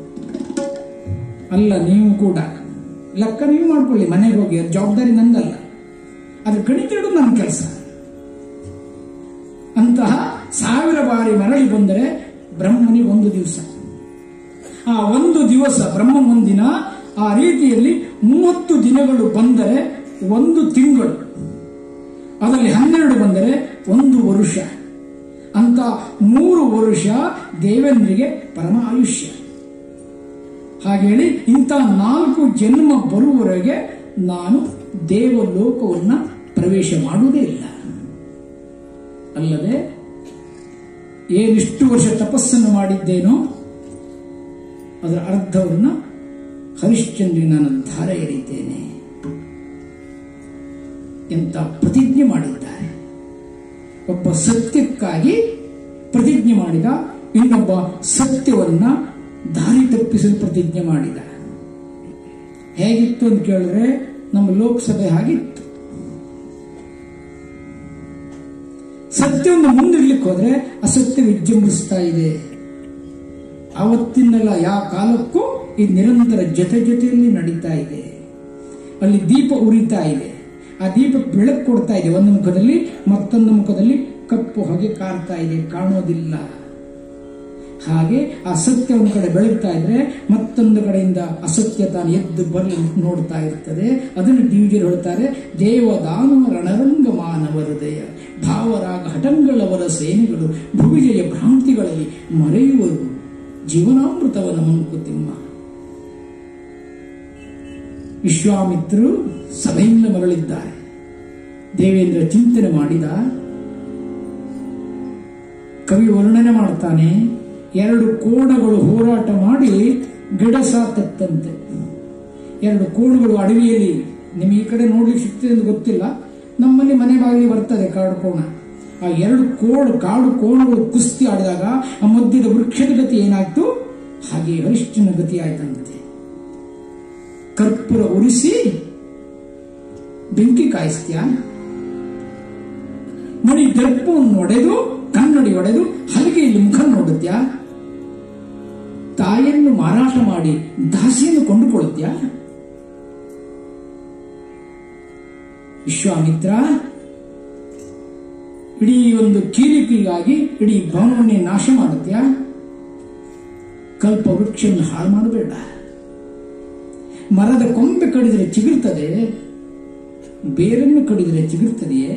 ಅಲ್ಲ ನೀವು ಕೂಡ ಲೆಕ್ಕ ನೀವು ಮಾಡ್ಕೊಳ್ಳಿ ಮನೆಗೆ ಹೋಗಿ ಅದ್ ಜವಾಬ್ದಾರಿ ನಂದಲ್ಲ ಅದ್ರ ಗಣಿತ ಇಡೋದು ನನ್ನ ಕೆಲಸ ಅಂತಹ ಸಾವಿರ ಬಾರಿ ಮರಳಿ ಬಂದರೆ ಬ್ರಹ್ಮನಿಗೆ ಒಂದು ದಿವಸ ಆ ಒಂದು ದಿವಸ ಬ್ರಹ್ಮ ಒಂದಿನ ಆ ರೀತಿಯಲ್ಲಿ ಮೂವತ್ತು ದಿನಗಳು ಬಂದರೆ ಒಂದು ತಿಂಗಳು ಅದರಲ್ಲಿ ಹನ್ನೆರಡು ಬಂದರೆ ಒಂದು ವರುಷ ಅಂತ ಮೂರು ವರುಷ ದೇವೇಂದ್ರಿಗೆ ಪರಮ ಆಯುಷ್ಯ ಹಾಗೇಳಿ ಇಂಥ ನಾಲ್ಕು ಜನ್ಮ ಬರುವವರೆಗೆ ನಾನು ದೇವಲೋಕವನ್ನ ಪ್ರವೇಶ ಮಾಡುವುದೇ ಇಲ್ಲ ಅಲ್ಲದೆ ಏನಿಷ್ಟು ವರ್ಷ ತಪಸ್ಸನ್ನು ಮಾಡಿದ್ದೇನೋ ಅದರ ಅರ್ಧವನ್ನ ಹರಿಶ್ಚಂದ್ರಿ ನಾನು ಧಾರೆ ಎರೀತೇನೆ ಎಂತ ಪ್ರತಿಜ್ಞೆ ಮಾಡಿದ್ದಾರೆ ಒಬ್ಬ ಸತ್ಯಕ್ಕಾಗಿ ಪ್ರತಿಜ್ಞೆ ಮಾಡಿದ ಇನ್ನೊಬ್ಬ ಸತ್ಯವನ್ನ ದಾರಿ ತಪ್ಪಿಸಲು ಪ್ರತಿಜ್ಞೆ ಮಾಡಿದ ಹೇಗಿತ್ತು ಅಂತ ಕೇಳಿದ್ರೆ ನಮ್ಮ ಲೋಕಸಭೆ ಹಾಗಿತ್ತು ಸತ್ಯವನ್ನು ಮುಂದಿಡ್ಲಿಕ್ಕೆ ಹೋದ್ರೆ ಅಸತ್ಯ ವಿಜೃಂಭಿಸ್ತಾ ಇದೆ ಅವತ್ತಿನೆಲ್ಲ ಯಾವ ಕಾಲಕ್ಕೂ ಈ ನಿರಂತರ ಜೊತೆ ಜೊತೆಯಲ್ಲಿ ನಡೀತಾ ಇದೆ ಅಲ್ಲಿ ದೀಪ ಉರಿತಾ ಇದೆ ಆ ದೀಪ ಬೆಳಕು ಕೊಡ್ತಾ ಇದೆ ಒಂದು ಮುಖದಲ್ಲಿ ಮತ್ತೊಂದು ಮುಖದಲ್ಲಿ ಕಪ್ಪು ಹೊಗೆ ಕಾರ್ತಾ ಇದೆ ಕಾಣೋದಿಲ್ಲ ಹಾಗೆ ಆ ಸತ್ಯ ಒಂದು ಕಡೆ ಬೆಳಗ್ತಾ ಇದ್ರೆ ಮತ್ತೊಂದು ಕಡೆಯಿಂದ ಅಸತ್ಯ ತಾನು ಎದ್ದು ಬರಲಿ ನೋಡ್ತಾ ಇರ್ತದೆ ಅದನ್ನು ಡಿವಿಜನ್ ಹೇಳ್ತಾರೆ ದೇವದಾನವ ರಣರಂಗ ಮಾನವ ಹೃದಯ ಭಾವರಾಗ ಹಠಂಗಳವರ ಸೇನೆಗಳು ಭುವಿಜಯ ಭ್ರಾಂತಿಗಳಲ್ಲಿ ಮರೆಯುವರು ಜೀವನಾಮೃತವನ ಮಂಕುತಿಮ್ಮ ವಿಶ್ವಾಮಿತ್ರರು ಸಭೆಯಿಂದ ಮರಳಿದ್ದಾರೆ ದೇವೇಂದ್ರ ಚಿಂತನೆ ಮಾಡಿದ ಕವಿ ವರ್ಣನೆ ಮಾಡ್ತಾನೆ ಎರಡು ಕೋಣಗಳು ಹೋರಾಟ ಮಾಡಿ ಗಿಡ ಸಾತತ್ತಂತೆ ಎರಡು ಕೋಣಗಳು ಅಡವಿಯಲ್ಲಿ ನಿಮಗೆ ಈ ಕಡೆ ನೋಡ್ಲಿಕ್ಕೆ ಸಿಗ್ತದೆ ಅಂತ ಗೊತ್ತಿಲ್ಲ ನಮ್ಮಲ್ಲಿ ಮನೆ ಬಾಗಿಲಿ ಬರ್ತದೆ ಕಾಡು ಕೋಣ ಆ ಎರಡು ಕೋಡು ಕಾಡು ಕೋಣಗಳು ಕುಸ್ತಿ ಆಡಿದಾಗ ಆ ಮಧ್ಯದ ವೃಕ್ಷದ ಗತಿ ಏನಾಯ್ತು ಹಾಗೆ ಹರಿಶ್ಚನ ಗತಿ ಆಯ್ತಂತೆ ಕರ್ಪೂರ ಉರಿಸಿ ಬೆಂಕಿ ಕಾಯಿಸ್ತೀಯಾ ಮಣಿ ದರ್ಪವನ್ನು ಒಡೆದು ಕನ್ನಡಿ ಒಡೆದು ಹಲಗೆಯಲ್ಲಿ ಮುಖ ನೋಡುತ್ತ್ಯಾ ತಾಯಿಯನ್ನು ಮಾರಾಟ ಮಾಡಿ ದಾಸಿಯನ್ನು ಕೊಂಡುಕೊಳ್ಳುತ್ತ್ಯಾ ವಿಶ್ವಾಮಿತ್ರ ಇಡೀ ಒಂದು ಕೀಲಿಪಿಗಾಗಿ ಇಡೀ ಭವನವನ್ನೇ ನಾಶ ಮಾಡುತ್ತ್ಯಾ ಕಲ್ಪ ವೃಕ್ಷವನ್ನು ಹಾಳು ಮಾಡಬೇಡ ಮರದ ಕೊಂಬೆ ಕಡಿದರೆ ಚಿಗುರ್ತದೆ ಬೇರನ್ನು ಕಡಿದರೆ ಚಿಗುರ್ತದೆಯೇ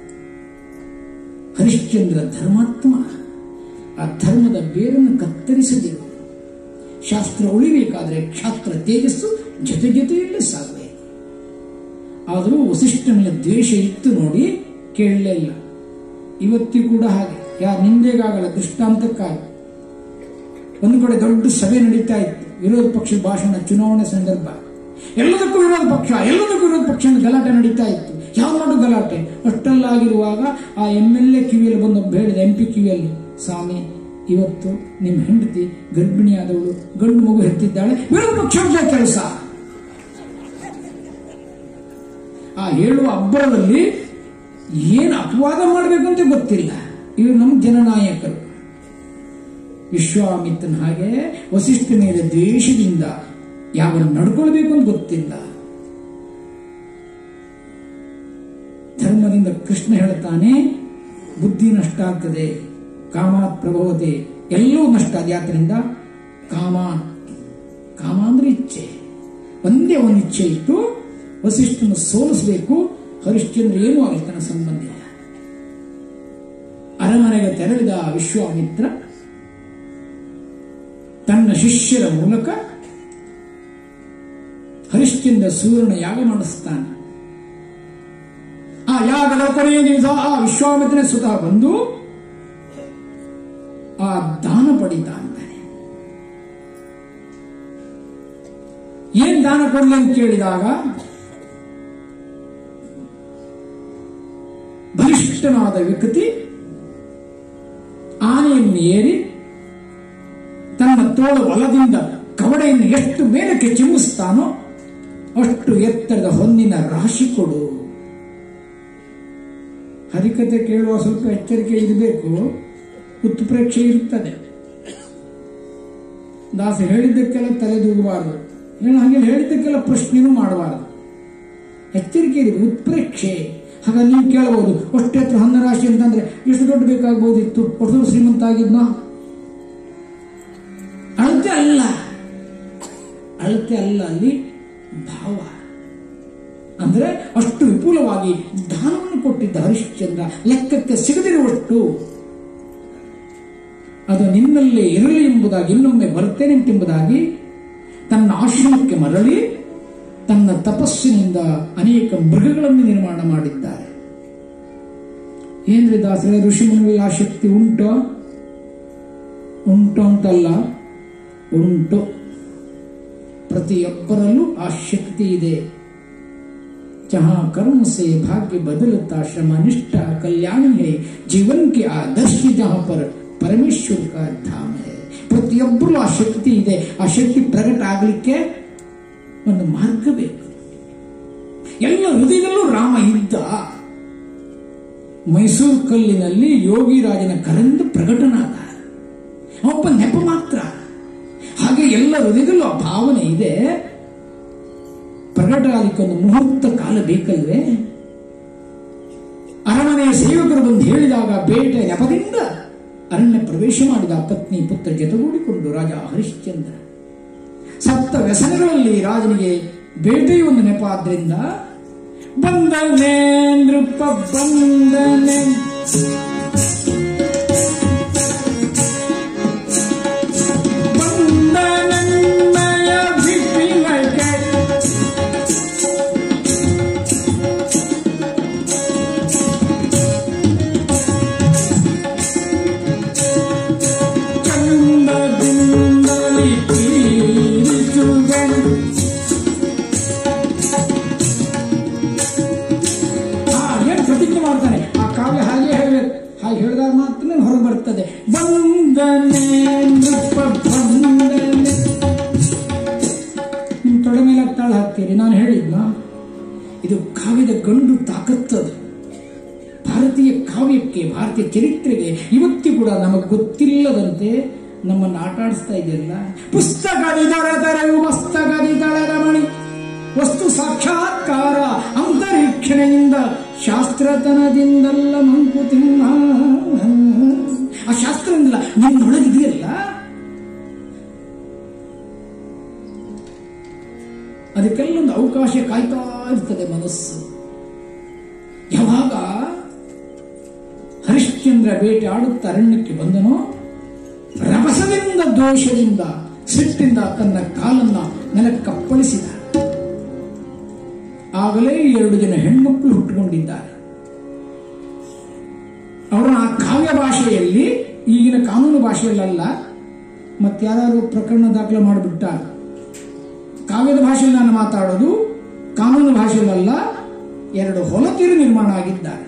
ಹರಿಶ್ಚಂದ್ರ ಧರ್ಮಾತ್ಮ ಆ ಧರ್ಮದ ಬೇರನ್ನು ಕತ್ತರಿಸದಿರು ಶಾಸ್ತ್ರ ಉಳಿಬೇಕಾದರೆ ಕ್ಷಾತ್ರ ತೇಜಸ್ಸು ಜೊತೆ ಜೊತೆಯಲ್ಲೇ ಸಾಗಬೇಕು ಆದರೂ ವಸಿಷ್ಠನಲ್ಲಿ ದ್ವೇಷ ಇತ್ತು ನೋಡಿ ಕೇಳಲೇ ಇಲ್ಲ ಇವತ್ತಿಗೂ ಕೂಡ ಹಾಗೆ ಯಾರ ನಿಂದೆಗಾಗಲ್ಲ ದೃಷ್ಟಾಂತಕ್ಕಾಗಿ ಒಂದು ಕಡೆ ದೊಡ್ಡ ಸಭೆ ನಡೀತಾ ಇತ್ತು ವಿರೋಧ ಪಕ್ಷದ ಭಾಷಣ ಚುನಾವಣೆ ಸಂದರ್ಭ ಎಲ್ಲದಕ್ಕೂ ವಿರೋಧ ಪಕ್ಷ ಎಲ್ಲದಕ್ಕೂ ವಿರೋಧ ಪಕ್ಷ ಅಂತ ಗಲಾಟೆ ನಡೀತಾ ಇತ್ತು ಯಾವ ಮಾಡು ಗಲಾಟೆ ಅಷ್ಟಲ್ಲಾಗಿರುವಾಗ ಆ ಎಂ ಎಲ್ ಎ ಕಿವಿಯಲ್ಲಿ ಬಂದು ಹೇಳಿದ ಎಂ ಪಿ ಕಿವಿಯಲ್ಲಿ ಸ್ವಾಮಿ ಇವತ್ತು ನಿಮ್ಮ ಹೆಂಡತಿ ಗರ್ಭಿಣಿಯಾದವಳು ಗಂಡು ಮಗು ಹೆತ್ತಿದ್ದಾಳೆ ವಿರೋಧ ಪಕ್ಷದ ಕೆಲಸ ಆ ಹೇಳುವ ಅಬ್ಬರದಲ್ಲಿ ಏನು ಅಪವಾದ ಮಾಡಬೇಕಂತ ಗೊತ್ತಿಲ್ಲ ಇವರು ನಮ್ಮ ಜನನಾಯಕರು ವಿಶ್ವಾಮಿತ್ರನ ಹಾಗೆ ವಸಿಷ್ಠ ಮೇಲೆ ದ್ವೇಷದಿಂದ ಯಾವ ನಡ್ಕೊಳ್ಬೇಕು ಅಂತ ಗೊತ್ತಿಲ್ಲ ಧರ್ಮದಿಂದ ಕೃಷ್ಣ ಹೇಳ್ತಾನೆ ಬುದ್ಧಿ ನಷ್ಟ ಆಗ್ತದೆ ಕಾಮಾತ್ ಪ್ರಭವತೆ ಎಲ್ಲವೂ ನಷ್ಟ ಆದ್ಯಾದ್ದರಿಂದ ಕಾಮ ಕಾಮ ಅಂದ್ರೆ ಇಚ್ಛೆ ಒಂದೇ ಒಂದು ಇಚ್ಛೆ ಇತ್ತು ವಸಿಷ್ಠನ ಸೋಲಿಸಬೇಕು ಹರಿಶ್ಚಂದ್ರ ಏನೂ ಆಗಲಿ ತನ್ನ ಸಂಬಂಧ ಇಲ್ಲ ಅರಮನೆಗೆ ತೆರಳಿದ ವಿಶ್ವಾಮಿತ್ರ ತನ್ನ ಶಿಷ್ಯರ ಮೂಲಕ ಹರಿಶ್ಚಂದ್ರ ಸೂರ್ಯನ ಯಾಗ ಮಾಡಿಸ್ತಾನೆ ಆ ಯಾಗದ ಕೊನೆಯ ದಿವಸ ಆ ವಿಶ್ವಾಮಿತ್ರನೇ ಸ್ವತಃ ಬಂದು ಆ ದಾನ ಪಡಿತಾ ಅಂತಾನೆ ಏನ್ ದಾನ ಕೊಡ್ಲಿ ಅಂತ ಕೇಳಿದಾಗ ಬಲಿಷ್ಠನಾದ ವ್ಯಕ್ತಿ ಆನೆಯನ್ನು ಏರಿ ತನ್ನ ತೋಳ ಹೊಲದಿಂದ ಕವಡೆಯನ್ನು ಎಷ್ಟು ಮೇಲಕ್ಕೆ ಚಿಮ್ಮಿಸ್ತಾನೋ ಅಷ್ಟು ಎತ್ತರದ ಹೊನ್ನಿನ ರಾಶಿ ಕೊಡು ಹರಿಕತೆ ಕೇಳುವ ಸ್ವಲ್ಪ ಎಚ್ಚರಿಕೆ ಇರಬೇಕು ಉತ್ಪ್ರೇಕ್ಷೆ ಇರುತ್ತದೆ ದಾಸ ಹೇಳಿದ್ದಕ್ಕೆಲ್ಲ ತಲೆದೂಗಬಾರದು ಏನು ಹಾಗೆ ಹೇಳಿದ್ದಕ್ಕೆಲ್ಲ ಪ್ರಶ್ನೆನೂ ಮಾಡಬಾರದು ಎಚ್ಚರಿಕೆ ಇರಬೇಕು ಉತ್ಪ್ರೇಕ್ಷೆ ಹಾಗಾಗಿ ನೀವು ಕೇಳಬಹುದು ಅಷ್ಟೇ ಹತ್ರ ಹನ್ನ ರಾಶಿ ಅಂತಂದ್ರೆ ಎಷ್ಟು ದೊಡ್ಡ ಬೇಕಾಗಬಹುದಿತ್ತು ಅಷ್ಟು ದೊಡ್ಡ ಶ್ರೀಮಂತ ಆಗಿದ್ನೋ ಅಳತೆ ಅಲ್ಲ ಅಳತೆ ಅಲ್ಲ ಅಲ್ಲಿ ಭಾವ ಅಂದ್ರೆ ಅಷ್ಟು ವಿಪುಲವಾಗಿ ದಾನವನ್ನು ಕೊಟ್ಟಿದ್ದ ಹರಿಶ್ಚಂದ್ರ ಲೆಕ್ಕಕ್ಕೆ ಸಿಗದಿರುವಷ್ಟು ಅದು ನಿನ್ನಲ್ಲೇ ಇರಲಿ ಎಂಬುದಾಗಿ ಇನ್ನೊಮ್ಮೆ ಬರ್ತೇನೆಂತೆಂಬುದಾಗಿ ತನ್ನ ಆಶ್ರಮಕ್ಕೆ ಮರಳಿ ತನ್ನ ತಪಸ್ಸಿನಿಂದ ಅನೇಕ ಮೃಗಗಳನ್ನು ನಿರ್ಮಾಣ ಮಾಡಿದ್ದಾರೆ ಏನ್ರಿ ದಾಸರೇ ಋಷಿಮುನಿಗಳ ಆ ಶಕ್ತಿ ಉಂಟೋ ಉಂಟು ಅಂತಲ್ಲ ಉಂಟು ಪ್ರತಿಯೊಬ್ಬರಲ್ಲೂ ಆ ಶಕ್ತಿ ಇದೆ जहां कर्म से भाग्य बदलता श्रम निष्ठा कल्याण है जीवन के आदर्श जहां पर ಪರಮೇಶ್ವರ का ಧಾಮ है ಪ್ರತಿಯೊಬ್ಬರು ಆ ಶಕ್ತಿ ಇದೆ ಆ ಶಕ್ತಿ ಪ್ರಕಟ ಆಗಲಿಕ್ಕೆ ಒಂದು ಮಾರ್ಗ ಬೇಕು ಎಲ್ಲ ಹೃದಯದಲ್ಲೂ ರಾಮ ಇದ್ದ ಮೈಸೂರು ಕಲ್ಲಿನಲ್ಲಿ ಯೋಗಿರಾಜನ ಕರೆಂದು ಪ್ರಕಟನಾದ ಒಬ್ಬ ನೆಪ ಮಾತ್ರ ಹಾಗೆ ಎಲ್ಲ ಹೃದಯದಲ್ಲೂ ಆ ಭಾವನೆ ಇದೆ ಪ್ರಕಟ ಆಗಲಿಕ್ಕೆ ಒಂದು ಮುಹೂರ್ತ ಕಾಲ ಬೇಕಲ್ವೇ ಅರಮನೆಯ ಸೇವಕರು ಬಂದು ಹೇಳಿದಾಗ ಬೇಟೆ ನೆಪದಿಂದ ಅರಣ್ಯ ಪ್ರವೇಶ ಮಾಡಿದ ಪತ್ನಿ ಪುತ್ರ ಜೊತೆಗೂಡಿಕೊಂಡು ರಾಜ ಹರಿಶ್ಚಂದ್ರ ಸಪ್ತ ವ್ಯಸನಗಳಲ್ಲಿ ರಾಜನಿಗೆ ಬೇಟೆಯು ಒಂದು ನೆಪ ಆದ್ರಿಂದ ಬಂದನೆ ನೃಪ ಬಂದನೆ ಬಂದನನ್ನಯ ವಿಪಿನಗೆ ಚಂದ ಮಾತ್ರ ಹೊರಗೆ ಬರ್ತದೆ ಬಂದನೆ ನೃಪ ಬಂದನೆ ನಿಮ್ ತೊಡೆ ಮೇಲೆ ತಾಳ ಹಾಕ್ತೀರಿ ನಾನು ಹೇಳಿದ್ನ ಇದು ಕಾವ್ಯದ ಗಂಡು ತಾಕತ್ತದು ಭಾರತೀಯ ಕಾವ್ಯಕ್ಕೆ ಭಾರತೀಯ ಚರಿತ್ರೆಗೆ ಇವತ್ತಿ ಕೂಡ ನಮಗೆ ಗೊತ್ತಿಲ್ಲದಂತೆ ನಮ್ಮನ್ನು ಆಟ ಆಡಿಸ್ತಾ ಇದೆಯಲ್ಲ ಪುಸ್ತಕದಿ ದೊರೆತರೆಯು ಮಸ್ತಕದಿ ತಳೆರಮಣಿ ವಸ್ತು ಸಾಕ್ಷಾತ್ಕಾರ ಅಂತರೀಕ್ಷಣೆಯಿಂದ ಶಾಸ್ತ್ರತನದಿಂದಲ್ಲ ಮಂಕುತಿಮ್ಮ ಆ ಶಾಸ್ತ್ರದಿಂದಲ್ಲ ನಿನ್ನೊಳಗಿದೆಯಲ್ಲ ಅದಕ್ಕೆಲ್ಲೊಂದು ಅವಕಾಶ ಕಾಯ್ತಾ ಇರ್ತದೆ ಮನಸ್ಸು ಯಾವಾಗ ಹರಿಶ್ಚಂದ್ರ ಬೇಟೆ ಆಡುತ್ತ ಅರಣ್ಯಕ್ಕೆ ಬಂದನೋ ರಭಸದಿಂದ ದೋಷದಿಂದ ಸಿಟ್ಟಿಂದ ತನ್ನ ಕಾಲನ್ನ ನೆಲಕ್ಕಪ್ಪಳಿಸಿದ ಆಗಲೇ ಎರಡು ಜನ ಹೆಣ್ಮಕ್ಕಳು ಹುಟ್ಟುಕೊಂಡಿದ್ದಾರೆ ಅವರನ್ನ ಆ ಕಾವ್ಯ ಭಾಷೆಯಲ್ಲಿ ಈಗಿನ ಕಾನೂನು ಭಾಷೆಯಲ್ಲ ಮತ್ತಾರು ಪ್ರಕರಣ ದಾಖಲೆ ಮಾಡಿಬಿಟ್ಟ ಕಾವ್ಯದ ಭಾಷೆಯಲ್ಲಿ ನಾನು ಮಾತಾಡೋದು ಕಾನೂನು ಭಾಷೆಯಲ್ಲ ಎರಡು ಹೊಲತೀರು ನಿರ್ಮಾಣ ಆಗಿದ್ದಾರೆ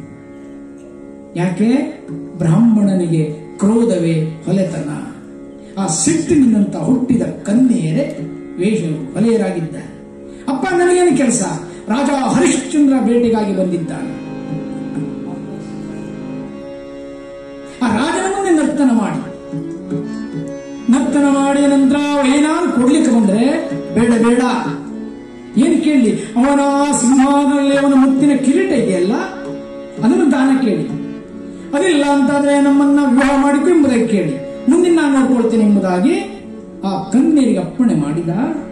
ಯಾಕೆ ಬ್ರಾಹ್ಮಣನಿಗೆ ಕ್ರೋಧವೇ ಹೊಲೆತನ ಆ ಸಿಟ್ಟಿನಿಂದಂತ ಹುಟ್ಟಿದ ಕನ್ಯೆಯರೇ ವೇಷ ಹೊಲೆಯರಾಗಿದ್ದಾರೆ ಅಪ್ಪ ನನಗೇನು ಕೆಲಸ ರಾಜ ಹರಿಶ್ಚಂದ್ರ ಭೇಟಿಗಾಗಿ ಬಂದಿದ್ದಾನೆ ಆ ರಾಜನ ಮುಂದೆ ನರ್ತನ ಮಾಡಿ ನರ್ತನ ಮಾಡಿದ ನಂತರ ಏನಾದ್ರು ಕೊಡ್ಲಿಕ್ಕೆ ಬಂದ್ರೆ ಬೇಡ ಬೇಡ ಏನು ಕೇಳಿ ಅವನ ಸಿಂಹಾದಲ್ಲಿ ಅವನ ಮುತ್ತಿನ ಕಿರೀಟ ಇದೆಯಲ್ಲ ಅದನ್ನು ದಾನ ಕೇಳಿ ಅದಿಲ್ಲ ಅಂತಾದ್ರೆ ನಮ್ಮನ್ನ ವಿವಾಹ ಮಾಡಿಕೊ ಎಂಬುದಾಗಿ ಕೇಳಿ ಮುಂದಿನ ನಾನು ನೋಡ್ಕೊಳ್ತೇನೆ ಎಂಬುದಾಗಿ ಆ ಕನ್ಯರಿಗೆ ಅಪ್ಪಣೆ ಮಾಡಿದ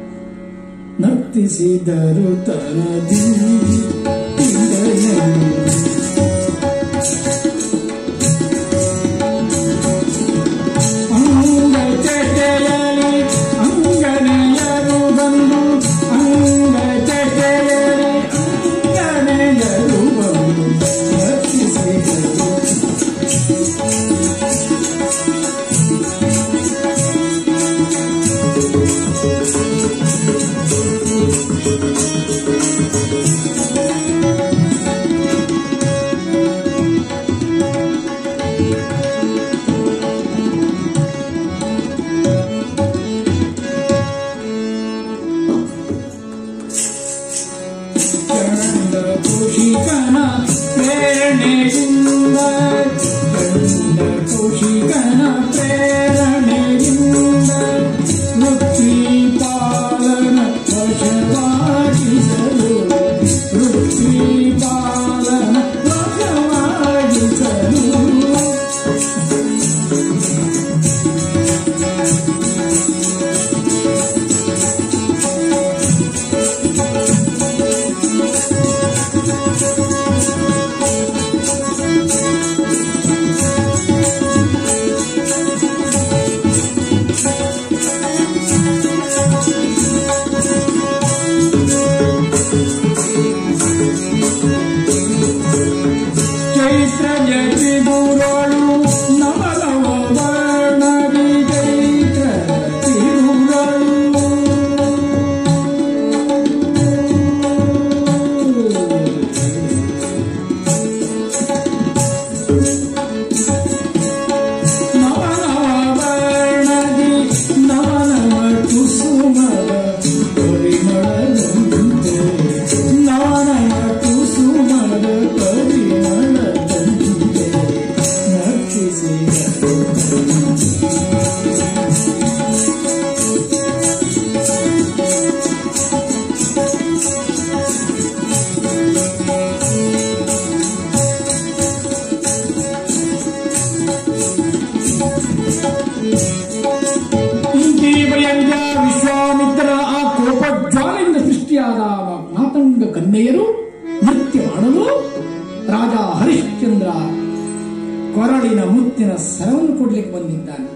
ನರ್ತಿಸಿದರು ತನದಿ ಅಂಗಚಟೆಯಲಿ ಅಂಗನೆಯರು ಬಂದು ಅಂಗಚಟೆಯಲಿ ಅಂಗನೆಯರು ಬಂದು ನರ್ತಿಸಿದರು ಚಂದ ಕುಶಿಕನ ಪ್ರೇರಣೆಯಿಂದ ಚಂದ ಕುಶಿಕನ ಪ್ರೇರಣೆಯಿಂದ ವೃತ್ತಿ ಪಾಲನ ವಶವಾಗಿಸಲು ವೃತ್ತಿ ಪಾಲನ ವಶವಾಗಿಸಲು ಚೈತ್ರ ಜತಿ ಗುರುಳು ನವಲವ ವರ್ಣವಿ ಚೈತ್ರ ತಿರುಗಳು ನವನವ ವರ್ಣದಿ ನವನವ ಕುಸುಮದ ಪರಿಮಳದಂತೆ ನವನವ ಕುಸುಮದ ಪರಿಮಳದಂತೆ ನರ್ತಿಸಿದ ಇಂತಿ ಪರ್ಯಂತ ವಿಶ್ವಾಮಿತ್ರರ ಆ ಕೋಪಜ್ವಾಲೆಯಿಂದ ಸೃಷ್ಟಿಯಾದ ಆ ಮಾತಂಗ ಕನ್ಯೆಯರು ನೃತ್ಯ ಮಾಡಲು ರಾಜ ಹರಿಶ್ಚಂದ್ರ ಕೊರಳಿನ ಮುತ್ತಿನ ಸರವನ್ನು ಕೊಡ್ಲಿಕ್ಕೆ ಬಂದಿದ್ದಾನೆ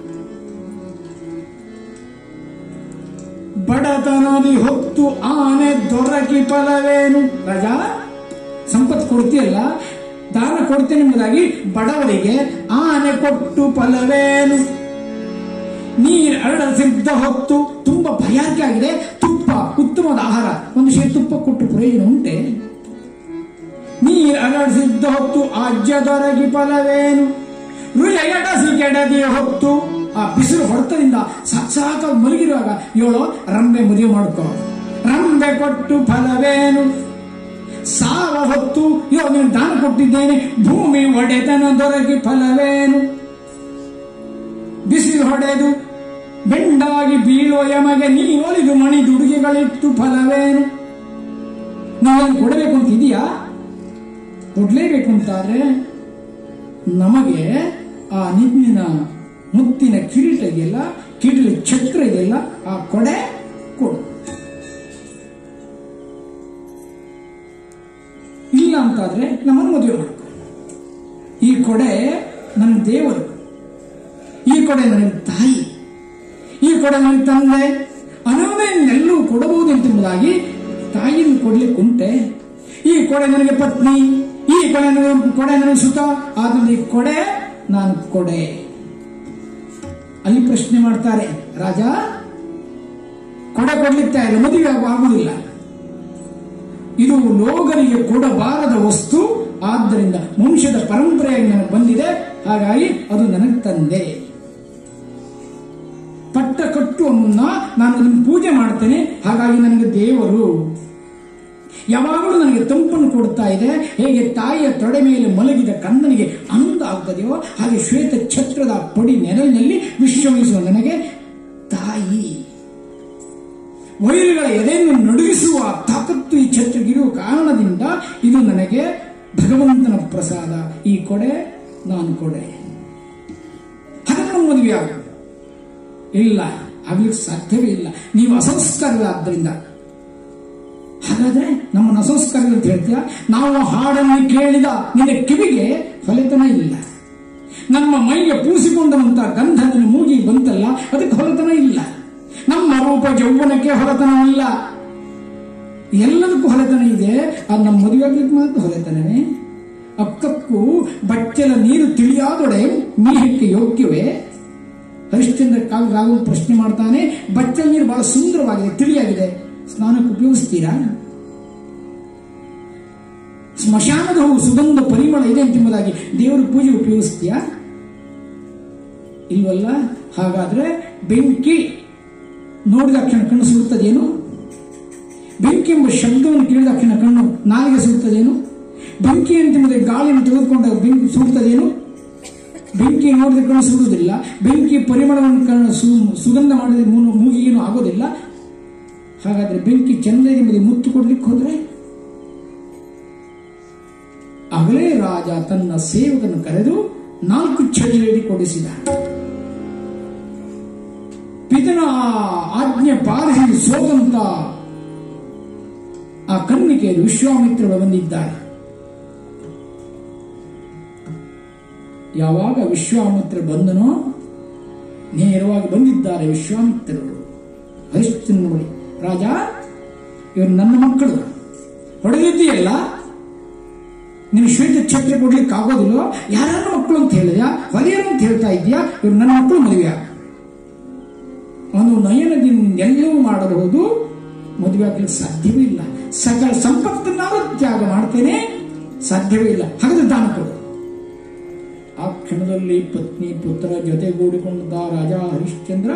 ಬಡತನದಿ ಹೊತ್ತು ಆನೆ ದೊರಕಿ ಫಲವೇನು ರಾಜ ಸಂಪತ್ತು ಕೊಡ್ತೀಯಲ್ಲ ದಾನ ಕೊಡ್ತೇನೆ ಎಂಬುದಾಗಿ ಬಡವರಿಗೆ ಆನೆ ಕೊಟ್ಟು ಫಲವೇನು ನೀರ್ ಅರಳ ಸಿದ್ಧ ಹೊತ್ತು ತುಂಬಾ ಭಯಾನಕ ಆಗಿದೆ ತುಪ್ಪ ಉತ್ತಮವಾದ ಆಹಾರ ಒಂದು ಶೇ ತುಪ್ಪ ಕೊಟ್ಟು ಪ್ರಯೋಜನ ಉಂಟೆ ನೀರ್ ಅರಳ ಸಿದ್ಧ ಹೊತ್ತು ಆಜ್ಯ ದೊರಗಿ ಫಲವೇನು ರುಯ ಎಡಸಿ ಕೆಡದಿ ಹೊತ್ತು ಆ ಬಿಸಿಲು ಹೊಡೆತದಿಂದ ಸಾಕ್ ಸಾಕಾಗಿ ಮಲಗಿರುವಾಗ ಇವಳು ರಂಬೆ ಮದುವೆ ಮಾಡ್ಕೊ ರಂಬೆ ಕೊಟ್ಟು ಫಲವೇನು ಸಾವ ಹೊತ್ತು ಇವಾಗ ನೀನು ದಾನ ಕೊಟ್ಟಿದ್ದೇನೆ ಭೂಮಿ ಒಡೆತನ ದೊರಕಿ ಫಲವೇನು ಬಿಸಿಲು ಹೊಡೆದು ಬೆಂಡಾಗಿ ಬೀಳುವ ಯಮಗೆ ನೀ ಒಲಿದು ಮಣಿ ದುಡುಗೆಗಳಿತ್ತು ಫಲವೇನು ನಾವು ಕೊಡಬೇಕು ಅಂತ ಇದೆಯಾ ಕೊಡ್ಲೇಬೇಕು ಅಂತಾದ್ರೆ ನಮಗೆ ಆ ನಿನ್ನಿನ ಮುತ್ತಿನ ಕಿರೀಟ ಇದೆಯಲ್ಲ ಕಿರೀಟ ಚಕ್ರ ಇದೆಯಲ್ಲ ಆ ಕೊಡೆ ಕೊಡು ಇಲ್ಲ ಅಂತಾದ್ರೆ ನಮ್ಮನ್ನು ಮದುವೆ ಮಾಡ್ಕೊ ಈ ಕೊಡೆ ನನ್ನ ದೇವರು ಈ ಕೊಡೆ ನನಗೆ ತಾಯಿ ಈ ಕೊಡೆ ನನ್ನ ತಂದೆ ಅನ್ನೋದನ್ನೆಲ್ಲವೂ ಕೊಡಬಹುದೆಂಬುದಾಗಿ ತಾಯಿನ ಕೊಡ್ಲಿಕ್ಕೆ ಉಂಟೆ ಈ ಕೊಡೆ ನನಗೆ ಪತ್ನಿ ಈ ಕೊಡೆ ನನಗೆ ಕೊಡೆ ನನಗೆ ಸುತ ಆದ್ರಿಂದ ಈ ಕೊಡೆ ನಾನು ಕೊಡೆ ಅಲ್ಲಿ ಪ್ರಶ್ನೆ ಮಾಡ್ತಾರೆ ರಾಜ ಕೊಡೆ ಕೊಡ್ಲಿಕ್ಕೆ ಇಲ್ಲ ಮದುವೆ ಆಗು- ಆಗುವುದಿಲ್ಲ ಇದು ಲೋಗರಿಗೆ ಕೊಡಬಾರದ ವಸ್ತು ಆದ್ದರಿಂದ ವಂಶದ ಪರಂಪರೆಯಾಗಿ ನನಗೆ ಬಂದಿದೆ ಹಾಗಾಗಿ ಅದು ನನಗೆ ತಂದೆ ಪಟ್ಟ ಕಟ್ಟುವ ಮುನ್ನ ನಾನು ಅದನ್ನು ಪೂಜೆ ಮಾಡ್ತೇನೆ ಹಾಗಾಗಿ ನನಗೆ ದೇವರು ಯಾವಾಗಲೂ ನನಗೆ ತಂಪನ್ನು ಕೊಡ್ತಾ ಇದೆ ಹೇಗೆ ತಾಯಿಯ ತೊಡೆ ಮೇಲೆ ಮಲಗಿದ ಕಂದನಿಗೆ ಆನಂದ ಆಗ್ತದೆಯೋ ಹಾಗೆ ಶ್ವೇತ ಛತ್ರದ ಪಡಿ ನೆರಳಿನಲ್ಲಿ ವಿಶ್ರಮಿಸುವ ನನಗೆ ತಾಯಿ ವೈರಿಗಳ ಎದೆಯನ್ನು ನಡುಗಿಸುವ ತಾಕತ್ತು ಈ ಛತ್ರಗಿರುವ ಕಾರಣದಿಂದ ಇದು ನನಗೆ ಭಗವಂತನ ಪ್ರಸಾದ ಈ ಕೊಡೆ ನಾನು ಕೊಡೆ ಹಾಗೆ ಮದುವೆ ಆಗ ಇಲ್ಲ ಆಗ್ಲಿಕ್ಕೆ ಸಾಧ್ಯವೇ ಇಲ್ಲ ನೀವು ಅಸಂಸ್ಕಾರವಾದ್ದರಿಂದ ಹಾಗಾದ್ರೆ ನಮ್ಮನ್ನು ಅಸಂಸ್ಕಾರ ಅಂತ ಹೇಳ್ತೀಯ ನಾವು ಹಾಡನ್ನು ಕೇಳಿದ ನಿನ್ನ ಕಿವಿಗೆ ಫಲಿತನ ಇಲ್ಲ ನಮ್ಮ ಮೈಗೆ ಪೂಸಿಕೊಂಡಂತ ಗಂಧ ನಿನ್ನ ಮೂಗಿಗೆ ಬಂತಲ್ಲ ಅದಕ್ಕೆ ಹೊಲತನ ಇಲ್ಲ ನಮ್ಮ ರೂಪ ಯೌವನಕ್ಕೆ ಹೊಲತನವಿಲ್ಲ ಎಲ್ಲದಕ್ಕೂ ಹೊಲತನ ಇದೆ ಅದು ನಮ್ಮ ಮದುವೆ ಆಗ್ಲಿಕ್ಕೆ ಮಾತ್ರ ಹೊಲತನವೇ ಅಕ್ಕಕ್ಕೂ ಬಚ್ಚಲ ನೀರು ತಿಳಿಯಾದೊಡೆ ಮೀಹಕ್ಕೆ ಯೋಗ್ಯವೇ ಹರಿಶ್ಚಂದ್ರ ಕಾವ್ಯ ರಾಘವ್ ಪ್ರಶ್ನೆ ಮಾಡ್ತಾನೆ ಬಚ್ಚಲ ನೀರು ಬಹಳ ಸುಂದರವಾಗಿದೆ ತಿಳಿಯಾಗಿದೆ ಸ್ನಾನಕ್ಕೆ ಉಪಯೋಗಿಸ್ತೀರಾ ಸ್ಮಶಾನದ ಹೂವು ಸುಗಂಧ ಪರಿಮಳ ಇದೆ ಎಂಬುದಾಗಿ ದೇವರ ಪೂಜೆ ಉಪಯೋಗಿಸ್ತೀಯಾ ಇಲ್ವಲ್ಲ ಹಾಗಾದ್ರೆ ಬೆಂಕಿ ನೋಡಿದ ಕ್ಷಣ ಕಣ್ಣು ಸುಡುತ್ತದೇನು ಬೆಂಕಿ ಎಂಬ ಶಬ್ದವನ್ನು ಕೇಳಿದ ಕ್ಷಣ ಕಣ್ಣು ನಾಲಿಗೆ ಸುಡುತ್ತದೇನು ಬೆಂಕಿ ಎಂಬುದೇ ಗಾಳಿಯನ್ನು ತೆಗೆದುಕೊಂಡಾಗ ಬೆಂಕಿ ಸುಡುತ್ತದೇನು ಬೆಂಕಿ ನೋಡಿದ ಕಣ್ಣು ಸುಡುವುದಿಲ್ಲ ಬೆಂಕಿ ಪರಿಮಳವನ್ನು ಕಣ್ಣು ಸು- ಸುಗಂಧ ಮಾಡಿದ ಮೂ- ಮೂಗಿಗೇನು ಆಗೋದಿಲ್ಲ ಹಾಗಾದ್ರೆ ಬೆಂಕಿ ಚಂದ ಎಂಬುದು ಮುತ್ತು ಕೊಡ್ಲಿಕ್ಕೆ ಹೋದ್ರೆ ಆಗಲೇ ರಾಜ ತನ್ನ ಸೇವಕನ್ನು ಕರೆದು ನಾಲ್ಕು ಚಳಿಯಲ್ಲಿ ಕೊಡಿಸಿದ ಪಿತನ ಆಜ್ಞೆ ಪಾಲಿಸಿ ಸೋತಂತ ಆ ಕನ್ನಿಕೆಯರು ವಿಶ್ವಾಮಿತ್ರರು ಬಂದಿದ್ದಾರೆ ಯಾವಾಗ ವಿಶ್ವಾಮಿತ್ರ ಬಂದನೋ ನೇರವಾಗಿ ಬಂದಿದ್ದಾರೆ ವಿಶ್ವಾಮಿತ್ರರು ಹರಿಶ್ಚಂದ್ರ ನೋಡಿ ರಾಜ ಇವರು ನನ್ನ ಮಕ್ಕಳು ಹೊಡೆದಿದ್ದೀಯಲ್ಲ ನೀನು ಶ್ವೇತ ಛತ್ರ ಕೊಡ್ಲಿಕ್ಕೆ ಆಗೋದಿಲ್ಲ ಯಾರನ್ನ ಮಕ್ಕಳು ಅಂತ ಹೇಳಿದ್ಯಾ ಹೊಲಿಯರು ಅಂತ ಹೇಳ್ತಾ ಇದೀಯಾ ಇವ್ರು ನನ್ನ ಮಕ್ಕಳು ಮದುವೆ ಅವನು ನಯನದಿಂದ ಎಲ್ಲವೂ ಮಾಡಬಹುದು ಮದುವೆ ಆಗ್ಲಿಕ್ಕೆ ಸಾಧ್ಯವೇ ಇಲ್ಲ ಸಕಲ ಸಂಪತ್ತನ್ನಾದ್ರೂ ತ್ಯಾಗ ಮಾಡ್ತೇನೆ ಸಾಧ್ಯವೇ ಇಲ್ಲ ಹಾಗಾದ್ರೆ ದಾನ ಕೊಡು ಆ ಕ್ಷಣದಲ್ಲಿ ಪತ್ನಿ ಪುತ್ರ ಜೊತೆಗೂಡಿಕೊಂಡ ರಾಜ ಹರಿಶ್ಚಂದ್ರ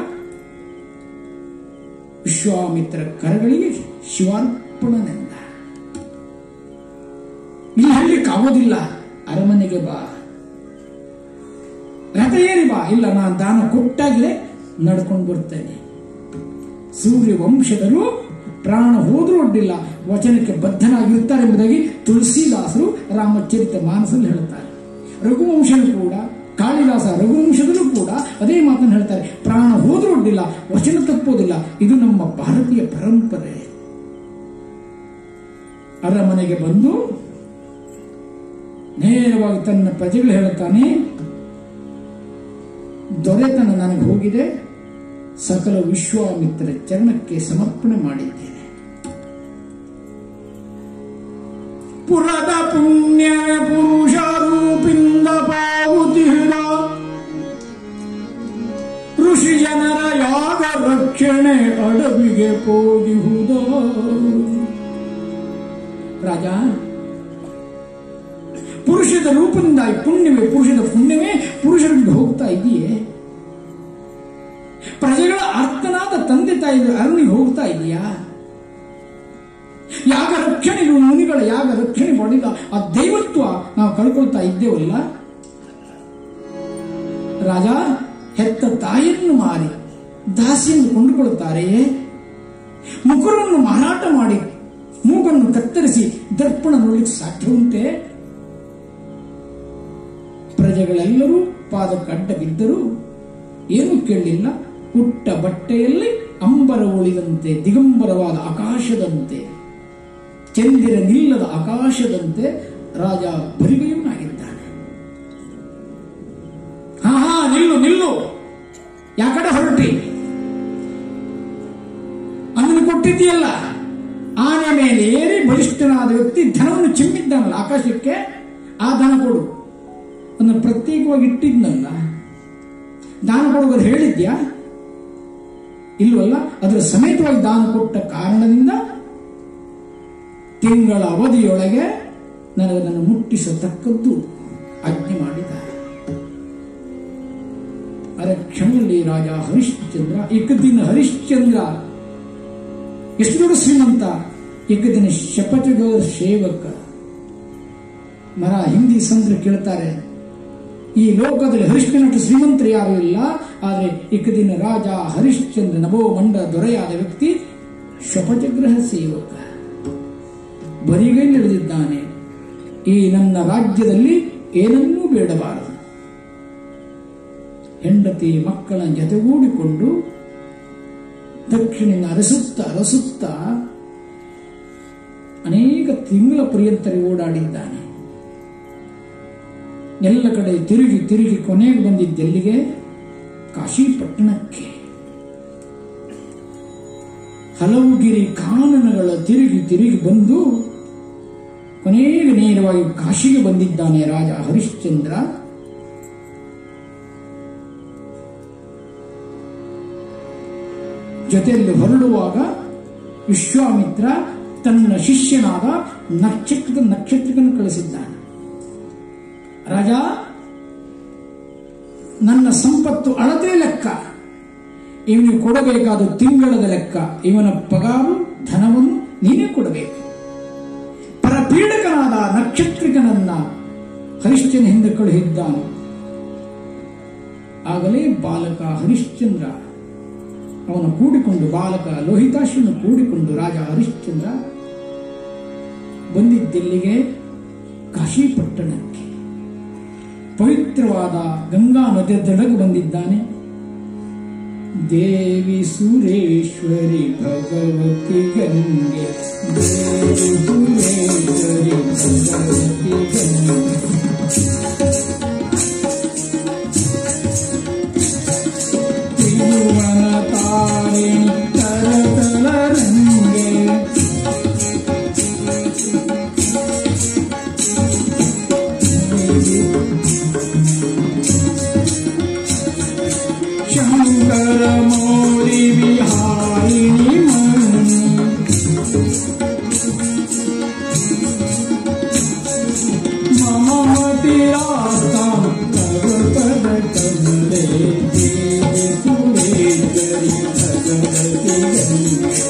ವಿಶ್ವಾಮಿತ್ರ ಕರಗಳಿಗೆ ಶಿವಾರ್ಪಣನೆಂದ ಇಲ್ಲಿ ಹೇಳಲಿಕ್ಕೆ ಆಗೋದಿಲ್ಲ ಅರಮನೆಗೆ ಬಾ ರಥ ಏರಿ ಬಾ ಇಲ್ಲ ನಾನು ದಾನ ಕೊಟ್ಟಾಗಲೇ ನಡ್ಕೊಂಡು ಬರ್ತೇನೆ ಸೂರ್ಯ ವಂಶದರು ಪ್ರಾಣ ಹೋದ್ರೂ ಅಡ್ಡಿಲ್ಲ ವಚನಕ್ಕೆ ಬದ್ಧನಾಗಿರ್ತಾರೆ ಎಂಬುದಾಗಿ ತುಳಸಿದಾಸರು ರಾಮಚರಿತ ಮಾನಸಲ್ಲಿ ಹೇಳ್ತಾರೆ ರಘುವಂಶನು ಕೂಡ ಕಾಳಿದಾಸ ರಘುವಂಶದಲ್ಲೂ ಕೂಡ ಅದೇ ಮಾತನ್ನು ಹೇಳ್ತಾರೆ ಪ್ರಾಣ ಹೋದ್ರೂ ಅಡ್ಡಿಲ್ಲ ವಚನ ತಪ್ಪೋದಿಲ್ಲ ಇದು ನಮ್ಮ ಭಾರತೀಯ ಪರಂಪರೆ ಅರಮನೆಗೆ ಬಂದು ನೇರವಾಗಿ ತನ್ನ ಪ್ರಜೆಗಳು ಹೇಳುತ್ತಾನೆ ದೊರೆತನ ನನಗೆ ಹೋಗಿದೆ ಸಕಲ ವಿಶ್ವಾಮಿತ್ರ ಚರಣಕ್ಕೆ ಸಮರ್ಪಣೆ ಮಾಡಿದ್ದೇನೆ ಪುರದ ಪುಣ್ಯ ಪುರುಷ ರೂಪಿಂದ ಪಾವುತಿಹಿಡ ಋಷಿ ಜನರ ಯಾಗ ರಕ್ಷಣೆ ಅಡವಿಗೆ ಹೋಗಿಹುದ ರಾಜ ಪುರುಷ ಪುರುಷದ ರೂಪದಿಂದ ಈ ಪುಣ್ಯವೇ ಪುರುಷದ ಪುಣ್ಯವೇ ಪುರುಷರಿಂದ ಹೋಗ್ತಾ ಇದೆಯೇ ಪ್ರಜೆಗಳ ಅರ್ಥನಾದ ತಂದೆ ತಾಯಿಗಳ ಅರುಣಿಗೆ ಹೋಗ್ತಾ ಇದೆಯಾ ಯಾಗ ರಕ್ಷಣೆಗಳು ಮುನಿಗಳ ಯಾಗ ರಕ್ಷಣೆ ಮಾಡಿದ ಆ ದೈವತ್ವ ನಾವು ಕಳ್ಕೊಳ್ತಾ ಇದ್ದೇವಲ್ಲ ರಾಜ ಹೆತ್ತ ತಾಯಿಯನ್ನು ಮಾರಿ ದಾಸಿಯನ್ನು ಕೊಂಡುಕೊಳ್ಳುತ್ತಾರೆಯೇ ಮುಕುರವನ್ನು ಮಾರಾಟ ಮಾಡಿ ಮೂಗನ್ನು ಕತ್ತರಿಸಿ ದರ್ಪಣ ನೋಡಲಿಕ್ಕೆ ಸಾಧ್ಯ ಉಂಟೆ ಪ್ರಜೆಗಳೆಲ್ಲರೂ ಪಾದಕ್ಕೆ ಅಡ್ಡ ಬಿದ್ದರೂ ಏನೂ ಕೇಳಲಿಲ್ಲ ಹುಟ್ಟ ಬಟ್ಟೆಯಲ್ಲಿ ಅಂಬರ ಉಳಿದಂತೆ ದಿಗಂಬರವಾದ ಆಕಾಶದಂತೆ ಚಂದಿರ ನಿಲ್ಲದ ಆಕಾಶದಂತೆ ರಾಜ ಬರಿಗೈಯನ್ನಾಗಿದ್ದಾನೆ ಹಾ ಹಾ ನಿಲ್ಲು ನಿಲ್ಲು ಯಾಕಡೆ ಹೊರಟಿ ಅದನ್ನು ಕೊಟ್ಟಿದ್ದೀಯಲ್ಲ ಆನೆ ಮೇಲೆ ಏರಿ ಬಲಿಷ್ಠನಾದ ವ್ಯಕ್ತಿ ಧನವನ್ನು ಚಿಮ್ಮಿದ್ದಾನಲ್ಲ ಆಕಾಶಕ್ಕೆ ಆ ಧನ ಕೊಡು ಅದನ್ನು ಪ್ರತ್ಯೇಕವಾಗಿ ಇಟ್ಟಿದ್ನಲ್ಲ ದಾನ ಕೊಡುವುದು ಹೇಳಿದ್ಯಾ ಇಲ್ವಲ್ಲ ಅದರ ಸಮೇತವಾಗಿ ದಾನ ಕೊಟ್ಟ ಕಾರಣದಿಂದ ತಿಂಗಳ ಅವಧಿಯೊಳಗೆ ನನಗದನ್ನು ಮುಟ್ಟಿಸತಕ್ಕದ್ದು ಆಜ್ಞೆ ಮಾಡಿದ್ದಾರೆ ಅರೆ ಕ್ಷಣದಲ್ಲಿ ರಾಜ ಹರಿಶ್ಚಂದ್ರ ಏಕದಿನ ಹರಿಶ್ಚಂದ್ರ ಎಷ್ಟು ದೊಡ್ಡ ಶ್ರೀಮಂತ ಏಕದಿನ ಶಪಥಗಳ ಸೇವಕ ಮರ ಹಿಂದಿ ಸಂತರ ಕೇಳ್ತಾರೆ ಈ ಲೋಕದಲ್ಲಿ ಹರಿಶ್ಚಂದ್ರ ಶ್ರೀಮಂತರು ಯಾರು ಇಲ್ಲ ಆದರೆ ಏಕದಿನ ರಾಜ ಹರಿಶ್ಚಂದ್ರ ನಭೋ ಮಂಡ ದೊರೆಯಾದ ವ್ಯಕ್ತಿ ಶಪಥಗ್ರಹ ಸೇವಕ ಬರಿಗೈ ನಡೆದಿದ್ದಾನೆ ಈ ನನ್ನ ರಾಜ್ಯದಲ್ಲಿ ಏನನ್ನೂ ಬೇಡಬಾರದು ಹೆಂಡತಿ ಮಕ್ಕಳ ಜೊತೆಗೂಡಿಕೊಂಡು ದಕ್ಷಿಣಿಂದ ಅರಸುತ್ತ ಅರಸುತ್ತ ಅನೇಕ ತಿಂಗಳ ಪರ್ಯಂತರ ಓಡಾಡಿದ್ದಾನೆ ಎಲ್ಲ ಕಡೆ ತಿರುಗಿ ತಿರುಗಿ ಕೊನೆಗೆ ಬಂದಿದ್ದೆಲ್ಲಿಗೆ ಕಾಶಿ ಪಟ್ಟಣಕ್ಕೆ ಹಲವು ಗಿರಿ ಕಾನನಗಳ ತಿರುಗಿ ತಿರುಗಿ ಬಂದು ಕೊನೆಗೆ ನೇರವಾಗಿ ಕಾಶಿಗೆ ಬಂದಿದ್ದಾನೆ ರಾಜ ಹರಿಶ್ಚಂದ್ರ ಜೊತೆಯಲ್ಲಿ ಹೊರಡುವಾಗ ವಿಶ್ವಾಮಿತ್ರ ತನ್ನ ಶಿಷ್ಯನಾದ ನಕ್ಷತ್ರ ನಕ್ಷತ್ರಕನ್ನು ಕಳಿಸಿದ್ದಾನೆ ರಾಜ ನನ್ನ ಸಂಪತ್ತು ಅಳತೆ ಲೆಕ್ಕ ಇವನಿಗೆ ಕೊಡಬೇಕಾದ ತಿಂಗಳದ ಲೆಕ್ಕ ಇವನ ಪಗಾರು ಧನವನ್ನು ನೀನೇ ಕೊಡಬೇಕು ಪರಪೀಡಕನಾದ ನಕ್ಷತ್ರಿಕನನ್ನ ಹರಿಶ್ಚಂದ್ರ ಹಿಂದೆ ಕಳುಹಿದ್ದಾನು ಆಗಲೇ ಬಾಲಕ ಹರಿಶ್ಚಂದ್ರ ಅವನು ಕೂಡಿಕೊಂಡು ಬಾಲಕ ಲೋಹಿತಾಶನ್ನು ಕೂಡಿಕೊಂಡು ರಾಜ ಹರಿಶ್ಚಂದ್ರ ಬಂದಿದ್ದೆಲ್ಲಿಗೆ ಕಾಶಿ ಪಟ್ಟಣಕ್ಕೆ ಪವಿತ್ರವಾದ ಗಂಗಾ ನದಿಯ ದಡಗೆ ಬಂದಿದ್ದಾನೆ ದೇವಿ ಸುರೇಶ್ವರಿ ಭಗವತಿ ಗಂಗೆ ದೇವಿ ಸುರೇಶ್ವರಿ ಭಗವತಿ ಗಂಗೆ ತಿರುವನ ತಾರಿಣಿ ತರತಲ ರಂಗೆ ಶಂಕರ ಮೌರಿ ವಿಹಾರಿಣಿ ಮಣಿ ಮಮ ಮತಿರಾಸ್ತಾಂ ತವ ಪದ ಕಮಲೆ ದೇವಿ ಸುರೇಶ್ವರಿ ಭಗವತಿ ಗಂಗೆ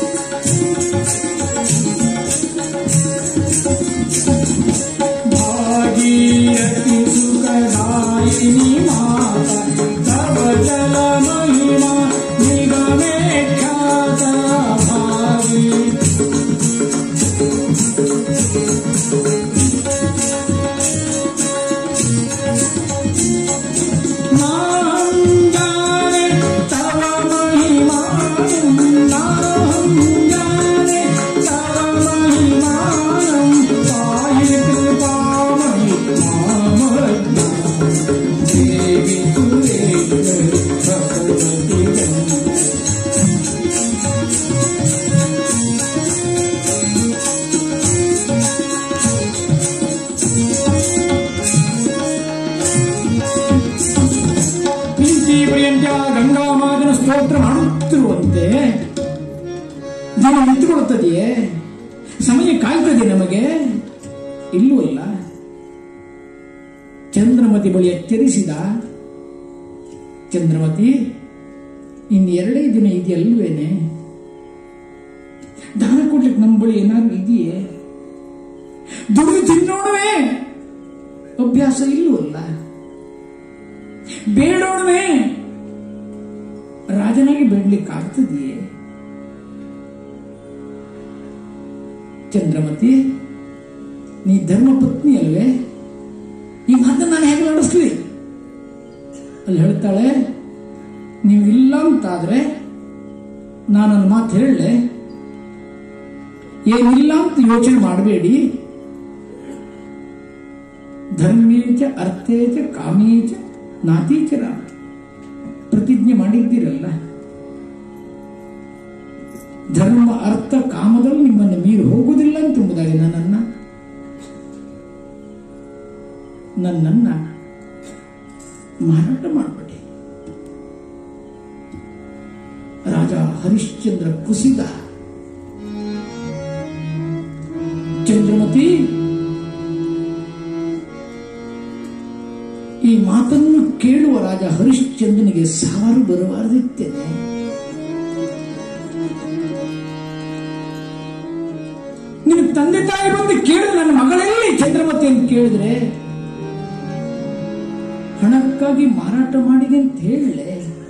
ಭಾಗೀರಥಿ ಸುಖದಾಯಿನಿ ಮಾತಾ ತವ ಜಲ ಮಹಿಮಾ ನಿಗಮೇ ಖ್ಯಾತ ಭಾವಿ नाहं जाने तव महिमानं नाहं जाने तव महिमानं पाहि कृपामयि मामज्ञानं देवि सुरेश्वरि भगवति गङ्गे ಇಂತಿ ಪರ್ಯಂತ ಗಂಗಾಮಾತನ ಸ್ತೋತ್ರ ಮಾಡುತ್ತಿರುವಂತೆ ನಮ್ಮ ನಿಂತುಕೊಳ್ಳುತ್ತದೆಯೇ ಸಮಯ ಕಾಯ್ತದೆ ನಮಗೆ ಇಲ್ಲೂ ಅಲ್ಲ ಚಂದ್ರಮತಿ ಬಳಿ ಎಚ್ಚರಿಸಿದ ಚಂದ್ರಮತಿ ಇನ್ನು ಎರಡೇ ದಿನ ಇದೆಯಲ್ವೇನೆ ದಾನ ಕೊಡ್ಲಿಕ್ಕೆ ನಮ್ಮ ಬಳಿ ಏನಾದ್ರು ಇದೆಯೇ ದುಡಿದು ತಿನ್ನೋಣವೇ ಅಭ್ಯಾಸ ಇಲ್ಲವಲ್ಲ ಬೇಡೋಣವೇ ರಾಜನಾಗಿ ಬೇಡ್ಲಿಕ್ಕೆ ಆಗ್ತದೆಯೇ ಚಂದ್ರಮತಿ ನೀ ಧರ್ಮ ಪತ್ನಿ ಅಲ್ವೇ ಈ ಮಾತನ್ನ ನಾನು ಹೇಗೆ ನಡೆಸ್ಲಿ ಅಲ್ಲಿ ಹೇಳ್ತಾಳೆ ನೀವು ಇಲ್ಲ ಅಂತಾದ್ರೆ ನಾನೊಂದು ಮಾತು ಹೇಳಲೆ ಏನಿಲ್ಲ ಅಂತ ಯೋಚನೆ ಮಾಡಬೇಡಿ ಧರ್ಮೇಚ ಅರ್ಥೇಚ ಕಾಮೇಚ ನಾತೀಚರ ಪ್ರತಿಜ್ಞೆ ಮಾಡಿದ್ದೀರಲ್ಲ ಧರ್ಮ ಅರ್ಥ ಕಾಮದಲ್ಲಿ ನಿಮ್ಮನ್ನು ಮೀರಿ ಹೋಗುವುದಿಲ್ಲ ಅಂತ ಎಂಬುದಾಗಿ ನನ್ನನ್ನ ನನ್ನನ್ನ ಮಾರಾಟ ಮಾಡಬೇಡಿ ರಾಜ ಹರಿಶ್ಚಂದ್ರ ಕುಸಿದ ಚಂದ್ರಮತಿ ಈ ಮಾತನ್ನು ಕೇಳುವ ರಾಜ ಹರಿಶ್ಚಂದ್ರನಿಗೆ ಸಾರು ಬರಬಾರದಿತ್ತೇನೆ ನಿನ್ನ ತಂದೆ ತಾಯಿ ಬಂದು ಕೇಳಿದ್ರೆ ನನ್ನ ಮಗಳಲ್ಲಿ ಚಂದ್ರಮತಿ ಅಂತ ಕೇಳಿದ್ರೆ ಹಣಕ್ಕಾಗಿ ಮಾರಾಟ ಮಾಡಿದೆ ಅಂತ ಹೇಳಲೆ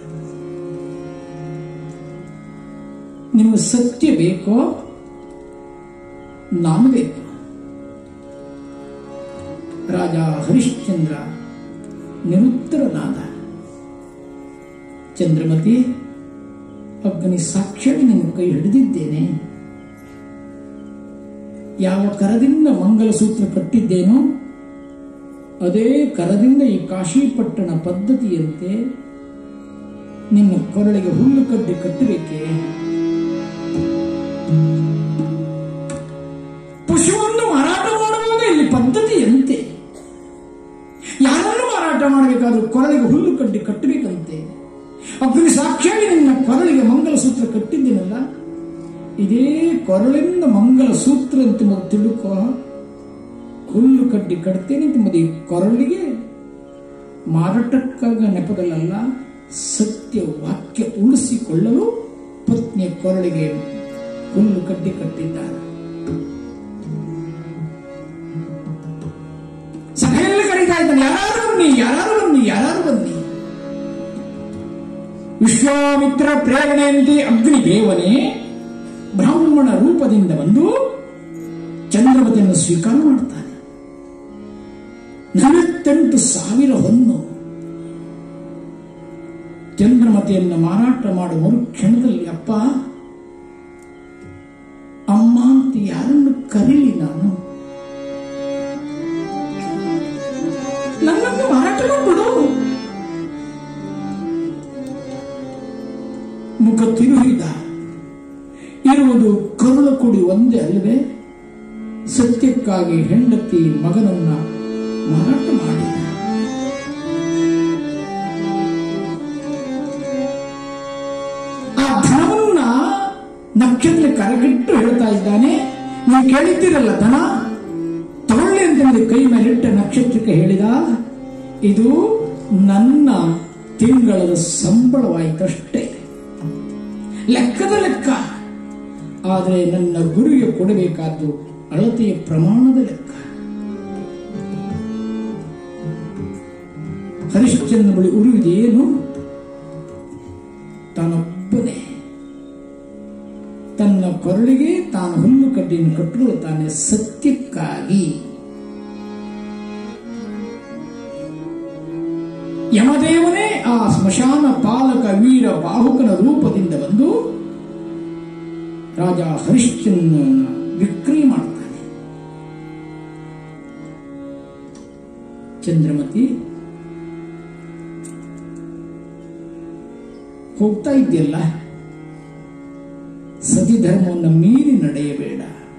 ನಿಮಗೆ ಸತ್ಯ ಬೇಕೋ ನಾನು ಬೇಕು ರಾಜ ಹರಿಶ್ಚಂದ್ರ ನಿರುತ್ತರನಾದ ಚಂದ್ರಮತಿ ಅಗ್ನಿ ಸಾಕ್ಷಿಯಾಗಿ ನಿನ್ನ ಕೈ ಹಿಡಿದಿದ್ದೇನೆ ಯಾವ ಕರದಿಂದ ಮಂಗಲಸೂತ್ರ ಕಟ್ಟಿದ್ದೇನೋ ಅದೇ ಕರದಿಂದ ಈ ಕಾಶಿಪಟ್ಟಣ ಪದ್ಧತಿಯಂತೆ ನಿನ್ನ ಕೊರಳಿಗೆ ಹುಲ್ಲು ಕಡ್ಡಿ ಕಟ್ಟಬೇಕೆ ಪಶುವನ್ನು ಮಾರಾಟ ಮಾಡುವಾಗ ಇಲ್ಲಿ ಪದ್ಧತಿಯಂತೆ ಯಾರನ್ನು ಮಾರಾಟ ಮಾಡಬೇಕಾದ್ರೂ ಕೊರಳಿಗೆ ಹುಲ್ಲು ಕಡ್ಡಿ ಕಟ್ಟಬೇಕಂತೆ ಅಗ್ನಿ ಸಾಕ್ಷಿಯಾಗಿ ನಿನ್ನ ಕೊರಳಿಗೆ ಮಂಗಲಸೂತ್ರ ಕಟ್ಟಿದ್ದೀನಲ್ಲ ಇದೇ ಕೊರಳಿಂದ ಮಂಗಲ ಸೂತ್ರ ಅಂತ ಮೊದಲು ತಿಳುಕೋ ಹುಲ್ಲು ಕಡ್ಡಿ ಕಟ್ತೇನೆ ಎಂಬುದು ಈ ಕೊರಳಿಗೆ ಮಾರಾಟಕ್ಕಾಗ ನೆಪದಲ್ಲ ಸತ್ಯ ವಾಕ್ಯ ಉಳಿಸಿಕೊಳ್ಳಲು ಪತ್ನಿಯ ಕೊರಳಿಗೆ ಹುಲ್ಲು ಕಡ್ಡಿ ಕಟ್ಟಿದ್ದಾರೆ ಸಭೆಯಲ್ಲಿ ಕರೀತಾ ಇದ್ದಾನೆ ಯಾರು ಬನ್ನಿ ಯಾರು ಬನ್ನಿ ಯಾರು ಬನ್ನಿ ವಿಶ್ವಾಮಿತ್ರ ಪ್ರೇರಣೆಯಂತೆ ಅಗ್ನಿ ದೇವನೇ ಬ್ರಾಹ್ಮಣ ರೂಪದಿಂದ ಬಂದು ಚಂದ್ರವತಿಯನ್ನು ಸ್ವೀಕಾರ ಮಾಡ್ತಾನೆ ನಲವತ್ತೆಂಟು ಸಾವಿರ ಹೊನ್ನು ಚಂದ್ರಮತಿಯನ್ನು ಮಾರಾಟ ಮಾಡುವ ಮರುಕ್ಷಣದಲ್ಲಿ ಅಪ್ಪ ಅಮ್ಮ ಅಂತ ಯಾರನ್ನು ಕರೀಲಿ ನಾನು ನನ್ನನ್ನು ಮಾರಾಟ ಮಾಡ್ಬಿಡು ಮುಖ ತಿರುಗಿದ ಇರುವುದು ಕರುಳು ಕುಡಿ ಒಂದೇ ಅಲ್ಲವೇ ಸತ್ಯಕ್ಕಾಗಿ ಹೆಂಡತಿ ಮಗನನ್ನ ಮಾರಾಟ ಮಾಡಿದ ಆ ಧನವನ್ನ ನಕ್ಷತ್ರ ಕರಗಿಟ್ಟು ಹೇಳ್ತಾ ಇದ್ದಾನೆ ನೀವು ಕೇಳಿದ್ದೀರಲ್ಲ ಧನ ತಗೊಳ್ಳಿ ಅಂತ ಹೇಳಿ ಕೈ ಮೇಲಿಟ್ಟ ನಕ್ಷತ್ರಕ್ಕೆ ಹೇಳಿದ ಇದು ನನ್ನ ತಿಂಗಳದ ಸಂಬಳವಾಯಿತಷ್ಟೇ ಲೆಕ್ಕದ ಲೆಕ್ಕ ಆದರೆ ನನ್ನ ಗುರುವಿಗೆ ಕೊಡಬೇಕಾದ್ದು ಅಳತೆಯ ಪ್ರಮಾಣದ ಲೆಕ್ಕ ಹರಿಶ್ಚಂದ್ರ ಬಳಿ ಉರುವಿದೇನು ತಾನೊಬ್ಬನೇ ತನ್ನ ಕೊರಳಿಗೆ ತಾನು ಹುಲ್ಲು ಕಡ್ಡಿಯನ್ನು ಕಟ್ಟಿಕೊಳ್ಳುತ್ತಾನೆ ಸತ್ಯಕ್ಕಾಗಿ ಯಮದೇವನೇ ಆ ಸ್ಮಶಾನ ಪಾಲಕ ವೀರ ಬಾಹುಕನ ರೂಪದಿಂದ ಬಂದು ರಾಜ ಹರಿಶ್ಚಂದ್ರನ ವಿಕ್ರಯ ಮಾಡ್ತಾನೆ ಚಂದ್ರಮತಿ ಹೋಗ್ತಾ ಇದೆಯಲ್ಲ ಸತಿ ಧರ್ಮವನ್ನು ಮೀರಿ ನಡೆಯಬೇಡ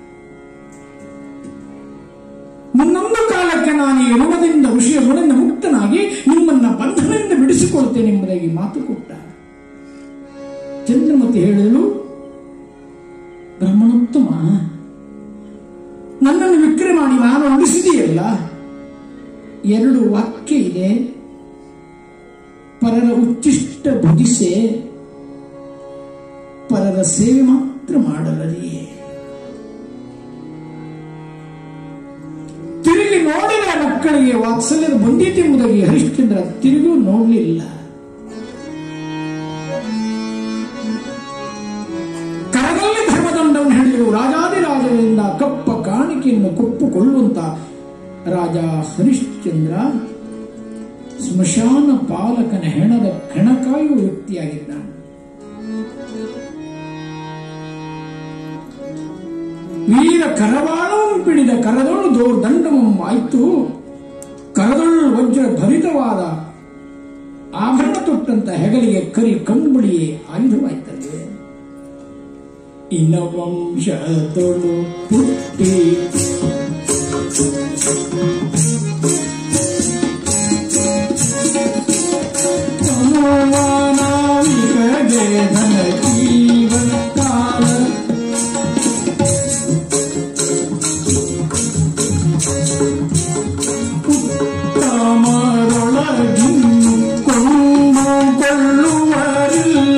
ಮುನ್ನೊಂದು ಕಾಲಕ್ಕೆ ನಾನು ಈ ಋಣದಿಂದ ಋಷಿಯ ಋಣದಿಂದ ಮುಕ್ತನಾಗಿ ನಿಮ್ಮನ್ನ ಬಂಧನದಿಂದ ಬಿಡಿಸಿಕೊಳ್ತೇನೆ ಎಂಬುದಾಗಿ ಮಾತು ಕೊಟ್ಟ ಚಂದ್ರಮತಿ ಹೇಳಿದಳು ಬ್ರಹ್ಮಣೋತ್ತಮ ನನ್ನನ್ನು ವಿಕ್ರಯ ಮಾಡಿ ನಾನು ಉಳಿಸಿದೆಯಲ್ಲ ಎರಡು ವಾಕ್ಯ ಇದೆ ಪರರ ಉಚ್ಚಿಷ್ಟ ಭುಜಿಸೆ ಪರರ ಸೇವೆ ಮಾತ್ರ ಮಾಡಲರಿಯೇ ತಿರುಗಿ ನೋಡಿದ ಮಕ್ಕಳಿಗೆ ವಾತ್ಸಲ್ಯದ ಬಂದಿತೆಂಬುದಾಗಿ ಹರಿಶ್ಚಂದ್ರ ತಿರುಗೂ ನೋಡಲಿಲ್ಲ ಕರದಲ್ಲಿ ಧರ್ಮದಂಡವನ್ನು ಹಿಡಿದು ರಾಜಾದಿರಾಜರಿಂದ ಕಪ್ಪ ಕಾಣಿಕೆಯನ್ನು ಕೊಪ್ಪುಕೊಳ್ಳುವಂತ ರಾಜ ಹರಿಶ್ಚಂದ್ರ ಸ್ಮಶಾನ ಪಾಲಕನ ಹೆಣದ ಹೆಣಕಾಯುವ ವ್ಯಕ್ತಿಯಾಗಿದ್ದಾನೆ ವೀರ ಕರವಾಳವನ್ನು ಪಿಡಿದ ಕರದೊಳು ದೋರ್ದಂಡಮಂ ಆಯ್ತು ಕರದೊಳು ವಜ್ರ ಭರಿತವಾದ ಆಭರಣ ತೊಟ್ಟಂತ ಹೆಗಲಿಗೆ ಕರಿ ಕಂಬಳಿಯೇ ಆಯುಧವಾಯ್ತದೆ ಇನ್ನ ವಂಶದೊಳು ಪುಟ್ಟಿ ನಾವಿಕಗೆ ಧನ ಜೀವನ ಕಾಲ ತಮರೊಳಗಿನ್ನು ಕೊಂಡುಕೊಳ್ಳುವರಿಲ್ಲ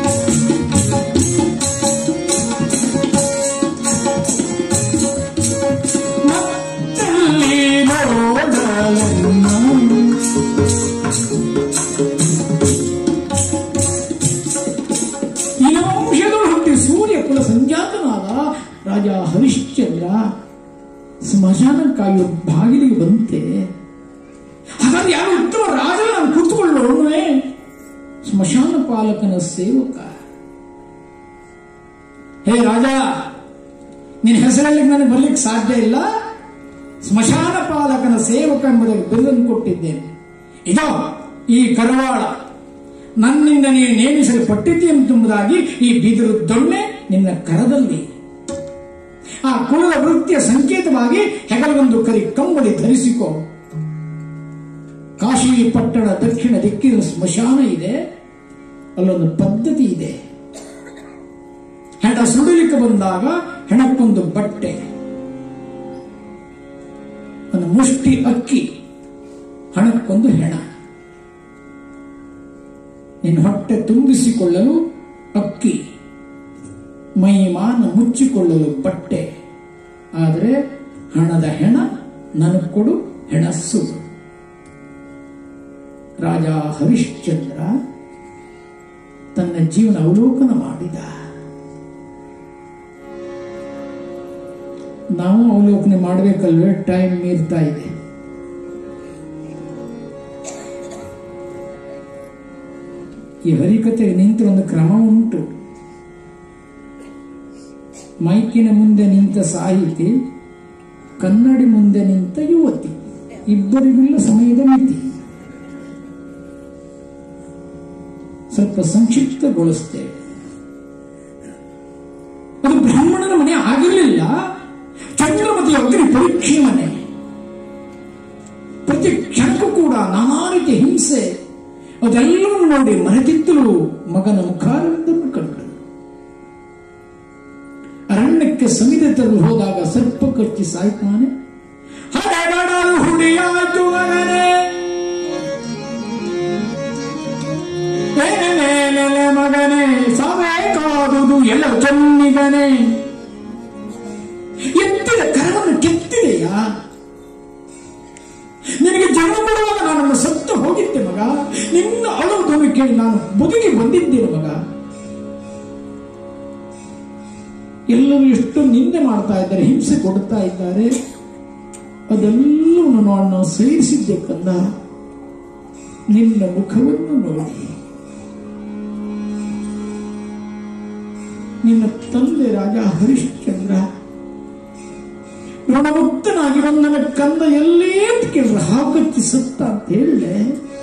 ಮತ್ತಲ್ಲಿ ನೋಡಲೆನ್ನು ಈ ವಂಶಗಳು ಹುಟ್ಟಿ ಸೂರ್ಯ ಕುಲ ಸಂಜಾತನಾದ ರಾಜ ಹರಿಶ್ಚಂದ್ರ ಸ್ಮಶಾನ ಕಾಯುವ ಬಾಗಿಲಿಗೆ ಬಂತೆ ಹಾಗಾದ್ರೆ ಯಾರು ಉತ್ತಮ ರಾಜ ನಾನು ಕೂತ್ಕೊಳ್ಳೋಣವೇ ಸ್ಮಶಾನ ಪಾಲಕನ ಸೇವಕ ಹೇ ರಾಜ ನಿನ್ನ ಹೆಸರಲ್ಲಿ ನನಗೆ ಬರ್ಲಿಕ್ಕೆ ಸಾಧ್ಯ ಇಲ್ಲ ಸ್ಮಶಾನ ಪಾಲಕನ ಸೇವಕ ಎಂಬುದಕ್ಕೆ ಬಿರುದನ್ನು ಕೊಟ್ಟಿದ್ದೇನೆ ಇದೋ ಈ ಕರವಾಳ ನನ್ನಿಂದ ನೀನು ನೇಮಿಸಲ್ಪಟ್ಟಿದ್ದೆ ಎಂಬುದಾಗಿ ಈ ಬಿದಿರು ದೊಣ್ಣೆ ನಿನ್ನ ಕರದಲ್ಲಿ ಆ ಕುಲದ ವೃತ್ತಿಯ ಸಂಕೇತವಾಗಿ ಹೆಗಲಗೊಂದು ಕರಿ ಕಂಬಳಿ ಧರಿಸಿಕೋ ಕಾಶಿ ಪಟ್ಟಣ ದಕ್ಷಿಣ ದಿಕ್ಕಿನ ಸ್ಮಶಾನ ಇದೆ ಅಲ್ಲೊಂದು ಪದ್ಧತಿ ಇದೆ ಹೆಣ ಸುಡಲಿಕ್ಕೆ ಬಂದಾಗ ಹೆಣಕ್ಕೊಂದು ಬಟ್ಟೆ ಒಂದು ಮುಷ್ಟಿ ಅಕ್ಕಿ ಹಣಕ್ಕೊಂದು ಹೆಣ ನಿನ್ನ ಹೊಟ್ಟೆ ತುಂಬಿಸಿಕೊಳ್ಳಲು ಅಕ್ಕಿ ಮೈಮಾನ ಮುಚ್ಚಿಕೊಳ್ಳಲು ಬಟ್ಟೆ ಆದರೆ ಹಣದ ಹೆಣ ನನಗೆ ಕೊಡು ಹೆಣ ಸುಡು ರಾಜ ಹರಿಶ್ಚಂದ್ರ ತನ್ನ ಜೀವನ ಅವಲೋಕನ ಮಾಡಿದ ನಾವು ಅವಲೋಕನೆ ಮಾಡಬೇಕಲ್ವೇ ಟೈಮ್ ಮೀರ್ತಾ ಇದೆ ಈ ಹರಿಕತೆಗೆ ನಿಂತ ಒಂದು ಕ್ರಮ ಉಂಟು ಮೈಕಿನ ಮುಂದೆ ನಿಂತ ಸಾಹಿತಿ ಕನ್ನಡಿ ಮುಂದೆ ನಿಂತ ಯುವತಿ ಇಬ್ಬರಿಗಿಲ್ಲ ಸಮಯದ ಮಿತಿ ಸ್ವಲ್ಪ ಸಂಕ್ಷಿಪ್ತಗೊಳಿಸ್ತೇವೆ ಅದು ಬ್ರಾಹ್ಮಣನ ಮನೆ ಆಗಿರಲಿಲ್ಲ ಚಂದ್ರಮತಿ ಅಗ್ನಿ ಪರೀಕ್ಷೆ ಮನೆ ಪ್ರತಿ ಕ್ಷಣಕ್ಕೂ ಕೂಡ ನಾನಾ ರೀತಿಯ ಹಿಂಸೆ ಅದೆಲ್ಲವನ್ನು ನೋಡಿ ಮರೆತಿದ್ದಳು ಮಗನ ಮುಖಾರವಿಂದನ್ನು ಕಂಡು ಅರಣ್ಯಕ್ಕೆ ಸಮಿತಿ ತರಲು ಹೋದಾಗ ಸರ್ಪ ಕಚ್ಚಿ ಸಾಯ್ತಾನೆ ಹಡೆಗಡಲು ಹುಡಿಯಾಯ್ತು ಮಗನೇ ಏನೇನೇನೆಲೆ ಮಗನೇ ಸಾವೇ ಕಾದುದು ಎಲ್ಲ ಚೆನ್ನಿಗನೇ ಎತ್ತಿದ ಕರವನ್ನು ಕೆತ್ತಿದೆಯಾ ನಿನಗೆ ಜನ್ಮ ಕೊಡುವಾಗ ನಾನನ್ನು ಸತ್ತು ಹೋಗಿದ್ದೆ ಮಗ ನಿನ್ನ ಅಳುವುದನ್ನು ಕೇಳಿ ನಾನು ಬದುಕಿ ಬಂದಿದ್ದೇನೆ ಮಗ ಎಲ್ಲರೂ ಎಷ್ಟು ನಿಂದೆ ಮಾಡ್ತಾ ಇದ್ದಾರೆ ಹಿಂಸೆ ಕೊಡ್ತಾ ಇದ್ದಾರೆ ಅದೆಲ್ಲವನ್ನು ನಾನು ಸೇರಿಸಿದ್ದೆ ಕಂದ ನಿನ್ನ ಮುಖವನ್ನು ನೋಡಿ ನಿನ್ನ ತಂದೆ ರಾಜ ಹರಿಶ್ಚಂದ್ರ ಋಣಮುಕ್ತನಾಗಿ ನನ್ನ ಕಂದ ಎಲ್ಲೇ ಅಂತ ಕೇಳಿದ್ರೆ ಹಾಕಚ್ಚಿ ಸತ್ತ ಅಂತ ಹೇಳಿದೆ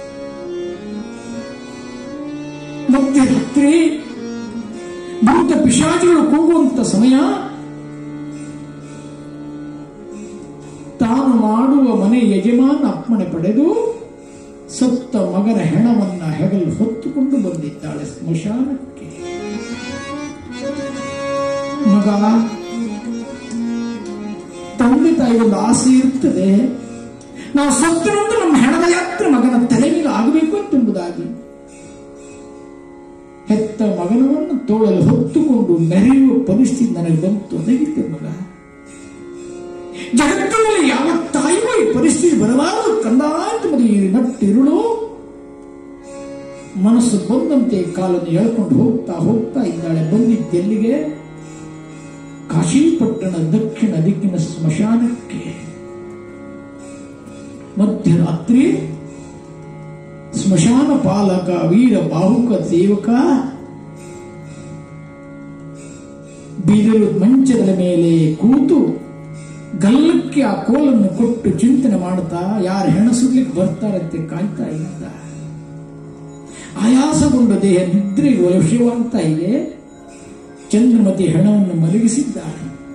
ಮಧ್ಯರಾತ್ರಿ ಭೂತ ಪಿಶಾಚಿಗಳು ಕೂಗುವಂತ ಸಮಯ ತಾನು ಮಾಡುವ ಮನೆ ಯಜಮಾನ ಅಪ್ಪಣೆ ಪಡೆದು ಸತ್ತ ಮಗನ ಹೆಣವನ್ನ ಹೆಗಲು ಹೊತ್ತುಕೊಂಡು ಬಂದಿದ್ದಾಳೆ ಸ್ಮಶಾನಕ್ಕೆ ಮಗ ತಂದೆ ತಾಯಿಗೊಂದು ಆಸೆ ಇರ್ತದೆ ನಾವು ಸತ್ತರಂತೂ ನಮ್ಮ ಹೆಣದ ಯಾತ್ರೆ ಮಗನ ತಲೆ ಮೇಲೆ ಆಗಬೇಕು ಎಂಬುದಾಗಿ ಹೆತ್ತ ಮಗನವನ್ನು ತೋಳಲು ಹೊತ್ತುಕೊಂಡು ಮೆರೆಯುವ ಪರಿಸ್ಥಿತಿ ನನಗೆ ಬಂತು ಅದಕ್ಕೆ ಮಗ ಜಗತ್ತಿನಲ್ಲಿ ಯಾವ ತಾಯಿಗೂ ಈ ಪರಿಸ್ಥಿತಿ ಬರಬಾರದು ಕಂದಾಂತ ಮದುವೆ ನಟ್ಟಿರುಳು ಮನಸ್ಸು ಬಂದಂತೆ ಕಾಲನ್ನು ಎಳ್ಕೊಂಡು ಹೋಗ್ತಾ ಹೋಗ್ತಾ ಇದ್ದಾಳೆ ಬಂದಿದ್ದೆಲ್ಲಿಗೆ ಕಾಶೀಪಟ್ಟಣ ದಕ್ಷಿಣ ದಿಕ್ಕಿನ ಸ್ಮಶಾನಕ್ಕೆ ಮಧ್ಯರಾತ್ರಿ ಸ್ಮಶಾನ ಪಾಲಕ ವೀರ ಬಾಹುಕ ಸೇವಕ ಬಿದಿರು ಮಂಚದ ಮೇಲೆ ಕೂತು ಗಲ್ಲಕ್ಕೆ ಆ ಕೋಲನ್ನು ಕೊಟ್ಟು ಚಿಂತನೆ ಮಾಡುತ್ತಾ ಯಾರು ಹೆಣ ಸುಡ್ಲಿಕ್ಕೆ ಬರ್ತಾರಂತೆ ಕಾಯ್ತಾ ಇದ್ದ ಆಯಾಸಗೊಂಡ ದೇಹ ನಿದ್ರೆಗೆ ವಶವಾಗ್ತಾ ಇದೆ ಚಂದ್ರಮತಿ ಹೆಣವನ್ನು ಮಲಗಿಸಿದ್ದಾಳೆ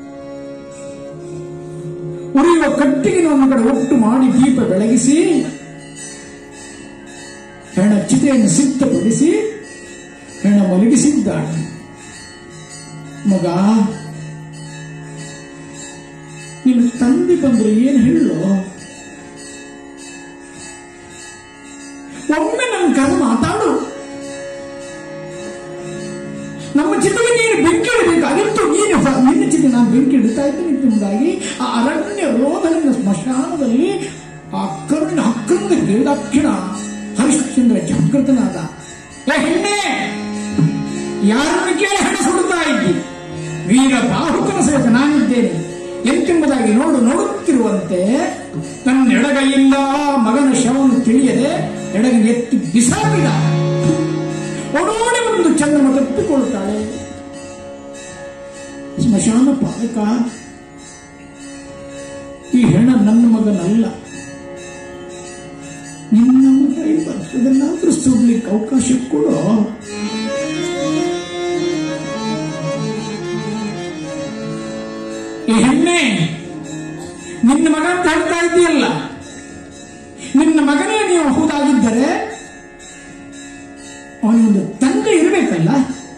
ಉರಿಯುವ ಕಟ್ಟಿಗೆ ಒಂದು ಕಡೆ ಒಟ್ಟು ಮಾಡಿ ದೀಪ ಬೆಳಗಿಸಿ ಹೆಣ ಚಿತೆಯನ್ನು ಸಿದ್ಧಪಡಿಸಿ ಹೆಣ ಮಲಗಿಸಿದ್ದಾಳೆ ಮಗ ನಿನ್ನ ತಂದೆ ಬಂದ್ರೆ ಏನು ಹೇಳು ಒಮ್ಮೆ ನನ್ನ ಕರೆ ಮಾತಾಡು ನಮ್ಮ ಚಿತೆಗೆ ನೀನು ಬೆಂಕಿ ಇಡಬೇಕಾಗಿತ್ತು ನೀನು ಹ- ನಿನ್ನ ಚಿತೆ ನಾನು ಬೆಂಕಿ ಇಡ್ತಾ ಇದ್ದೀನಿ ಎಂಬುದಾಗಿ ಆ ಅರಣ್ಯ ರೋಧನ ಸ್ಮಶಾನದಲ್ಲಿ ಆ ಕರುಣಿನ ಹಕ್ಕಂದ ಗೀಡಕ್ಷಣ ಹರಿಶ್ಚಂದ್ರ ಜಾಗೃತನಾದ ಏ ಹೆಣ್ಣೆ ಯಾರನ್ನು ಕೇಳಿ ಹಣ ಸುಡುತ್ತಾ ಇದ್ದಿ ವೀರ ಬಾಹುಕನ ಸಹಿತ ನಾನಿದ್ದೇನೆ ಎಂತೆಂಬುದಾಗಿ ನೋಡು ನೋಡುತ್ತಿರುವಂತೆ ತನ್ನ ಎಡಗೈಯಿಂದ ಮಗನ ಶವವನ್ನು ತಿಳಿಯದೆ ಎಡಗೈ ಎತ್ತಿ ಬಿಸಾಡಿದ ಒಡೋಡಿ ಒಂದು ಚಂದ್ರಮ ತಪ್ಪಿಕೊಳ್ಳುತ್ತಾಳೆ ಸ್ಮಶಾನ ಪಾಲಕ ಈ ಹೆಣ ನನ್ನ ಮಗನಲ್ಲ ನಿನ್ನ ಮಗ ಈ ವರ್ಷದಲ್ಲಾದ್ರೂ ಸುಡ್ಲಿಕ್ಕೆ ಅವಕಾಶ ಕೊಡೋ ಈ ಹೆಣ್ಣೆ ನಿನ್ನ ಮಗ ಅಂತ ಹೇಳ್ತಾ ಇದೆಯಲ್ಲ ನಿನ್ನ ಮಗನೇ ನೀವು ಹೌದಾಗಿದ್ದರೆ ಅವನೊಂದು ತಂದೆ ಇರಬೇಕಲ್ಲ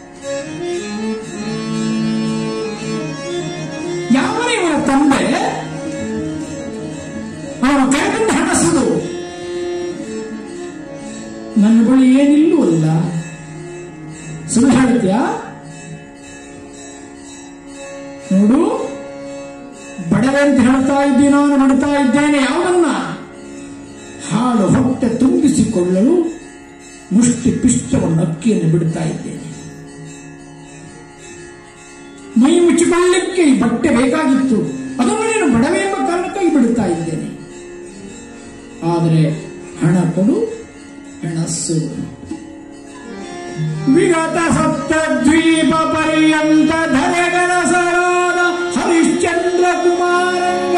ಯಾವನೇ ಇವನ ತಂದೆ ಅವನ ಕರೆದಿಂದ ಹಣಸುದು ನನ್ನ ಬಳಿ ಏನಿಲ್ಲವಲ್ಲ ಸುಳ್ಳು ಹೇಳ್ತೀಯಾ ನೋಡು ಬಡವೆ ಅಂತ ಹೇಳ್ತಾ ಇದ್ದೀನಿ ನಾನು ಮಾಡ್ತಾ ಇದ್ದೇನೆ ಯಾವನ್ನ ಹಾಳು ಹೊಟ್ಟೆ ತುಂಬಿಸಿಕೊಳ್ಳಲು ಮುಷ್ಟಿ ಪಿಷ್ಟವನ್ನು ಅಕ್ಕಿಯನ್ನು ಬಿಡ್ತಾ ಇದ್ದೇನೆ ಮೈ ಮುಚ್ಚಿಕೊಳ್ಳಲಿಕ್ಕೆ ಈ ಬಟ್ಟೆ ಬೇಕಾಗಿತ್ತು ಅದನ್ನು ನೀನು ಬಡವೆ ಎಂಬ ಕಾರಣಕ್ಕಾಗಿ ಬಿಡುತ್ತಾ ಇದ್ದೇನೆ ಆದರೆ ಹಣ ಕೊಡು ಹಣಸ್ಸು ವಿಗತ ಸಪ್ತ ದ್ವೀಪ ಪರ್ಯಂತ ಧರೆಗಳ ಸರಾದ ಹರಿಶ್ಚಂದ್ರ ಕುಮಾರಂಗ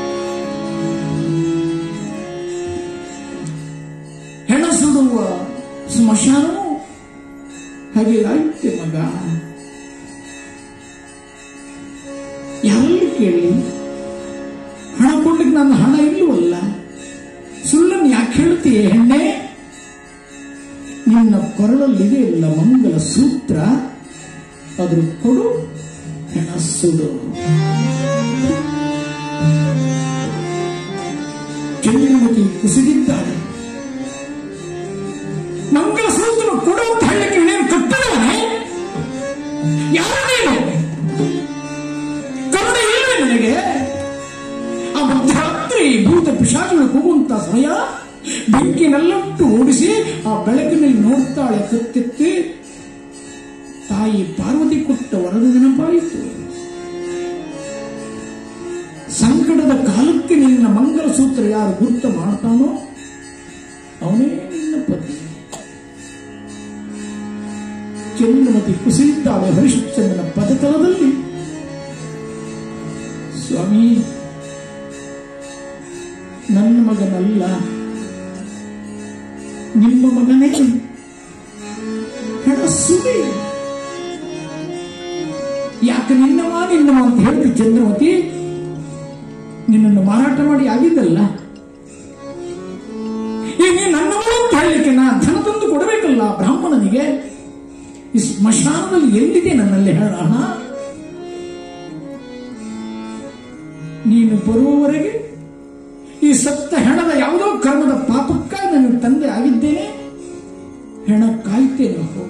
ಹೆಣ ಸುಡುವ ಸ್ಮಶಾನವು ಹಾಗೆ ಆಯ್ತೆ ಮಗ ಯಾರಲ್ಲಿ ಕೇಳಿ ಹಣ ಕೊಡ್ಲಿಕ್ಕೆ ನನ್ನ ಹಣ ಇಲ್ಲವಲ್ಲ ಸುಳ್ಳನ್ನು ಯಾಕೆ ಹೇಳ್ತೀಯ ಹೆಣ್ಣೆ ನಿನ್ನ ಕೊರಳಲ್ಲಿದೆ ಇಲ್ಲ ಮಂಗಲ ಸೂತ್ರ ಅದ್ರ ಕೊಡು ಹೆಣ ಸುಡು ಚಂದ್ರಮತಿ ಕುಸಿದಿದ್ದಾಳೆ ಮಂಗಲ ಸೂತ್ರ ಕೊಡು ಅಂತ ಹೇಳಲಿಕ್ಕೆ ನೀನು ಕಟ್ಟಡವೇ ಯಾರು ನೀನು ಕರುಣೆ ಇಲ್ಲವೇ ನನಗೆ ಆ ಮಧ್ಯರಾತ್ರಿ ಭೂತ ಪಿಶಾಚಿಗಳು ಕೂಗುವಂತ ಸಮಯ ಬೆಂಕಿನಲ್ಲಟ್ಟು ಓಡಿಸಿ ಆ ಬೆಳಕಿನಲ್ಲಿ ನೋಡ್ತಾಳೆ ಕತ್ತೆತ್ತಿ ತಾಯಿ ಪಾರ್ವತಿ ಕೊಟ್ಟ ವರದ ನೆನಪಾಯಿತು ಸಂಕಟದ ಕಾಲಕ್ಕೆ ನಿನ್ನ ಮಂಗಲ ಸೂತ್ರ ಯಾರು ಗುರುತ ಮಾಡ್ತಾನೋ ಅವನೇ ನಿನ್ನ ಪತಿ ಚಂದ್ರಮತಿ ಕುಸಿದಿದ್ದಾಳೆ ಹರಿಶ್ಚಂದ್ರನ ಪದತಲದಲ್ಲಿ ಸ್ವಾಮಿ ನನ್ನ ಮಗನಲ್ಲ ನಿಮ್ಮ ಮಗನೇ ಹೆಣ ಸುಡಿ ಯಾಕೆ ನಿನ್ನವ ನಿನ್ನವ ಅಂತ ಹೇಳ್ತಿ ಚಂದ್ರಮತಿ ನಿನ್ನನ್ನು ಮಾರಾಟ ಮಾಡಿ ಆಗಿದ್ದಲ್ಲ ಈಗ ನೀ ನನ್ನವ ಅಂತ ಹೇಳಲಿಕ್ಕೆ ನಾ ಧನ ತಂದು ಕೊಡಬೇಕಲ್ಲ ಬ್ರಾಹ್ಮಣನಿಗೆ ಈ ಸ್ಮಶಾನದಲ್ಲಿ ಎಲ್ಲಿದೆ ನನ್ನಲ್ಲಿ ಹೇಳ ಹಣ ನೀನು ಬರುವವರೆಗೆ ಈ ಸತ್ತ ಹೆಣದ ಯಾವುದೋ ಕರ್ಮದ ಪಾಪಕ್ಕಾಗಿ ನಾನು ತಂದೆ ಆಗಿದ್ದೇನೆ ಹೆಣ ಕಾಯ್ತೇನೆ ಹೋಗು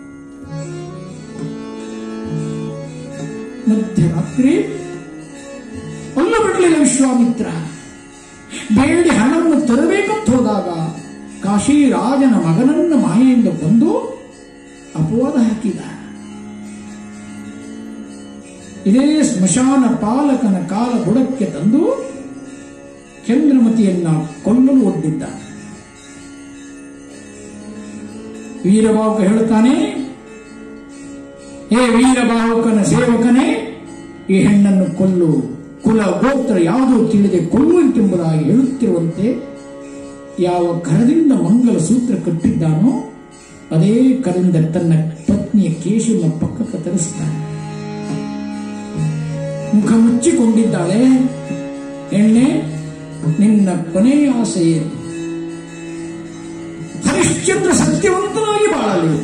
ಮಧ್ಯರಾತ್ರಿ ಅಲ್ಲೂ ಬಿಡಲಿಲ್ಲ ವಿಶ್ವಾಮಿತ್ರ ಬೇಡಿ ಹಣವನ್ನು ತರಬೇಕಂತ ಹೋದಾಗ ಕಾಶಿರಾಜನ ಮಗನನ್ನು ಮಾಯೆಯಿಂದ ಬಂದು ಅಪವಾದ ಹಾಕಿದ ಇದೇ ಸ್ಮಶಾನ ಪಾಲಕನ ಕಾಲ ಬುಡಕ್ಕೆ ತಂದು ಚಂದ್ರಮತಿಯನ್ನ ಕೊಲ್ಲಲು ಒಡ್ಡಿದ್ದ ವೀರಬಾಹುಕ ಹೇಳುತ್ತಾನೆ ಹೇ ವೀರಬಾಹುಕನ ಸೇವಕನೇ ಈ ಹೆಣ್ಣನ್ನು ಕೊಲ್ಲು ಕುಲ ಗೋತ್ರ ಯಾವುದೂ ತಿಳಿದೆ ಕೊಲ್ಲುವಂತೆಂಬುದಾಗಿ ಹೇಳುತ್ತಿರುವಂತೆ ಯಾವ ಕರದಿಂದ ಮಂಗಲ ಸೂತ್ರ ಕಟ್ಟಿದ್ದಾನೋ ಅದೇ ಕರದಿಂದ ತನ್ನ ಪತ್ನಿಯ ಕೇಶವನ್ನು ಪಕ್ಕಕ್ಕೆ ತರಿಸ್ತಾನೆ ಮುಖ ಮುಚ್ಚಿಕೊಂಡಿದ್ದಾಳೆ ಎಣ್ಣೆ ನಿನ್ನ ಕೊನೆಯ ಆಸೆ ಏನು ಹರಿಶ್ಚಂದ್ರ ಸತ್ಯವಂತನಾಗಿ ಬಾಳಲಿ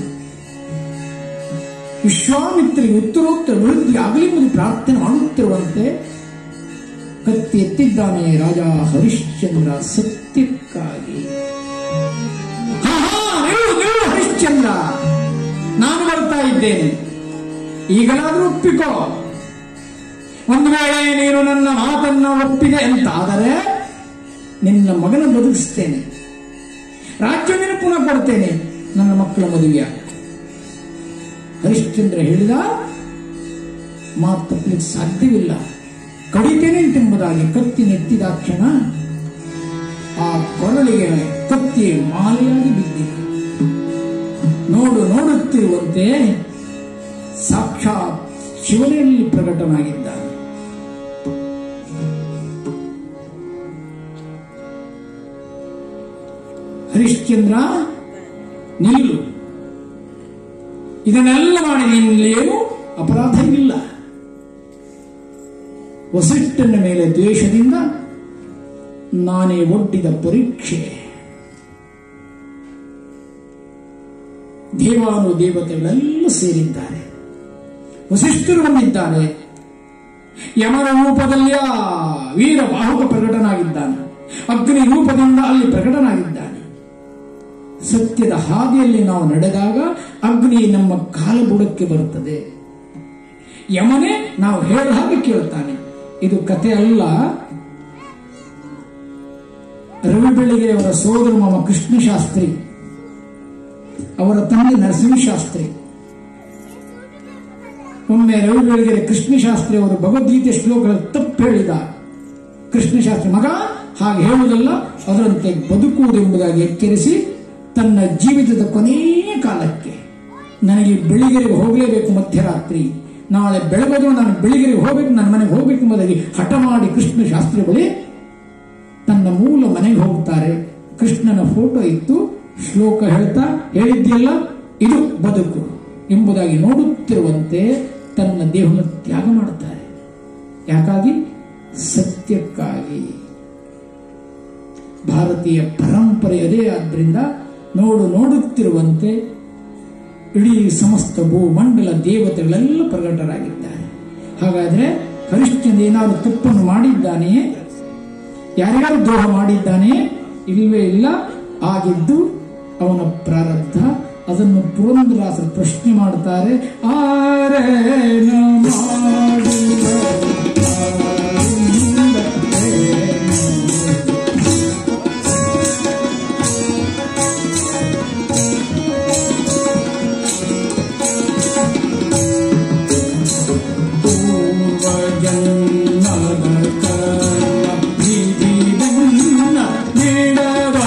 ವಿಶ್ವಾಮಿತ್ರಿಗೆ ಉತ್ತರೋತ್ತರ ವೃದ್ಧಿ ಆಗಲಿ ಎಂದು ಪ್ರಾರ್ಥನೆ ಮಾಡುತ್ತಿರುವಂತೆ ಕತ್ತಿ ಎತ್ತಿದ್ದಾನೆ ರಾಜ ಹರಿಶ್ಚಂದ್ರ ಸತ್ಯಕ್ಕಾಗಿ ಹಾ, ಹಾ, ನಿಲ್ಲು, ನಿಲ್ಲು ಹರಿಶ್ಚಂದ್ರ ನಾನು ಬರ್ತಾ ಇದ್ದೇನೆ ಈಗಲಾದ್ರೂ ಒಪ್ಪಿಕೋ ಒಂದು ವೇಳೆ ನೀನು ನನ್ನ ಮಾತನ್ನ ಒಪ್ಪಿದೆ ಅಂತಾದರೆ ನಿನ್ನ ಮಗನ ಬದುಕಿಸ್ತೇನೆ ರಾಜ್ಯವನ್ನು ಪುನಃ ಕೊಡ್ತೇನೆ ನನ್ನ ಮಕ್ಕಳ ಮದುವೆಯ ಹರಿಶ್ಚಂದ್ರ ಹೇಳಿದ ಮಾತು ತಪ್ಪಲಿಕ್ಕೆ ಸಾಧ್ಯವಿಲ್ಲ ಕಡಿತೇನೆ ಎಂಬುದಾಗಿ ಕತ್ತಿ ನೆತ್ತಿದಾಕ್ಷಣ ಆ ಕೊರಳಿಗೆ ಕತ್ತಿ ಮಾಲೆಯಾಗಿ ಬಿದ್ದಿದೆ ನೋಡು ನೋಡುತ್ತಿರುವಂತೆ ಸಾಕ್ಷಾತ್ ಶಿವನಲ್ಲಿ ಪ್ರಕಟನಾಗಿದ್ದಾನೆ ಹರಿಶ್ಚಂದ್ರ ನಿಲ್ಲು ಇದನ್ನೆಲ್ಲ ಮಾಡಿ ನಿನ್ನೇನು ಅಪರಾಧವಿಲ್ಲ ವಸಿಷ್ಠನ ಮೇಲೆ ದ್ವೇಷದಿಂದ ನಾನೇ ಒಡ್ಡಿದ ಪರೀಕ್ಷೆ ದೇವಾನು ದೇವತೆಗಳೆಲ್ಲ ಸೇರಿದ್ದಾರೆ ವಸಿಷ್ಠರು ಬಂದಿದ್ದಾರೆ ಯಮನ ರೂಪದಲ್ಲಿ ಆ ವೀರ ಬಾಹುಕ ಪ್ರಕಟನಾಗಿದ್ದಾನೆ ಅಗ್ನಿ ರೂಪದಿಂದ ಅಲ್ಲಿ ಪ್ರಕಟನಾಗಿದ್ದಾನೆ ಸತ್ಯದ ಹಾದಿಯಲ್ಲಿ ನಾವು ನಡೆದಾಗ ಅಗ್ನಿ ನಮ್ಮ ಕಾಲಬುಡಕ್ಕೆ ಬರುತ್ತದೆ ಯಮನೇ ನಾವು ಹೇಳ ಹಾಗೆ ಕೇಳುತ್ತಾನೆ ಇದು ಕತೆ ಅಲ್ಲ ರವಿ ಬೆಳಗೆರೆಯವರ ಸೋದರ ಮಾಮ ಕೃಷ್ಣ ಶಾಸ್ತ್ರಿ ಅವರ ತಂದೆ ನರಸಿಂಹಶಾಸ್ತ್ರಿ ಒಮ್ಮೆ ರವಿ ಬೆಳಗೆರೆ ಕೃಷ್ಣ ಶಾಸ್ತ್ರಿ ಅವರು ಭಗವದ್ಗೀತೆ ಶ್ಲೋಕಗಳ ತಪ್ಪು ಹೇಳಿದ ಕೃಷ್ಣ ಶಾಸ್ತ್ರಿ ಮಗ ಹಾಗೆ ಹೇಳುವುದಲ್ಲ ಅದರಂತೆ ಬದುಕುವುದೆಂಬುದಾಗಿ ಎಚ್ಚರಿಸಿ ತನ್ನ ಜೀವಿತದ ಕೊನೆಯ ಕಾಲಕ್ಕೆ ನನಗೆ ಬೆಳಿಗೆರೆಗೆ ಹೋಗಲೇಬೇಕು ಮಧ್ಯರಾತ್ರಿ ನಾಳೆ ಬೆಳಗದು ನಾನು ಬೆಳಿಗೆರೆಗೆ ಹೋಗ್ಬೇಕು ನನ್ನ ಮನೆಗೆ ಹೋಗ್ಬೇಕು ಎಂಬುದಾಗಿ ಹಠ ಮಾಡಿ ಕೃಷ್ಣ ಶಾಸ್ತ್ರಿ ಬಳಿ ತನ್ನ ಮೂಲ ಮನೆಗೆ ಹೋಗ್ತಾರೆ ಕೃಷ್ಣನ ಫೋಟೋ ಇತ್ತು ಶ್ಲೋಕ ಹೇಳ್ತಾ ಹೇಳಿದ್ಯಲ್ಲ ಇದು ಬದುಕು ಎಂಬುದಾಗಿ ನೋಡುತ್ತಿರುವಂತೆ ತನ್ನ ದೇಹವನ್ನು ತ್ಯಾಗ ಮಾಡುತ್ತಾರೆ ಯಾಕಾಗಿ ಸತ್ಯಕ್ಕಾಗಿ ಭಾರತೀಯ ಪರಂಪರೆ ಅದೇ ಆದ್ರಿಂದ ನೋಡು ನೋಡುತ್ತಿರುವಂತೆ ಇಡೀ ಸಮಸ್ತ ಭೂಮಂಡಲ ದೇವತೆಗಳೆಲ್ಲ ಪ್ರಕಟರಾಗಿದ್ದಾರೆ ಹಾಗಾದ್ರೆ ಹರಿಶ್ಚಂದ್ರ ಏನಾದರೂ ತಪ್ಪನ್ನು ಮಾಡಿದ್ದಾನೆಯೇ ಯಾರ್ಯಾರು ದ್ರೋಹ ಮಾಡಿದ್ದಾನೆ ಇಲ್ಲವೇ ಇಲ್ಲ ಆಗಿದ್ದು ಅವನ ಪ್ರಾರಬ್ಧ ಅದನ್ನು ಪುರಂದರಾಸರು ಪ್ರಶ್ನೆ ಮಾಡುತ್ತಾರೆ ಆರೇನ ಮಾಡುವ ಪೂರ್ವಜನ್ಮದ ಕರ್ಮ ವಿಧಿವನ್ನ ನೀಡರೋ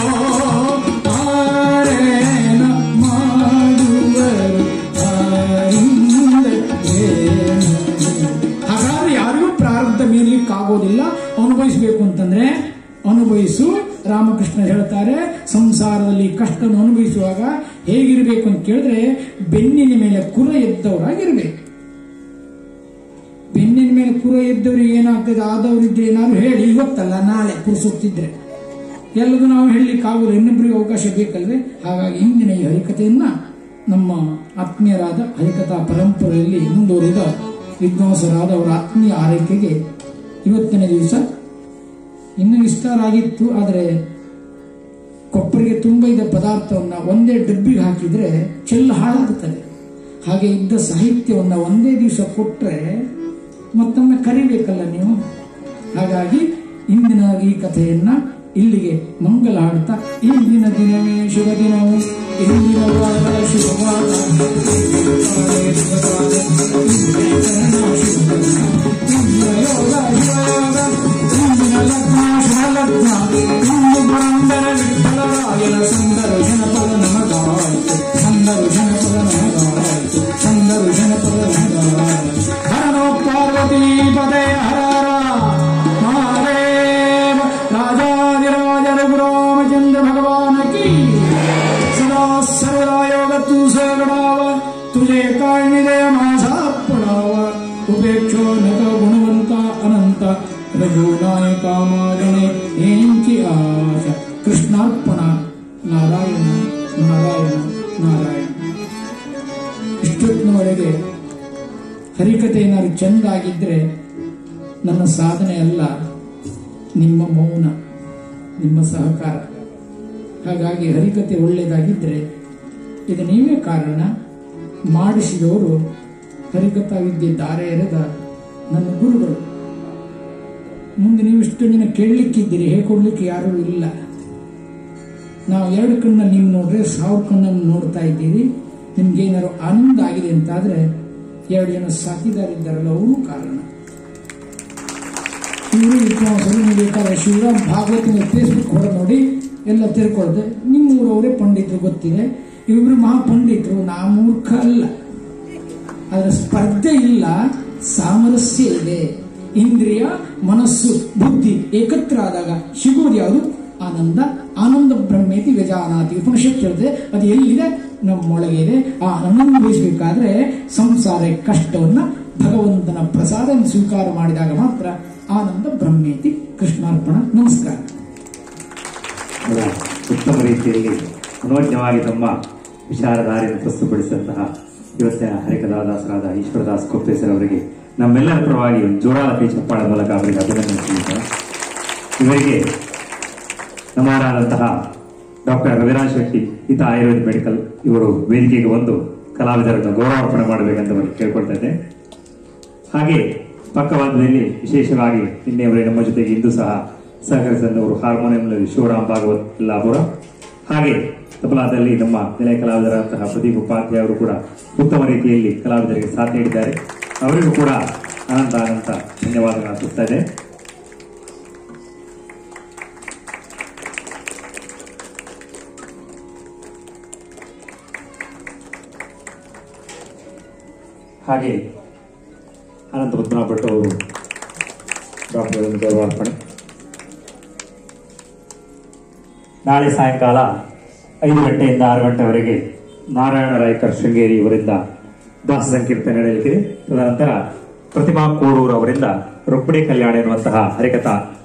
ಆರೇನ ಮಾಡುವರು ಆರಿಂದ ಏನು? ಹಾಗಾದ್ರೆ ಯಾರಿಗೂ ಪ್ರಾರಬ್ಧ ಮೀರಲಿಕ್ಕಾಗೋದಿಲ್ಲ ಅನುಭವಿಸಬೇಕು ಅಂತಂದ್ರೆ ಅನುಭವಿಸು ರಾಮಕೃಷ್ಣ ಹೇಳ್ತಾರೆ ಸಂಸಾರದಲ್ಲಿ ಕಷ್ಟವನ್ನು ಅನುಭವಿಸುವಾಗ ಹೇಗಿರಬೇಕು ಅಂತ ಕೇಳಿದ್ರೆ ಬೆನ್ನಿನ ಮೇಲೆ ಕುರ ಎದ್ದವರಾಗಿರ್ಬೇಕು ಬೆನ್ನಿನ ಮೇಲೆ ಕುರ ಎದ್ದವ್ರಿಗೆ ಏನಾಗ್ತದೆ ಆದವರಿದ್ರೆ ಏನಾದ್ರು ಹೇಳಿ ಇವತ್ತಲ್ಲ ನಾಳೆ ಕುರಿಸುತ್ತಿದ್ರೆ ಎಲ್ಲದೂ ನಾವು ಹೇಳಲಿಕ್ಕಾಗಲ್ಲ ಇನ್ನೊಬ್ಬರಿಗೆ ಅವಕಾಶ ಬೇಕಲ್ವೇ ಹಾಗಾಗಿ ಇಂದಿನ ಈ ಹರಿಕತೆಯನ್ನ ನಮ್ಮ ಆತ್ಮೀಯರಾದ ಹರಿಕಥಾ ಪರಂಪರೆಯಲ್ಲಿ ಮುಂದುವರಿದ ವಿದ್ವಾಂಸರಾದ ಅವರ ಆತ್ಮೀಯ ಆರೈಕೆಗೆ ಇವತ್ತಿನ ದಿವಸ ಇನ್ನೂ ವಿಸ್ತಾರ ಆಗಿತ್ತು ಆದರೆ ಕೊಪ್ಪರಿಗೆ ತುಂಬ ಇದ್ದ ಪದಾರ್ಥವನ್ನ ಒಂದೇ ಡಬ್ಬಿಗೆ ಹಾಕಿದ್ರೆ ಚೆಲ್ಲ ಹಾಳಾಗುತ್ತದೆ ಹಾಗೆ ಇದ್ದ ಸಾಹಿತ್ಯವನ್ನ ಒಂದೇ ದಿವಸ ಕೊಟ್ರೆ ಮತ್ತೊಮ್ಮೆ ಕರಿಬೇಕಲ್ಲ ನೀವು ಹಾಗಾಗಿ ಇಂದಿನ ಈ ಕಥೆಯನ್ನ ಇಲ್ಲಿಗೆ ಮಂಗಲ ಹಾಡ್ತಾ ಇಂದಿನ ದಿನವೇ ಶುಭ ದಿನವು ಇಂದಿನ ವಾರ ಶುಭವಾರ ಇಂದಿನ ಯೋಗ ಶಿವಯೋಗ ಇಂದಿನ ಲಗ್ನ ಶುಭ ಲಗ್ನ ಇಂದು ಪುರಂದರ ವಿಠಲರಾಯನ ಸುಂದರ ಜನಪದ ನಮಗಾಯಿತು ಸುಂದರ ಜನಪದ ನಮಗಾಯಿತು ಸುಂದರ ಜನಪದ ನಮಗಾಯಿತು ಹರನೋ ಪಾರ್ವತಿ ಪದೇ ಹರ ಮಹಾದೇವ ರಾಜಾದಿರಾಜ ರಘುರಾಮಚಂದ್ರ ಭಗವಾನ್ की सदा सर्वदा योग तू से गडावा तुझे काय निदय माझा पडावा उपेक्षो नक गुणवंता अनंत रघुनायका मागणे यांची आशा कृष्णार्पण ನಾರಾಯಣ ನಾರಾಯಣ ನಾರಾಯಣ ಇಷ್ಟೊತ್ತಿನವರೆಗೆ ಹರಿಕತೆ ಏನಾದ್ರು ಚೆಂದ ಆಗಿದ್ರೆ ನನ್ನ ಸಾಧನೆ ಅಲ್ಲ ನಿಮ್ಮ ಮೌನ ನಿಮ್ಮ ಸಹಕಾರ ಹಾಗಾಗಿ ಹರಿಕತೆ ಒಳ್ಳೆಯದಾಗಿದ್ದರೆ ಇದು ನೀವೇ ಕಾರಣ ಮಾಡಿಸಿದವರು ಹರಿಕಥಾ ವಿದ್ಯೆ ದಾರೆ ಎರೆದ ನನ್ನ ಗುರುಗಳು ಮುಂದೆ ನೀವು ಇಷ್ಟು ದಿನ ಕೇಳಲಿಕ್ಕಿದ್ದೀರಿ ಹೇಳ್ಕೊಡ್ಲಿಕ್ಕೆ ಯಾರೂ ಇಲ್ಲ ನಾವು ಎರಡು ಕಣ್ಣಲ್ಲಿ ನೀವು ನೋಡ್ರೆ ಸಾವಿರ ಕಣ್ಣನ್ನು ನೋಡ್ತಾ ಇದ್ದೀರಿ ನಿಮ್ಗೇನಾದ್ರು ಆನಂದ ಆಗಿದೆ ಅಂತಾದ್ರೆ ಎರಡು ಜನ ಸಾಥಿದಾರಿದ್ದಾರಲ್ಲ ಅವರು ಕಾರಣ ಇವರು ವಿದ್ವಾಂಸರು ನೀವು ಬೇಕಾದ್ರೆ ಶಿವರಾಮ್ ಭಾಗವತಿನ ಫೇಸ್ಬುಕ್ ಹೊರ ನೋಡಿ ಎಲ್ಲ ತಿಳ್ಕೊಳ್ದೆ ನಿಮ್ಮೂರವರೇ ಪಂಡಿತರು ಗೊತ್ತಿದೆ ಇವರು ಮಹಾಪಂಡಿತರು ನಾ ಮೂರ್ಖ ಅಲ್ಲ ಅದರ ಸ್ಪರ್ಧೆ ಇಲ್ಲ ಸಾಮರಸ್ಯ ಇದೆ ಇಂದ್ರಿಯ ಮನಸ್ಸು ಬುದ್ಧಿ ಏಕತ್ರ ಆದಾಗ ಸಿಗುವುದು ಯಾವುದು ಆನಂದ ಆನಂದ ಬ್ರಹ್ಮೇತಿ ಗಜಾನಾತಿ ಉಪನಿಷತ್ ಹೇಳ್ತದೆ ಅದು ಎಲ್ಲಿದೆ ನಮ್ಮೊಳಗೆ ಇದೆ ಆ ಅನುಭವಿಸಬೇಕಾದ್ರೆ ಸಂಸಾರ ಕಷ್ಟವನ್ನ ಭಗವಂತನ ಪ್ರಸಾದ ಸ್ವೀಕಾರ ಮಾಡಿದಾಗ ಮಾತ್ರ ಆನಂದ ಬ್ರಹ್ಮೇತಿ ಕೃಷ್ಣಾರ್ಪಣ ನಮಸ್ಕಾರ ಬಹಳ ಉತ್ತಮ ರೀತಿಯಲ್ಲಿ ಅನೋಜ್ಞವಾಗಿ ತಮ್ಮ ವಿಚಾರಧಾರೆಯನ್ನು ಪ್ರಸ್ತುತಪಡಿಸಿದಂತಹ ಇವತ್ತಿನ ಹರಿಕದಾದಾಸರಾದ ಈಶ್ವರದಾಸ್ ಕೊಪ್ಪೇಸರ್ ಅವರಿಗೆ ನಮ್ಮೆಲ್ಲರ ಪರವಾಗಿ ಒಂದು ಜೋರಾದ ಕೈ ಚಪ್ಪಾಳ ಮೂಲಕ ಅವರಿಗೆ ಅಭಿನಂದನೆ ತಿಳಿಸಿದ್ದಾರೆ ಇವರಿಗೆ ನಮ್ಮವರಾದಂತಹ ಡಾಕ್ಟರ್ ರವಿರಾಜ್ ಶೆಟ್ಟಿ ಹಿತ ಆಯುರ್ವೇದ ಮೆಡಿಕಲ್ ಇವರು ವೇದಿಕೆಗೆ ಬಂದು ಕಲಾವಿದರನ್ನು ಗೌರವಾರ್ಪಣೆ ಮಾಡಬೇಕಂತ ಅವರಿಗೆ ಕೇಳ್ಕೊಳ್ತಾ ಇದ್ದೆ ಹಾಗೆ ಪಕ್ಕವಾದದಲ್ಲಿ ವಿಶೇಷವಾಗಿ ನಿನ್ನೆಯವರೇ ನಮ್ಮ ಜೊತೆಗೆ ಇಂದು ಸಹ ಸಹಕರಿಸಿದವರು ಹಾರ್ಮೋನಿಯಂನಲ್ಲಿ ಶಿವರಾಮ್ ಭಾಗವತ್ ಯಲ್ಲಾಪುರ ಹಾಗೆ ತಬಲಾದಲ್ಲಿ ನಮ್ಮ ನಿಲಯ ಕಲಾವಿದರಾದಂತಹ ಪ್ರದೀಪ್ ಉಪಾಧ್ಯಾಯ ಅವರು ಕೂಡ ಉತ್ತಮ ರೀತಿಯಲ್ಲಿ ಕಲಾವಿದರಿಗೆ ಸಾಥ್ ನೀಡಿದ್ದಾರೆ ಅವರಿಗೂ ಕೂಡ ಅನಂತ ಅನಂತ ಧನ್ಯವಾದಗಳನ್ನು ಅರ್ಪಿಸ್ತಾ ಇದೆ ಹಾಗೆ ಅನಂತ ಪದ್ಮನಾಭ ಭಟ್ ಅವರು ಡಾಕ್ಟರ್ ಗೌರವಾರ್ಪಣೆ ನಾಳೆ ಸಾಯಂಕಾಲ ಐದು ಗಂಟೆಯಿಂದ ಆರು ಗಂಟೆವರೆಗೆ ನಾರಾಯಣ ರಾಯ್ಕರ್ ಶೃಂಗೇರಿ ಇವರಿಂದ ದಾಸ ಸಂಕೀರ್ತನೆ ನಡೆಯಲಿದೆ ತದನಂತರ ಪ್ರತಿಮಾ ಕೋಡೂರು ಅವರಿಂದ ರುಕ್ಮಿಣಿ ಕಲ್ಯಾಣ ಎನ್ನುವಂತಹ ಹರಿಕಥಾ